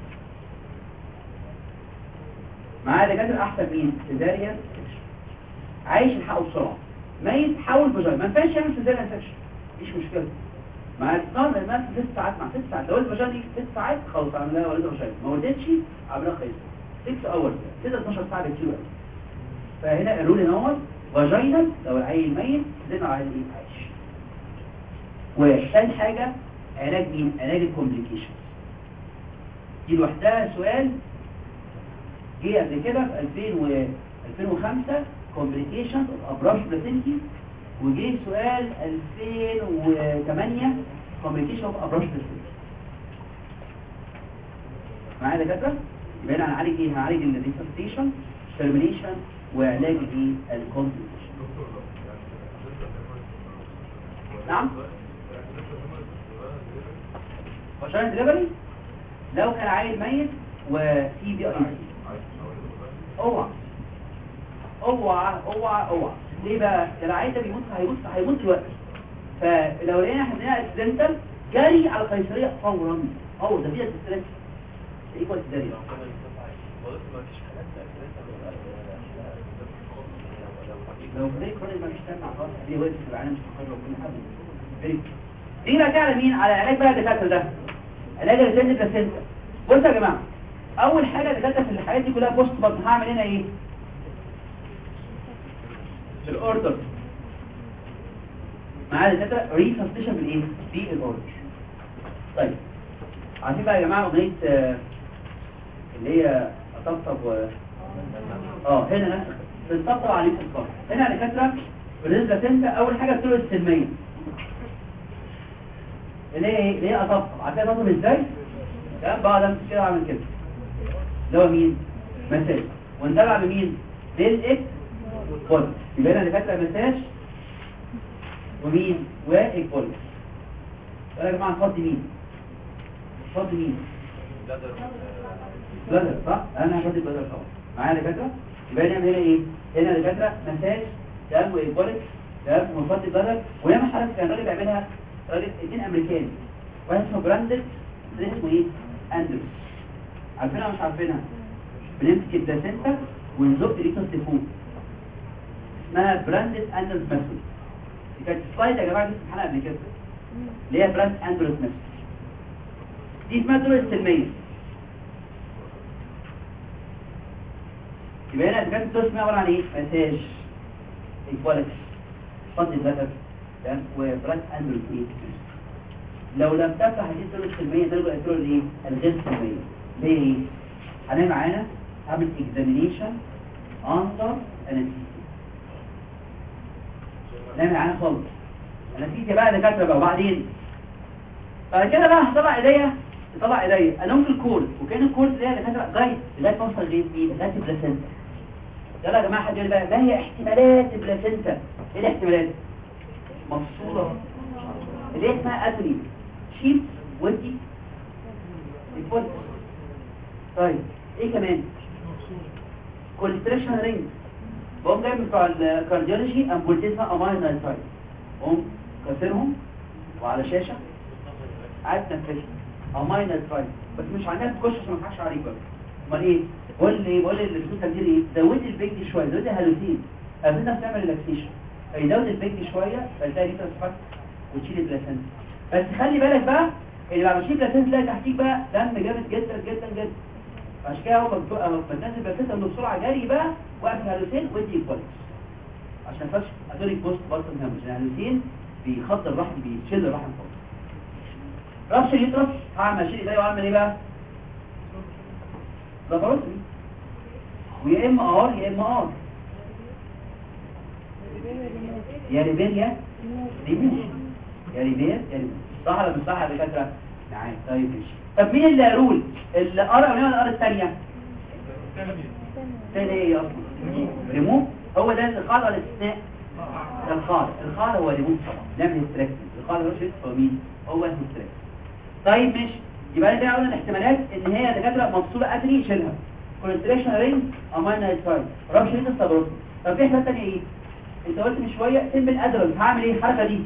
معاه دكاتره احسن مين سيزاريان عايش الحقه بسرعه ميت حاول فاجينا ما ينفعش يعمل سيزاريان سكشن مفيش مشكله مع النار ما ست ساعات مع ست ساعات لو الفاجينا دي ست ساعات خلاص اعملها ولد فاجينا ما ولدتش اعملها قيصر 6 اور كده 12 ساعه بكتير قوي فهنا قالوا لي نور فاجينا لو العيل ميت زينا على ايه عايش وثاني حاجه علاج مين علاج الكومبليكيشن دي لوحدها سؤال جه قبل كده في 2000 و 2005 complications of abruption placental وجه سؤال 2008 complications of abruption placental معايا دكاتره يبقى هنا هنعالج ايه هنعالج الريسبتيشن termination وعلاج الايه الكومبليكيشن نعم عشان دليفري لو كان عيل ميت وفي بي اي اوعى اوعى اوعى اوعى ليه بقى ده العيل ده بيموت هيموت هيموت دلوقتي فلو لقينا احنا عندنا اكسيدنتال جري على القيصريه فورا او ده فيها ستريس ايكوال جري لو بريك كل ما بيشتغل خلاص دي وقت في العالم مش هتخرج من حد بريك دي بقى على مين على علاج بقى الدكاتره ده علاج الريسنت بلاسنتا بصوا يا جماعه اول حاجه الدكاتره في الحاجات دي كلها بوست برضه هعمل هنا ايه في الاوردر معايا الدكاتره ريسبستيشن بالايه بالاوردر طيب عارفين بقى يا جماعه اغنيه آه، اللي هي اطبطب و اه هنا نفس بنطبطب على ليس الفرق هنا يا دكاتره بالنسبه للبلاسنتا اول حاجه الطرق السلميه اللي هي ايه اللي هي اطبطب عارفين اطبطب ازاي تمام بقعد امسك كده واعمل كده اللي هو مين مساج ونتابع بمين للاكس بول يبقى هنا دكاتره مساج ومين واكبول يا جماعه نفضي مين نفضي مين بلدر صح انا هفضي بلدر طبعا معايا دكاتره يبقى نعمل هنا ايه هنا دكاتره مساج تمام واكبولك تمام ونفضي بلدر ونعمل حركه كان راجل بيعملها راجل اثنين امريكان واحد اسمه براندد ده اسمه ايه اندرس عارفينها ولا مش عارفينها بنمسك البلاسنتا ونزق ريتوس لفوق اسمها براندد اندرس ميثود دي كانت سلايد يا جماعه دي في الحلقه قبل كده اللي هي براند اندرس ميثود دي اسمها الطرق السلميه يبقى هنا كانت الدور اسمها عباره عن ايه مساج ايكواليتي فضل البتر تمام وبراك اندرو ايه لو لم تفتح هذه الدور السلميه درجه الدور الايه الغير سلميه ليه ايه هنعمل معانا هعمل اكزامينيشن اندر انستيزيا نعمل معانا خالص انستيزيا بقى دكاتره بقى وبعدين بعد كده بقى هطلع ايديا اطلع ايديا انوم في الكورس وكان الكورس ده دكاتره جاي لغايه ما اوصل لغايه مين لغايه البلاسنتا يلا يا جماعه حد يقول بقى ما هي احتمالات البلاسنتا ايه الاحتمالات مفصوله اللي هي اسمها اتري شيب ودي الفول طيب ايه كمان كولستريشن رينج بقوم جاي من بتوع الكارديولوجي امبولتيزما اماين نايترايت بقوم كسرهم وعلى شاشه قاعد تنفسهم اماين نايترايت بس مش عندنا تخش عشان ما تضحكش عليك بقى امال ايه بقول لي بقول لي الدكتور دي ايه زودي البنج شويه زودي هالوتين قبلنا بتعمل ريلاكسيشن فيزود البنج شويه فتلاقي ليتر صفات وتشيل البلاسنتا بس خلي بالك بقى اللي بعد ما تشيل البلاسنتا تلاقي تحتيك بقى دم جامد جدا جدا جدا عشان كده هو بتبقى بتنزل البلاسنتا من بسرعه جري بقى وقف الهالوتين ودي كويس عشان فاش ادوري بوست بارتن هامج الهالوتين بيخط الرحم بيشيل الرحم خالص رش اليوترس هعمل اشيل ايديا واعمل ايه بقى لاباروتومي ويا اما ار يا اما ار يا ريبير يا ريبير يا ريبير يا ريبير صح ولا مش صح يا دكاتره معاك طيب ماشي طب مين اللي رول الار الاولانيه ولا الار الثانيه الثانيه ايه اصلا ريموف هو ده القاعده ولا الاستثناء ده القاعده القاعده هو ريموف طبعا نعمل هيستريكشن القاعده مش هو مين هو الهيستريكشن طيب ماشي يبقى ده قلنا الاحتمالات ان هي دكاتره مفصوله اتري يشيلها كونستريكشن رينج اماين نايترايت رابش رينج استبروت طب في حاجه ثانيه ايه انت قلت من شويه سيمبل ادرل هعمل ايه الحركه دي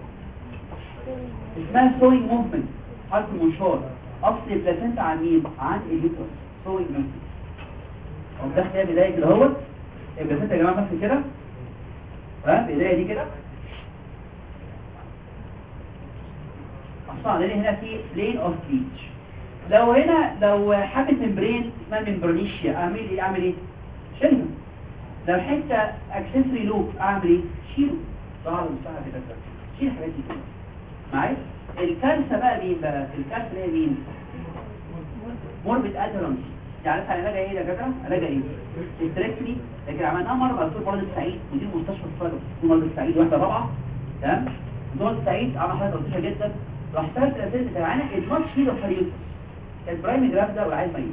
اسمها سوينج موفمنت حركه المنشار افصل البلاسنتا عن مين عن اليوترس سوينج موفمنت قوم تحت يا بدايه كده اهوت البلاسنتا يا جماعه بس كده ها بايديا دي كده اصلا لان هنا في بلين اوف ليتش لو هنا لو حاجه ممبرين اسمها ممبرونيشيا اعمل ايه اعمل ايه شيلها لو حته اكسسوري لوب اعمل ايه شيله صح ولا مش صح كده شيل الحاجات دي كلها معايا الكارثه بقى مين بقى الكارثه اللي هي مين موربيد ادرنس يعني عارف علاجها ايه يا جدع علاجها ايه استريكتلي لكن عملناها مره مع دكتور مرض السعيد مدير مستشفى الصدر دكتور مرض السعيد واحده رابعه تمام دكتور السعيد عمل حاجه لطيفه جدا راح ثلاث الاسئله بتاعنا اتماتش هيلو فريوس كان برايم جراف ده والعيل ميت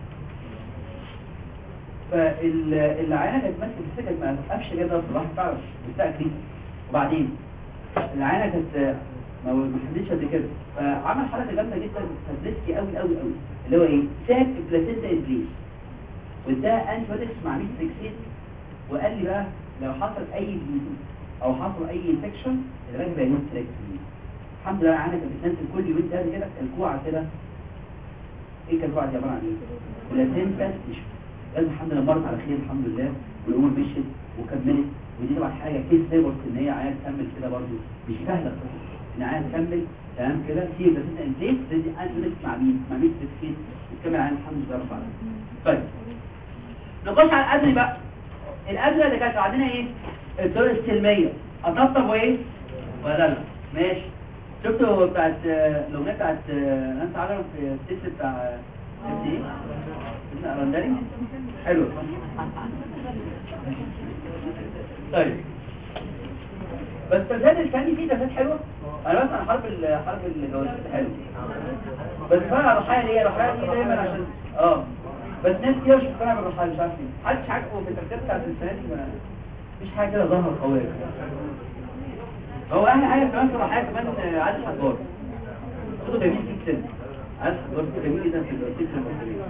فالعينه كانت ماسكه في السكه ما قفش جدا في الواحد فعلا مستاء كريم وبعدين العينه كانت ما ما حدش قد كده فعمل حركه جامده جدا فبريسكي قوي قوي قوي اللي هو ايه ساب البلاسينتا ان بليس واداها انتيبيوتكس مع ميثريكسيد وقال لي بقى لو حصل اي بليدنج او حصل اي انفكشن الراجل بقى يموت الحمد لله العينه كانت بتنزل كل يومين ثلاثه كده الكوعه كده ايه كان الكوعه دي عباره عن ايه؟ بلاسينتا تيشو لازم الحمد لله مرت على خير الحمد لله والامور مشيت وكملت ودي طبعا حاجه كيس ليبر ان هي عايزه تكمل كده برضه مش سهله بصراحه ان عايزه تكمل تمام كده في بلاسينتا انزيت لازم انزل مع مين؟ مع مين تفكير تكمل عين الحمد لله رب العالمين طيب نخش على الأدري بقى الأدري اللي كانت عندنا ايه الدور السلمية أطبطب وايه ولا لا ماشي شفتوا بتاعت آه، الأغنية بتاعت آه، نانسي عجرم في التتر بتاع اف دي اسمها رندري حلو طيب بس تزاد الفني فيه تزاد حلوة انا بسمع حرب ال- حرب الجوازات حلو بس فانا الرحايا ليه الرحايا دي دايما عشان اه بس ناس كتير مش مقتنعه بالرحايا مش عارف ليه محدش عاجبه في الترتيب بتاعت السنه دي ما- مفيش حاجه كده ظاهره قويه هو اهم حاجه كمان في الرحايا كمان آه، عادل حجار صوته جميل جدا عادل حجار صوته جميل جدا في التتر المصري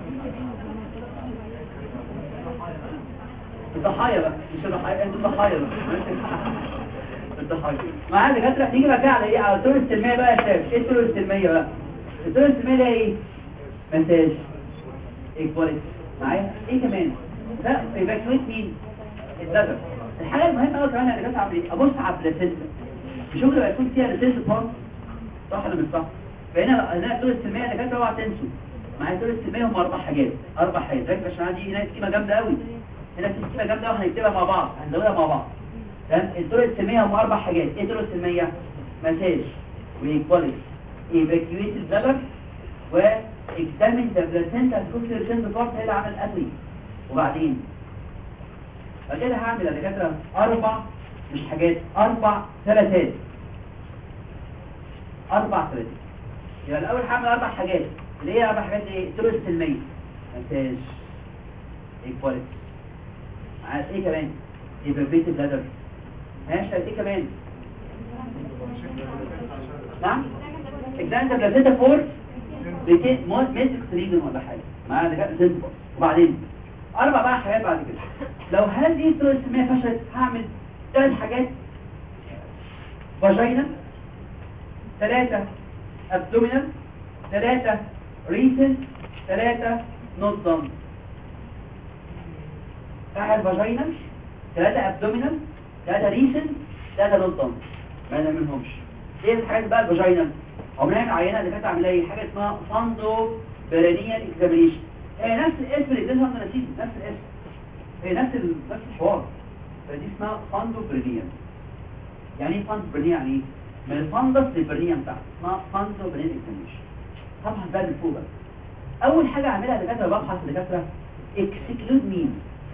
الضحايا بقى مش الضحايا انتوا الضحايا بقى الضحايا معايا دكاتره نيجي بقى كده على ايه على الطرق السلميه بقى يا شباب ايه الطرق السلميه بقى الطرق السلميه ده ايه مساج ايكواليتي معايا ايه كمان ده ايفاكويت مين الدجر الحاجه المهمه قوي كمان انا دكاتره اعمل ايه ابص على البلاسينتا الشغل بقى يكون فيها ريسيرش بارت صح ولا مش صح فهنا هنا الطرق السلميه يا دكاتره اوعى تنسوا معايا الطرق السلميه هم اربع حاجات اربع حاجات ركز عشان عندي هنا سكيمه جامده قوي هنا في سكيمه جامده وهنكتبها مع بعض هنزودها مع بعض تمام الطرق السلميه هم اربع حاجات ايه الطرق السلميه مساج وايكواليس ايفاكيويت البلد واكزامين ذا بلاسنتا تكون الريسنت بارت هي اللي عمل اتري وبعدين بعد كده هعمل يا دكاتره اربع مش حاجات اربع ثلاثات اربع ثلاثات يبقى الاول هعمل اربع حاجات اللي هي اربع حاجات ايه الطرق السلميه مساج ايكواليس عايز ايه كمان ايفاكيويت بلادر ماشي ايه كمان نعم اكزامين ذا بلاسنتا فور بيتين موت ميتك ريجن ولا حاجه معايا دكاتره سنتبر وبعدين اربع بقى حاجات بعد كده لو هذه الطرق السلميه فشلت هعمل ثلاث حاجات فاجينا ثلاثة ابدومينال ثلاثة ريسن ثلاثة نوت دون واحد فاجينا ثلاثة ابدومينال ثلاثة ريسن ثلاثة نوت دون ما نعملهمش ايه الحاجات بقى الفاجينا عمرنا العينة اللي كانت عامله ايه حاجة اسمها فاندو برانيال اكزامينيشن هي نفس الاسم اللي اديتها انا نسيت نفس الاسم هي نفس ال... نفس الحوار فدي اسمها فاندو برانيال يعني ايه فاندو برانيال يعني ايه من الفندس للبرنية بتاعته اسمها فاندو برانيال اكزامينيشن هبحث بقى من فوق بقى اول حاجة اعملها دكاتره ببحث دكاتره اكسكلود مين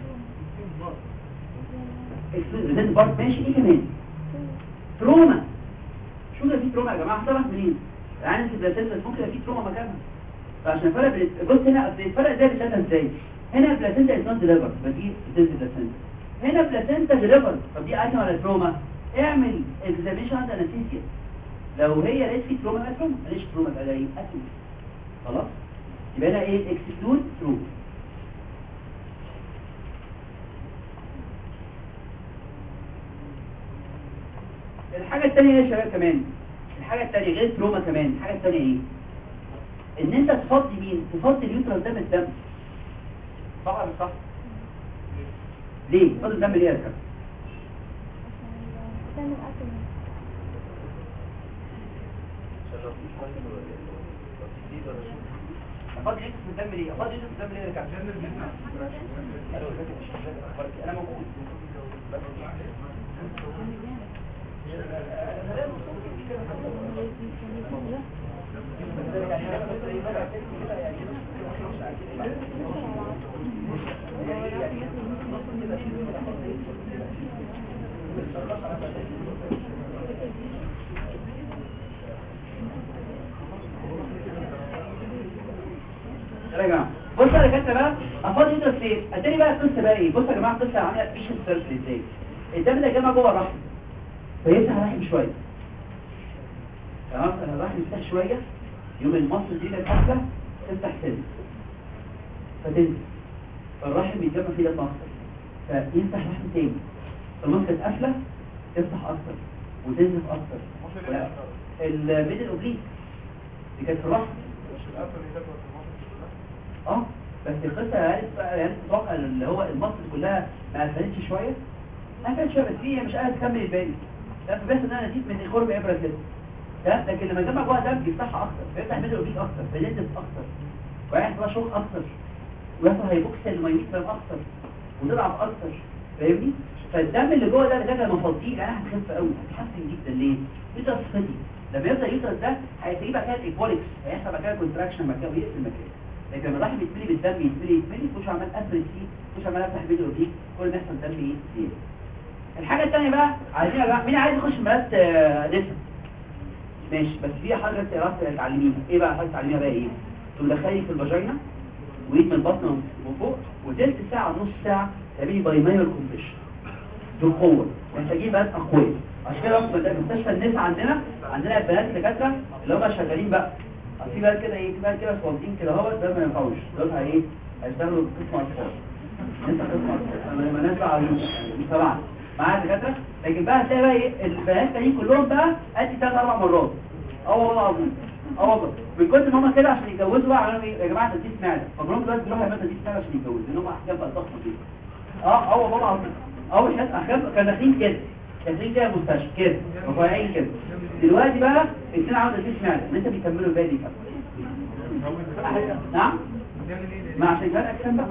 اكسكلود ريزنت بارت ماشي ايه كمان تروما شو ده في تروما يا جماعه هتعرف منين يعني انت بلاسنتا ممكن يبقى في تروما مكانها فعشان الفرق بين بص هنا أصل الفرق ده بيتشتغل ازاي هنا بلاسنتا از نوت ديليفر فدي بتنزل بلاسنتا هنا بلاسنتا ديليفر طب دي اكشن ولا تروما اعمل اكزاميشن عند انستيزيا لو هي لقيت في تروما يبقى تروما ماليش تروما يبقى ده ايه اكيد خلاص يبقى هنا ايه اكسكلود تروما الحاجة الثانية ايه يا شباب كمان الحاجة الثانية غير تروما كمان الحاجة الثانية ايه ان انت تفضي مين تفضي اليوترس ده من الدم صح ولا مش صح ليه تفضي الدم ليه يا شباب عشان لو في حد لو في دي ولا شو افضي اليوترس من الدم ليه افضي اليوترس من الدم ليه يا رجاله انا موجود يا جماعه بص يا دكاتره بقى افاضي يوترس فين اداني بقى القصه بقى ايه بص يا جماعه القصه عامله فيش سيركل ازاي الدم ده جمع جوه الرحم فيفتح الرحم شويه تمام انا الرحم يفتح شويه يوم المصل دي القفله تفتح سن فتنزل فالرحم بيتجمع فيه دم اكتر فيفتح رحم تاني فالمصل قافله تفتح اكتر وتنزف اكتر الميدل اوبليك دي كانت في الرحم اه بس القصه يعني بقى يعني تتوقع اللي هو المصل كلها ما قفلتش شويه ما قفلتش شويه بس هي مش قادره تكمل الباقي لا بس ان انا نسيت من قرب ابره كده تمام لكن لما يجمع جوه دم بيفتحها اكتر فيفتح ميدل اوبليك اكتر فيلدس اكتر ويحصل شوك اكتر ويحصل هيبوكسل مايوترم اكتر وتضعف اكتر فاهمني فالدم اللي جوه ده اللي لما فضيه يعني هتخف قوي هتحسن جدا ليه يوترس فضي لما يفضل يوترس ده هيلاقيه بقى كده ايكواليكس هيحصل بقى كده كونتراكشن مكان ويقفل مكان لكن لما الرحم يتملي بالدم يتملي يتملي مش عمال افرد فيه مش عمال افتح فيديو دي كل ما يحصل دم ايه كتير الحاجه الثانيه بقى عايزين يا جماعه مين عايز يخش مدرسه آه، لسه ماشي بس في حاجه انت راح تعلميها ايه بقى حاجه تعلميها بقى ايه تدخلي في الفاجينا وايد من البطن وفوق وتلت ساعه نص ساعه تعملي بايماير كومبريشن بالقوه محتاجين بنات اقوياء عشان كده رغم ده مستشفى النساء عندنا عندنا البنات دكاتره اللي هم شغالين بقى في بقى كده ايه في بقى كده صوتين كده اهو ده ما ينفعوش دول ايه هيشتغلوا قسم اطفال انت قسم اطفال لما الناس بقى عيون مش تبعنا معايا دكاتره لكن بقى هتلاقي بقى ايه البنات التانيين كلهم بقى ادي ثلاث اربع مرات اه والله العظيم اه والله من كتر ما هم كده عشان يتجوزوا بقى عملوا ايه يا جماعه تديس معده فكلهم دلوقتي بيروحوا يعملوا تديس معده عشان يتجوزوا لان هم احكام بقى ضخمه كده اه اه والله العظيم اول حاجه احكام كانوا داخلين كده داخلين كده مستشفى كده رفيعين كده دلوقتي بقى الاثنين عاوزه تديس معده ان انت بيكملوا الباقي دي كده نعم ما عشان كده الاجسام بقى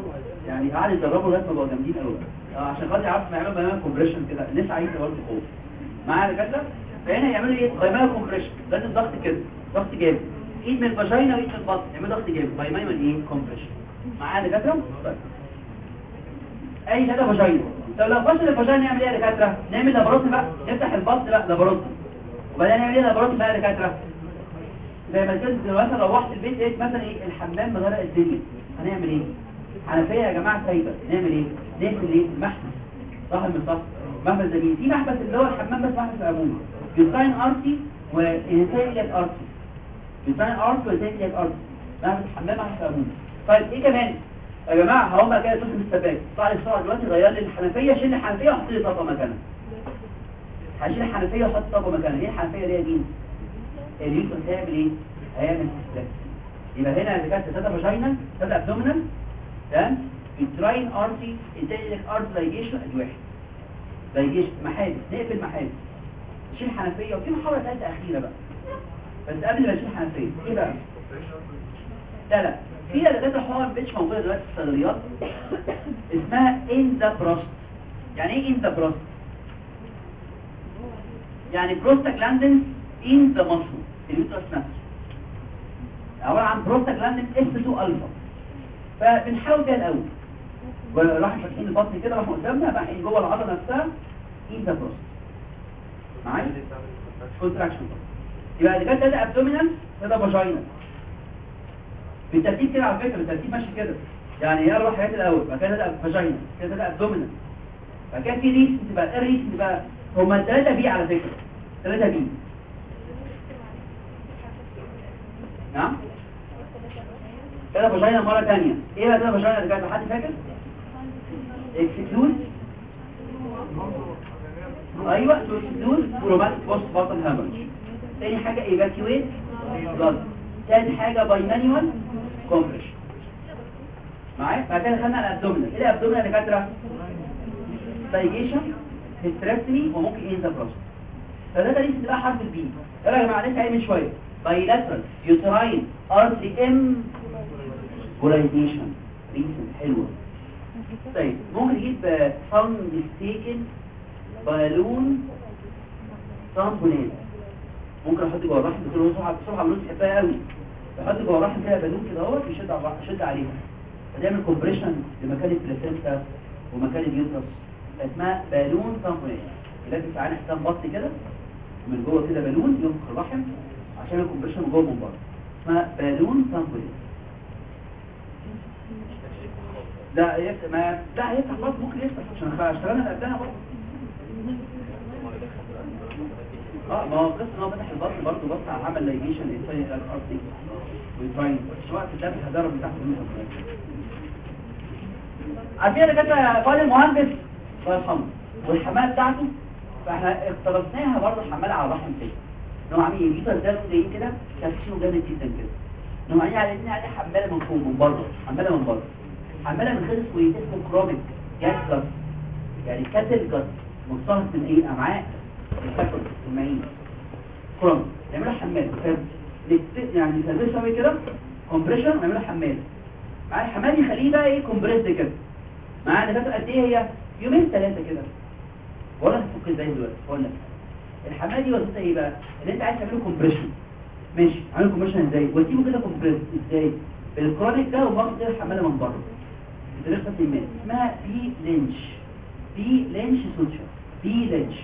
يعني قاعد يدربوا لغايه ما بقوا جامدين قوي اه عشان خاطر يعرفوا ما يعملوا بايمال كومبريشن كده الناس عايزه برضه قوه معايا يا دكاتره فهنا يعملوا ايه بايمال كومبريشن لازم ضغط كده ضغط جامد ايد من الفاجينا وايد من البطن يعملوا ضغط جامد بايمال ايه كومبريشن معايا يا دكاتره طيب اي حاجه فاجينا طب لو فشل الفاجينا نعمل ايه يا دكاتره نعمل لاباروتي بقى نفتح البطن بقى لاباروتي وبعدين نعمل ايه لاباروتي بقى يا دكاتره زي ما كنت مثلا روحت البيت لقيت مثلا ايه الحمام مغرق الدنيا هنعمل ايه حنفيه يا جماعه سايبه نعمل ايه نقفل ايه المحبس صح من صح محبس زميل في محبس اللي هو الحمام بس محبس عمومي يوتراين ارتي وانتايليك ارتي يوتراين ارتي وانتايليك ارتي محبس الحمام محبس عمومي طيب ايه كمان يا جماعه هقوم بقى كده تشوف السباك طلع لي السرعه دلوقتي غير لي الحنفيه شيل الحنفيه وحط لي طاقه مكانها هشيل الحنفيه واحط طاقه مكانها ايه الحنفيه دي يا دين اليوتر هيعمل ايه هيعمل ستريس يبقى هنا اللي كانت تاتا فاجينا تاتا ابدومينال تمام التراين ارتي انتاجك ارت لايجيشن ادي واحد لايجيشن محابس نقفل محابس شيل حنفيه وفي محاوله ثالثه اخيره بقى بس قبل ما اشيل حنفيه ايه بقى لا لا في دكاتره حوار مش موجوده دلوقتي في الصيدليات اسمها ان ذا بروست يعني ايه ان ذا بروست يعني بروستاجلاندين ان ذا ماسل اليوترس نفسه عباره عن بروستاجلاندين اس 2 الفا فبنحاول كده الاول وراح فاتحين البطن كده راح قدامنا راح جوه العضله نفسها ان ذا بروست معايا كونتراكشن يبقى اللي كانت ده ابدومينال ده فاجينا بالترتيب كده على فكره بالترتيب ماشي كده يعني هي اربع حاجات الاول بعد كده ده فاجينا كده ده ابدومينال بعد كده في ريس تبقى ايه الريس تبقى هما الثلاثه بي على فكره ثلاثه بي نعم كده فاجينا مره ثانيه ايه بقى كده فاجينا اللي كانت حد فاكر اكسكلود ايوه اكسكلود بروماتيك بوست بطن هامرج تاني حاجه ايفاكيويت بلاد تالت حاجه بايمانيوال كومبريشن معايا بعد كده خدنا الابدومينال ايه الابدومينال يا دكاتره دايجيشن هيستريكتومي وممكن انزا بروست فده ده لسه بقى حرف البي يلا يا جماعه لسه قايل من شويه بايلاترال يوتراين ار سي ام بولايزيشن ريسن حلوه طيب ممكن نجيب فان ميستيكن بالون ترامبولين ممكن احط جوه الرحم كده بسرعه بسرعه بلوز بحبها قوي بحط جوه الرحم كده بالون كده اهو يشد على يشد عليها فتعمل كومبريشن لمكان البلاسينتا ومكان اليوترس اسمها بالون ترامبولين يلبس على حسام بط كده من جوه كده بالون ينفخ الرحم عشان الكومبريشن من جوه من بره اسمها بالون ترامبولين لا يفتح ما لا هيفتح برضه ممكن يفتح عشان اشتغلنا قبلها برضه اه ما هو قصة ان هو فتح البطن برضه بص على عمل لايجيشن انساني الارضي ويتراين مش وقت ده الهدارة من تحت المية عارفين يا دكاتره قال المهندس الله يرحمه والحمايه بتاعته فاحنا اقترصناها برضه حماله على الرحم كده ان هو عامل يجيبها ده جايين كده تفشيله جامد جدا كده ان هو عاملين على ان عليه حماله من فوق من بره حماله من بره حماله من خلص اسمه كروميك جاس جاس يعني كاتل جاس مصطلح من ايه امعاء الفكر المعين كروم نعملها حمال يعني نسوي شويه كده كومبريشن ونعملها حمال مع الحمال يخليه بقى ايه كومبريس كده مع ده قد ايه هي يومين ثلاثه كده ولا تفك ازاي دلوقتي اقول لك الحمال دي وظيفتها ايه بقى ان انت عايز تعمله كومبريشن ماشي عامل كومبريشن ازاي وتجيبه كده كومبريس ازاي بالكرونيك ده وباخد كده الحماله من بره بطريقه ما اسمها بي لينش بي لينش سوتشر بي لينش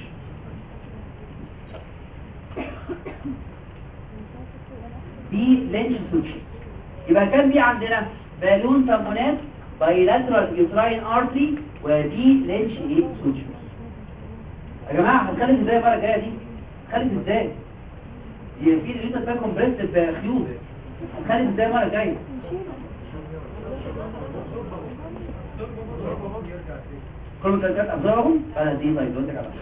دي لينش سوتشر يبقى كان في عندنا بالون تامونات بايلاترال يوتراين ارتري ودي لينش ايه سوتشر يا جماعه هنخلص ازاي المره الجايه دي هنخلص ازاي هي في اللي انت كومبريس في خيوط هنخلص ازاي المره الجايه كل مدرسات ابزارهم انا دي طيب قلت لك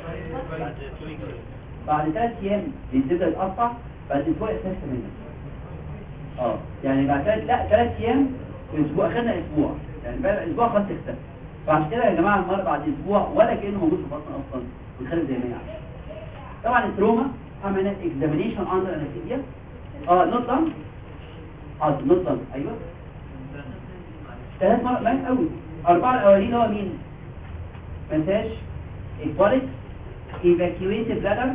بعد ثلاث ايام بيبدا يتقطع بعد اسبوع يخف منك اه يعني بعد ثلاث لا ثلاث ايام اسبوع اخذنا اسبوع يعني بقى اسبوع خلاص يختفي فعشان كده يا جماعه المره بعد اسبوع ولا كانه موجود في البطن اصلا ويخرج زي ما هي عايزة. طبعا التروما عملنا اكزامينيشن اندر انستيزيا اه نوت دان اه نوت دان ايوه ثلاث مرات مات قوي أربعة الأولين هو مين؟ مساج إكواليك evacuated bladder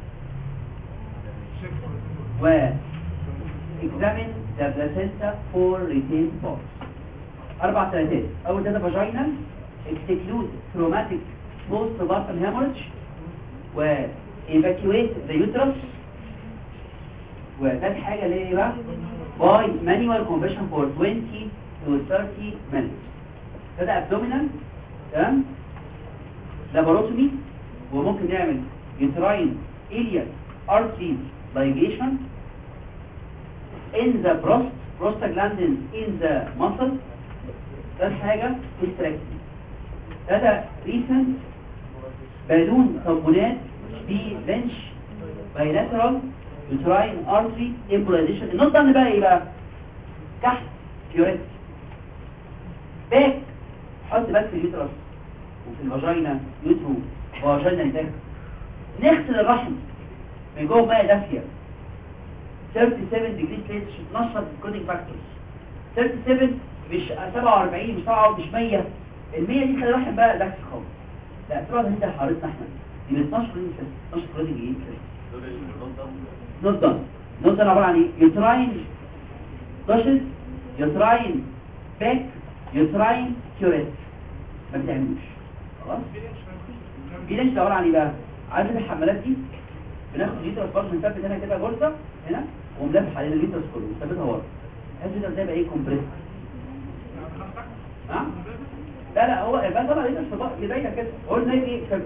و examine the placenta for retained parts أربع ثلاثات أول ثلاثة vaginal exclude traumatic postpartum hemorrhage و evacuate the uterus وثالث حاجة اللي هي بقى by manual compression for 20 to 30 minutes كده abdominal تمام laparotomy وممكن نعمل uterine iliac artery ligation in the breast prostaglandin in the muscle ثالث حاجة hysterectomy ثلاثة recent بالون صابونات ببنش bilateral uterine artery embolization النقطة اللي بقى ايه بقى كحت كيوريت باك حط باك في اليوترس وفي الفاجينا يوترو فاجينا باك نغسل الرحم من جوه ميه دافيه 37 ديجري سيلسيوس 12 كودينج فاكتورز 37 مش 47 مش 7 مش 100 ال 100 دي خلي الرحم بقى دافي خالص لا طبعا انت حارتنا احنا دي من 12 كودينج 12 كودينج ايه نوت دان نوت دان عباره عن ايه يوتراين داشز يوتراين باك يوتراين كيوريت ما بتعملوش خلاص في ليش عباره عن ايه بقى عارف الحمالات دي بناخد ليتر برضه بنثبت هنا كده جرزه هنا وملف علينا الليتر كله ونثبتها ورا بحيث الليتر ده يبقى ايه كومبريس ها لا لا هو يبقى طبعا ليتر في بقى كده كده هو زي ايه كده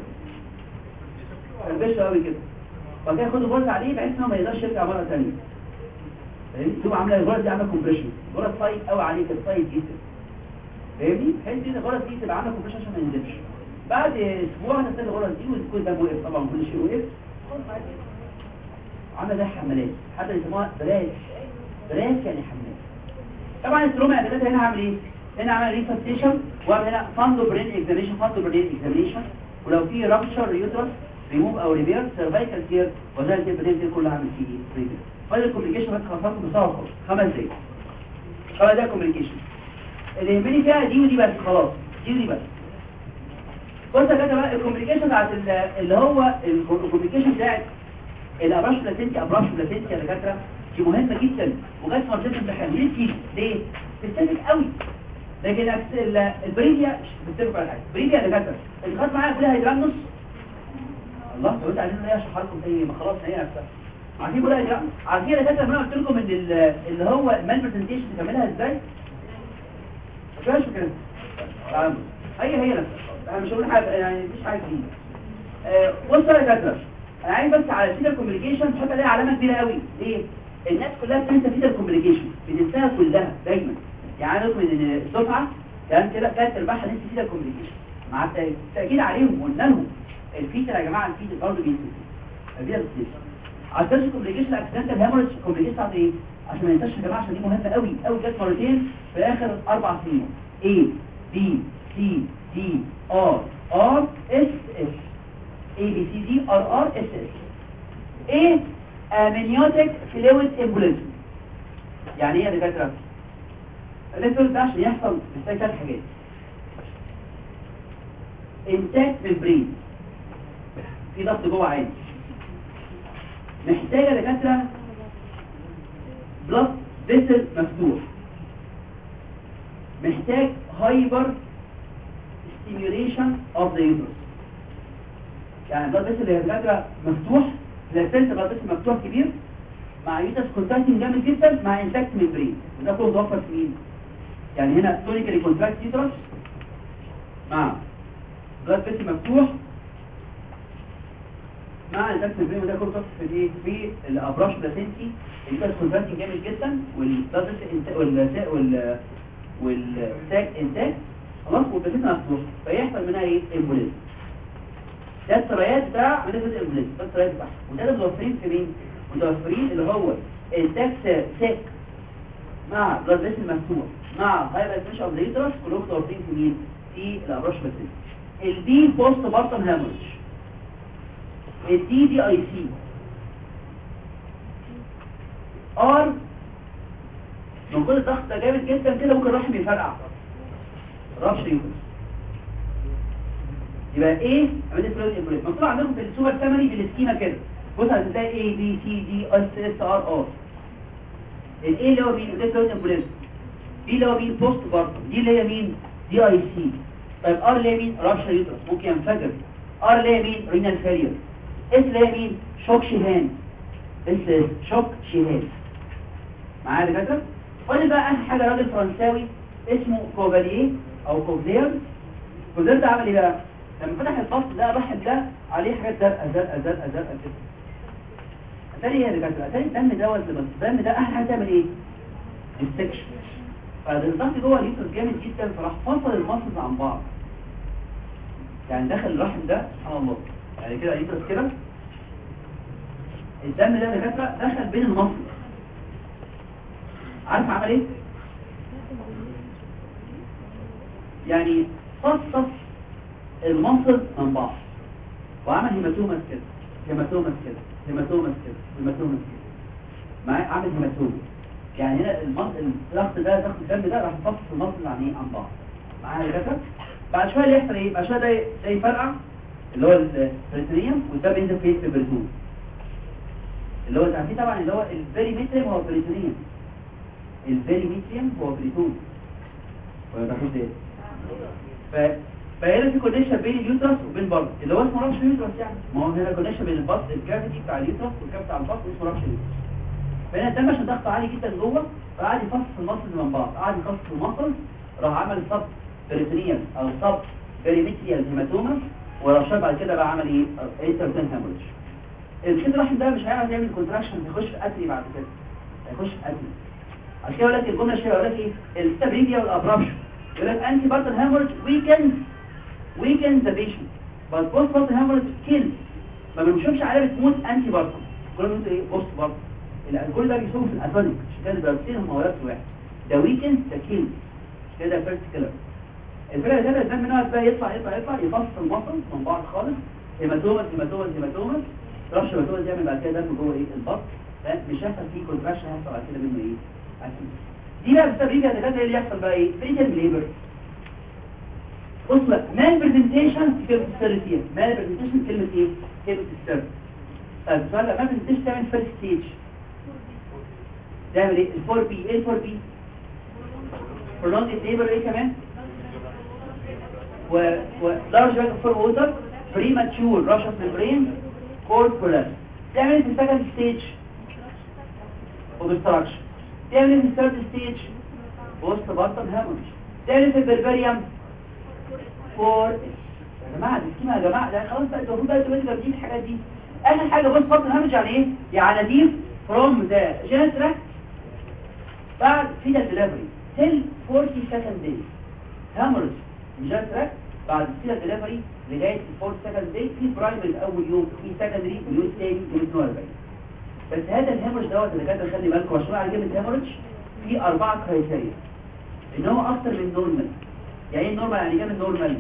كربشه قوي كده بعد كده خدوا جرزه عليه بحيث ان هو ما يقدرش يرجع مره ثانيه فاهمني تبقى عامله الجرز دي عامله كومبريشن جرز سايد قوي عليه كده سايد جدا فاهمني بحيث ان الغرز دي تبقى عامله كومبريشن عشان ما ينزلش بعد اسبوع هتستنى الغرز دي وتكون ده واقف طبعا كل شيء وقف عامله زي حمالات حتى يسموها بلاش بلاش يعني حمالات طبعا التروما اعدادات هنا هعمل ايه هنا عمل ريفاستيشن واعمل هنا فاندو برين اكزاميشن فاندو برين اكزاميشن ولو في رابشر يوترس ريموف او ريبير سيرفايكال كير وذلك البرين دي كلها هعمل فيه ايه ريبير فاضل الكوميونيكيشن بس خلصت بسرعه خالص خمس دقايق خلاص ده كوميونيكيشن اللي يهمني فيها دي ودي بس خلاص دي ودي بس بص يا كده بقى الكوميونيكيشن بتاعت ال- اللي هو الكوميونيكيشن بتاعت الابراش بلاتنتي ابراش بلاتنتي يا دكاتره دي مهمه جدا وجت مرتين امتحان ليه تيجي ليه سبيسيفيك قوي لكن عكس ال- البريديا مش سبيسيفيك ولا حاجه بريديا يا دكاتره اللي خد معايا كلها هيدرام نص الله لو انت عايزين ايه اشرح لكم تاني ما خلاص هي نفسها عارفين كلها هيدرام عارفين يا دكاتره لما انا قلت لكم ان ال- اللي هو المال برزنتيشن بتعملها ازاي مش مش كده تعالوا. هي هي نفسها انا مش هقول حاجه يعني مفيش حاجه جديده آه، بص يا دكاتره انا عايز بس على فيدر كوميونيكيشن تحط عليها علامه كبيره قوي ليه الناس كلها بتنسى فيدر كوميونيكيشن بتنساها كلها دايما يعني لكم ان الدفعه كان كده ثلاث ارباعها نسي فيدر كوميونيكيشن مع الت- التاكيد عليهم قلنا لهم الفيتر يا جماعه الفيتر برضه بينسى الفيدر كوميونيكيشن على اساس الكوميونيكيشن اكسيدنتال هيموريج الكوميونيكيشن بتاعت ايه عشان ما ننساش يا جماعه عشان دي مهمه قوي قوي جت مرتين في اخر اربع سنين A B C D R R S S A B C D R R S S A amniotic fluid embolism يعني ايه يا دكاتره الفلويد ده عشان يحصل محتاج ثلاث حاجات انتاج ممبرين في ضغط جوه عادي محتاجه يا دكاتره بلس فيسل مفتوح محتاج هايبر ستيميوليشن اوف ذا يوترس يعني بلاد فيسل اللي دكاتره مفتوح لاسنت بلاد فيسل مفتوح كبير مع يوترس كونتراكتنج جامد جدا مع انتاكت ممبرين وده كله متوفر في مين يعني هنا تونيكالي كونتراكت يوترس مع بلاد فيسل مفتوح مع الدكت البريم ده كله في الايه في الابراش بلاسنتي اللي كانت كونتراكتنج جامد جدا والبلاد وال وال والتاج انتاج خلاص والبلاسنتي مفتوح فيحصل منها ايه امبوليزم ده السرايات بتاع منافذ الامبوليزم ده السرايات بتاعها وده اللي متوفرين في مين متوفرين اللي هو التاج ساك مع بلاد فيسل مفتوح مع هايبرتنشن اوف ذا يوترس كلهم متوفرين في مين في الابراش بلاسنتي البي بوست بارتم هامرج الدي دي اي سي ار من كل الضغط ده جامد جدا كده ممكن الرحم يفرقع رابشر يوترس يبقى ايه عمليه فلويد امبوليزم مكتوب عندكم في السوبر سامري بالسكيما كده بص هتلاقي اي بي سي دي اس اس ار ار الايه اللي هو مين ده فلويد امبوليزم دي اللي هو مين بوست بارتم دي اللي هي مين دي اي سي طيب ار اللي هي مين رابشر يوترس ممكن ينفجر ار اللي هي مين رينال فيلير اس اللي هي مين شوك شهان اس شوك شهان معايا يا دكاتره فاضل بقى اخر حاجه راجل فرنساوي اسمه كوفالييه او كوفلير كوفلير ده عمل ايه بقى لما فتح الفصل ده الرحم ده عليه حاجات زرقاء زرقاء زرقاء زرقاء كده اتاري ايه يا دكاتره اتاري الدم دوت لما الدم ده احلى حاجه تعمل ايه ديستكشن فالضغط جوه اليوترس جامد جدا فراح فصل المصل عن بعض يعني دخل الرحم ده سبحان الله يعني كده اليوترس كده الدم ده يا دكاتره دخل بين المصل عارف عمل ايه يعني فصص المنصب من بعض وعمل هيماتوماس كده هيماتوماس كده هيماتوماس كده هيماتوماس كده معايا عامل هيماتوما يعني هنا الضغط ده ضغط الدم ده راح يفصص المنصب عن ايه عن بعض معايا يا دكاتره بعد شويه اللي يحصل ايه بعد شويه ده ده يفرقع اللي هو البريتونيوم والده بينزل في البريتون اللي هو عارفين طبعا اللي هو البريمتريم هو البريتونيوم البريمتريم هو بريتون ولا تاخد ايه ف فهنا في كونكشن بين اليوترس وبين بطن اللي هو اسمه رابش اليوترس يعني ما هو هنا كونكشن بين البطن الكافيتي بتاع اليوترس والكافيتي بتاع البطن اسمه رابش اليوترس فهنا الدم عشان ضغطه عالي جدا جوه فقعد يفصص المصل من بعض قعد يفصص المصل راح عمل سب بريتونيال او سب بريمتريال هيماتوما وراح شاب بعد كده بقى عمل ايه انترتين هامورج الكيد الرحم ده مش هيعرف يعمل كونتراكشن هيخش في اتري بعد كده هيخش في اتري عشان كده يقول لك الجمله الشهيره يقول لك ايه الستابيليتي والابرابشن يقول لك انتي بارتن هامورج ويكند weaken the patient but post partum hemorrhage kills ما بنشوفش علامه موت انتي بارتم كل ما ايه بوست بارتم الكل ده بيشوفه في الاسونيك مش كده البروتين هم ولاد واحد ده ويكن ده كيل كده فيرست كيلر الفكره ده الدم من بقى يطلع يطلع يطلع يفصل المصل من بعض خالص هيماتومس هيماتومس هيماتومس رش هيماتومس يعمل بعد كده دم جوه ايه البطن مش هيحصل فيه كونتراكشن هيحصل بعد كده منه ايه أكيد. دي بقى بسبب ايه ده اللي يحصل بقى ايه بريتال ليبر بص بقى مال برزنتيشن كلمه السر فيها مال برزنتيشن كلمه ايه كلمه السر طيب السؤال بقى مال برزنتيشن تعمل فيرست ستيج تعمل ايه الفور بي ايه الفور بي prolonged labor ايه كمان و و large amount of food water premature rush of membrane cord collapse تعمل ايه في السكند ستيج obstruction تعمل ايه في الثيرد ستيج post partum hemorrhage تعمل ايه في البربريم فور يا جماعه السكيما يا جماعه ده خلاص بقى المفروض بقى تبقى جايبين الحاجات دي اخر حاجه بص بطن هامج يعني ايه يعني نزيف فروم ذا جينيس تراك بعد فيتا ديليفري تل 40 سكند داي هامرج جينيس تراك بعد فيتا ديليفري لغايه 40 سكند داي في برايمري اول يوم في سكندري يوم تاني يوم 42 بس هذا الهامرج دوت اللي كان خلي بالكم عشان على كلمه هامرج في اربعه كرايتيريا ان هو اكتر من نورمال يعني ايه نورمال يعني كام النورمال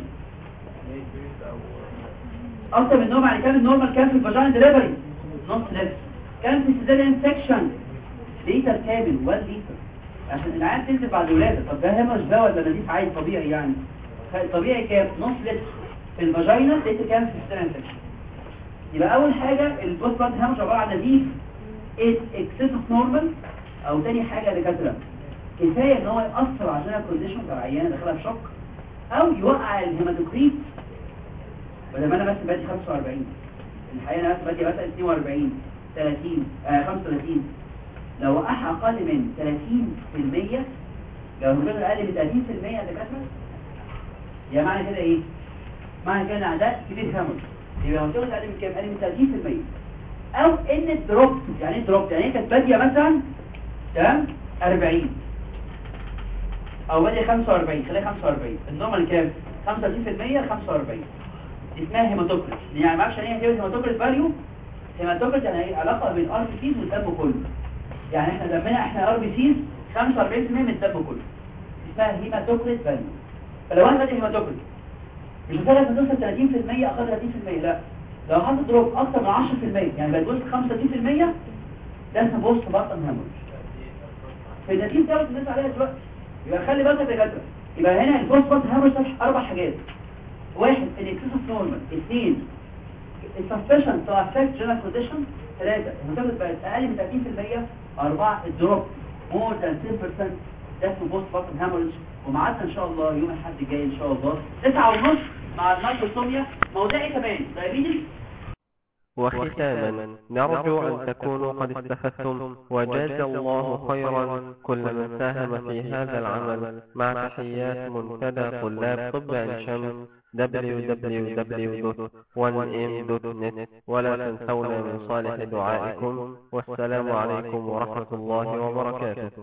اكتر من نورمال يعني كام النورمال كام في الفاجين ديليفري نص لتر كام في السيزاريان سكشن لتر كامل 1 لتر عشان العيال تنزل بعد الولاده طب ده هامش ده ولا نزيف عادي طبيعي يعني طبيعي كام نص لتر في الفاجينا لتر كام في السيزاريان سكشن يبقى اول حاجه البوست بلاد هامش عباره عن نزيف اكسسيف نورمال او تاني حاجه دكاتره كفايه ان هو ياثر عشان الكونديشن بتاع العيانه داخلها في شوك او يوقع الهيماتوكريت بدل ما انا بس بادي 45 الحقيقه انا بس بادي مثلا 42 30 آه 35 لو وقعها اقل من 30% لو الهيماتوكريت اقل من 30% يا دكاتره يا معنى كده ايه معنى كده ان ده كبير هامل يبقى الهيماتوكريت اقل من كام اقل من 30% او ان الدروب يعني ايه دروب يعني هي كانت باديه مثلا تمام 40 او بادي 45 خليها 45 النورمال كام 35% 45 اسمها هيماتوكريت يعني ما اعرفش يعني ايه هيماتوكريت فاليو هيماتوكريت يعني ايه علاقه بين ار بي سيز والدم كله يعني احنا دمنا احنا ار بي سيز 45% من الدم كله اسمها هيماتوكريت فاليو فلو انا بادي هيماتوكريت مش هتلاقي توصل 30% اقل 30% لا لو حاطط دروب اكتر من 10% يعني بقت وصل 35% ده اسمه بوست بطن هيموريج في النتيجه بتاعت الناس عليها دلوقتي يبقى خلي بالك يا دكاتره يبقى هنا البوست بارتم هامرج اربع حاجات واحد الاكسس نورمال اثنين السسبشن تو افكت جنرال كونديشن ثلاثة المسافة بقت أقل من 30% أربعة الدروب مور ذان 10% ده اسمه بوست بارتم هامرج ومعادنا إن شاء الله يوم الأحد الجاي إن شاء الله تسعة ونص مع المايكروسوميا موضوع إيه كمان؟ دايابيتس وختاما نرجو أن تكونوا قد استفدتم وجاز الله خيرا كل من ساهم في هذا العمل مع تحيات منتدى طلاب طب عين شمس www.1m.net ولا تنسونا من صالح دعائكم والسلام عليكم ورحمة الله وبركاته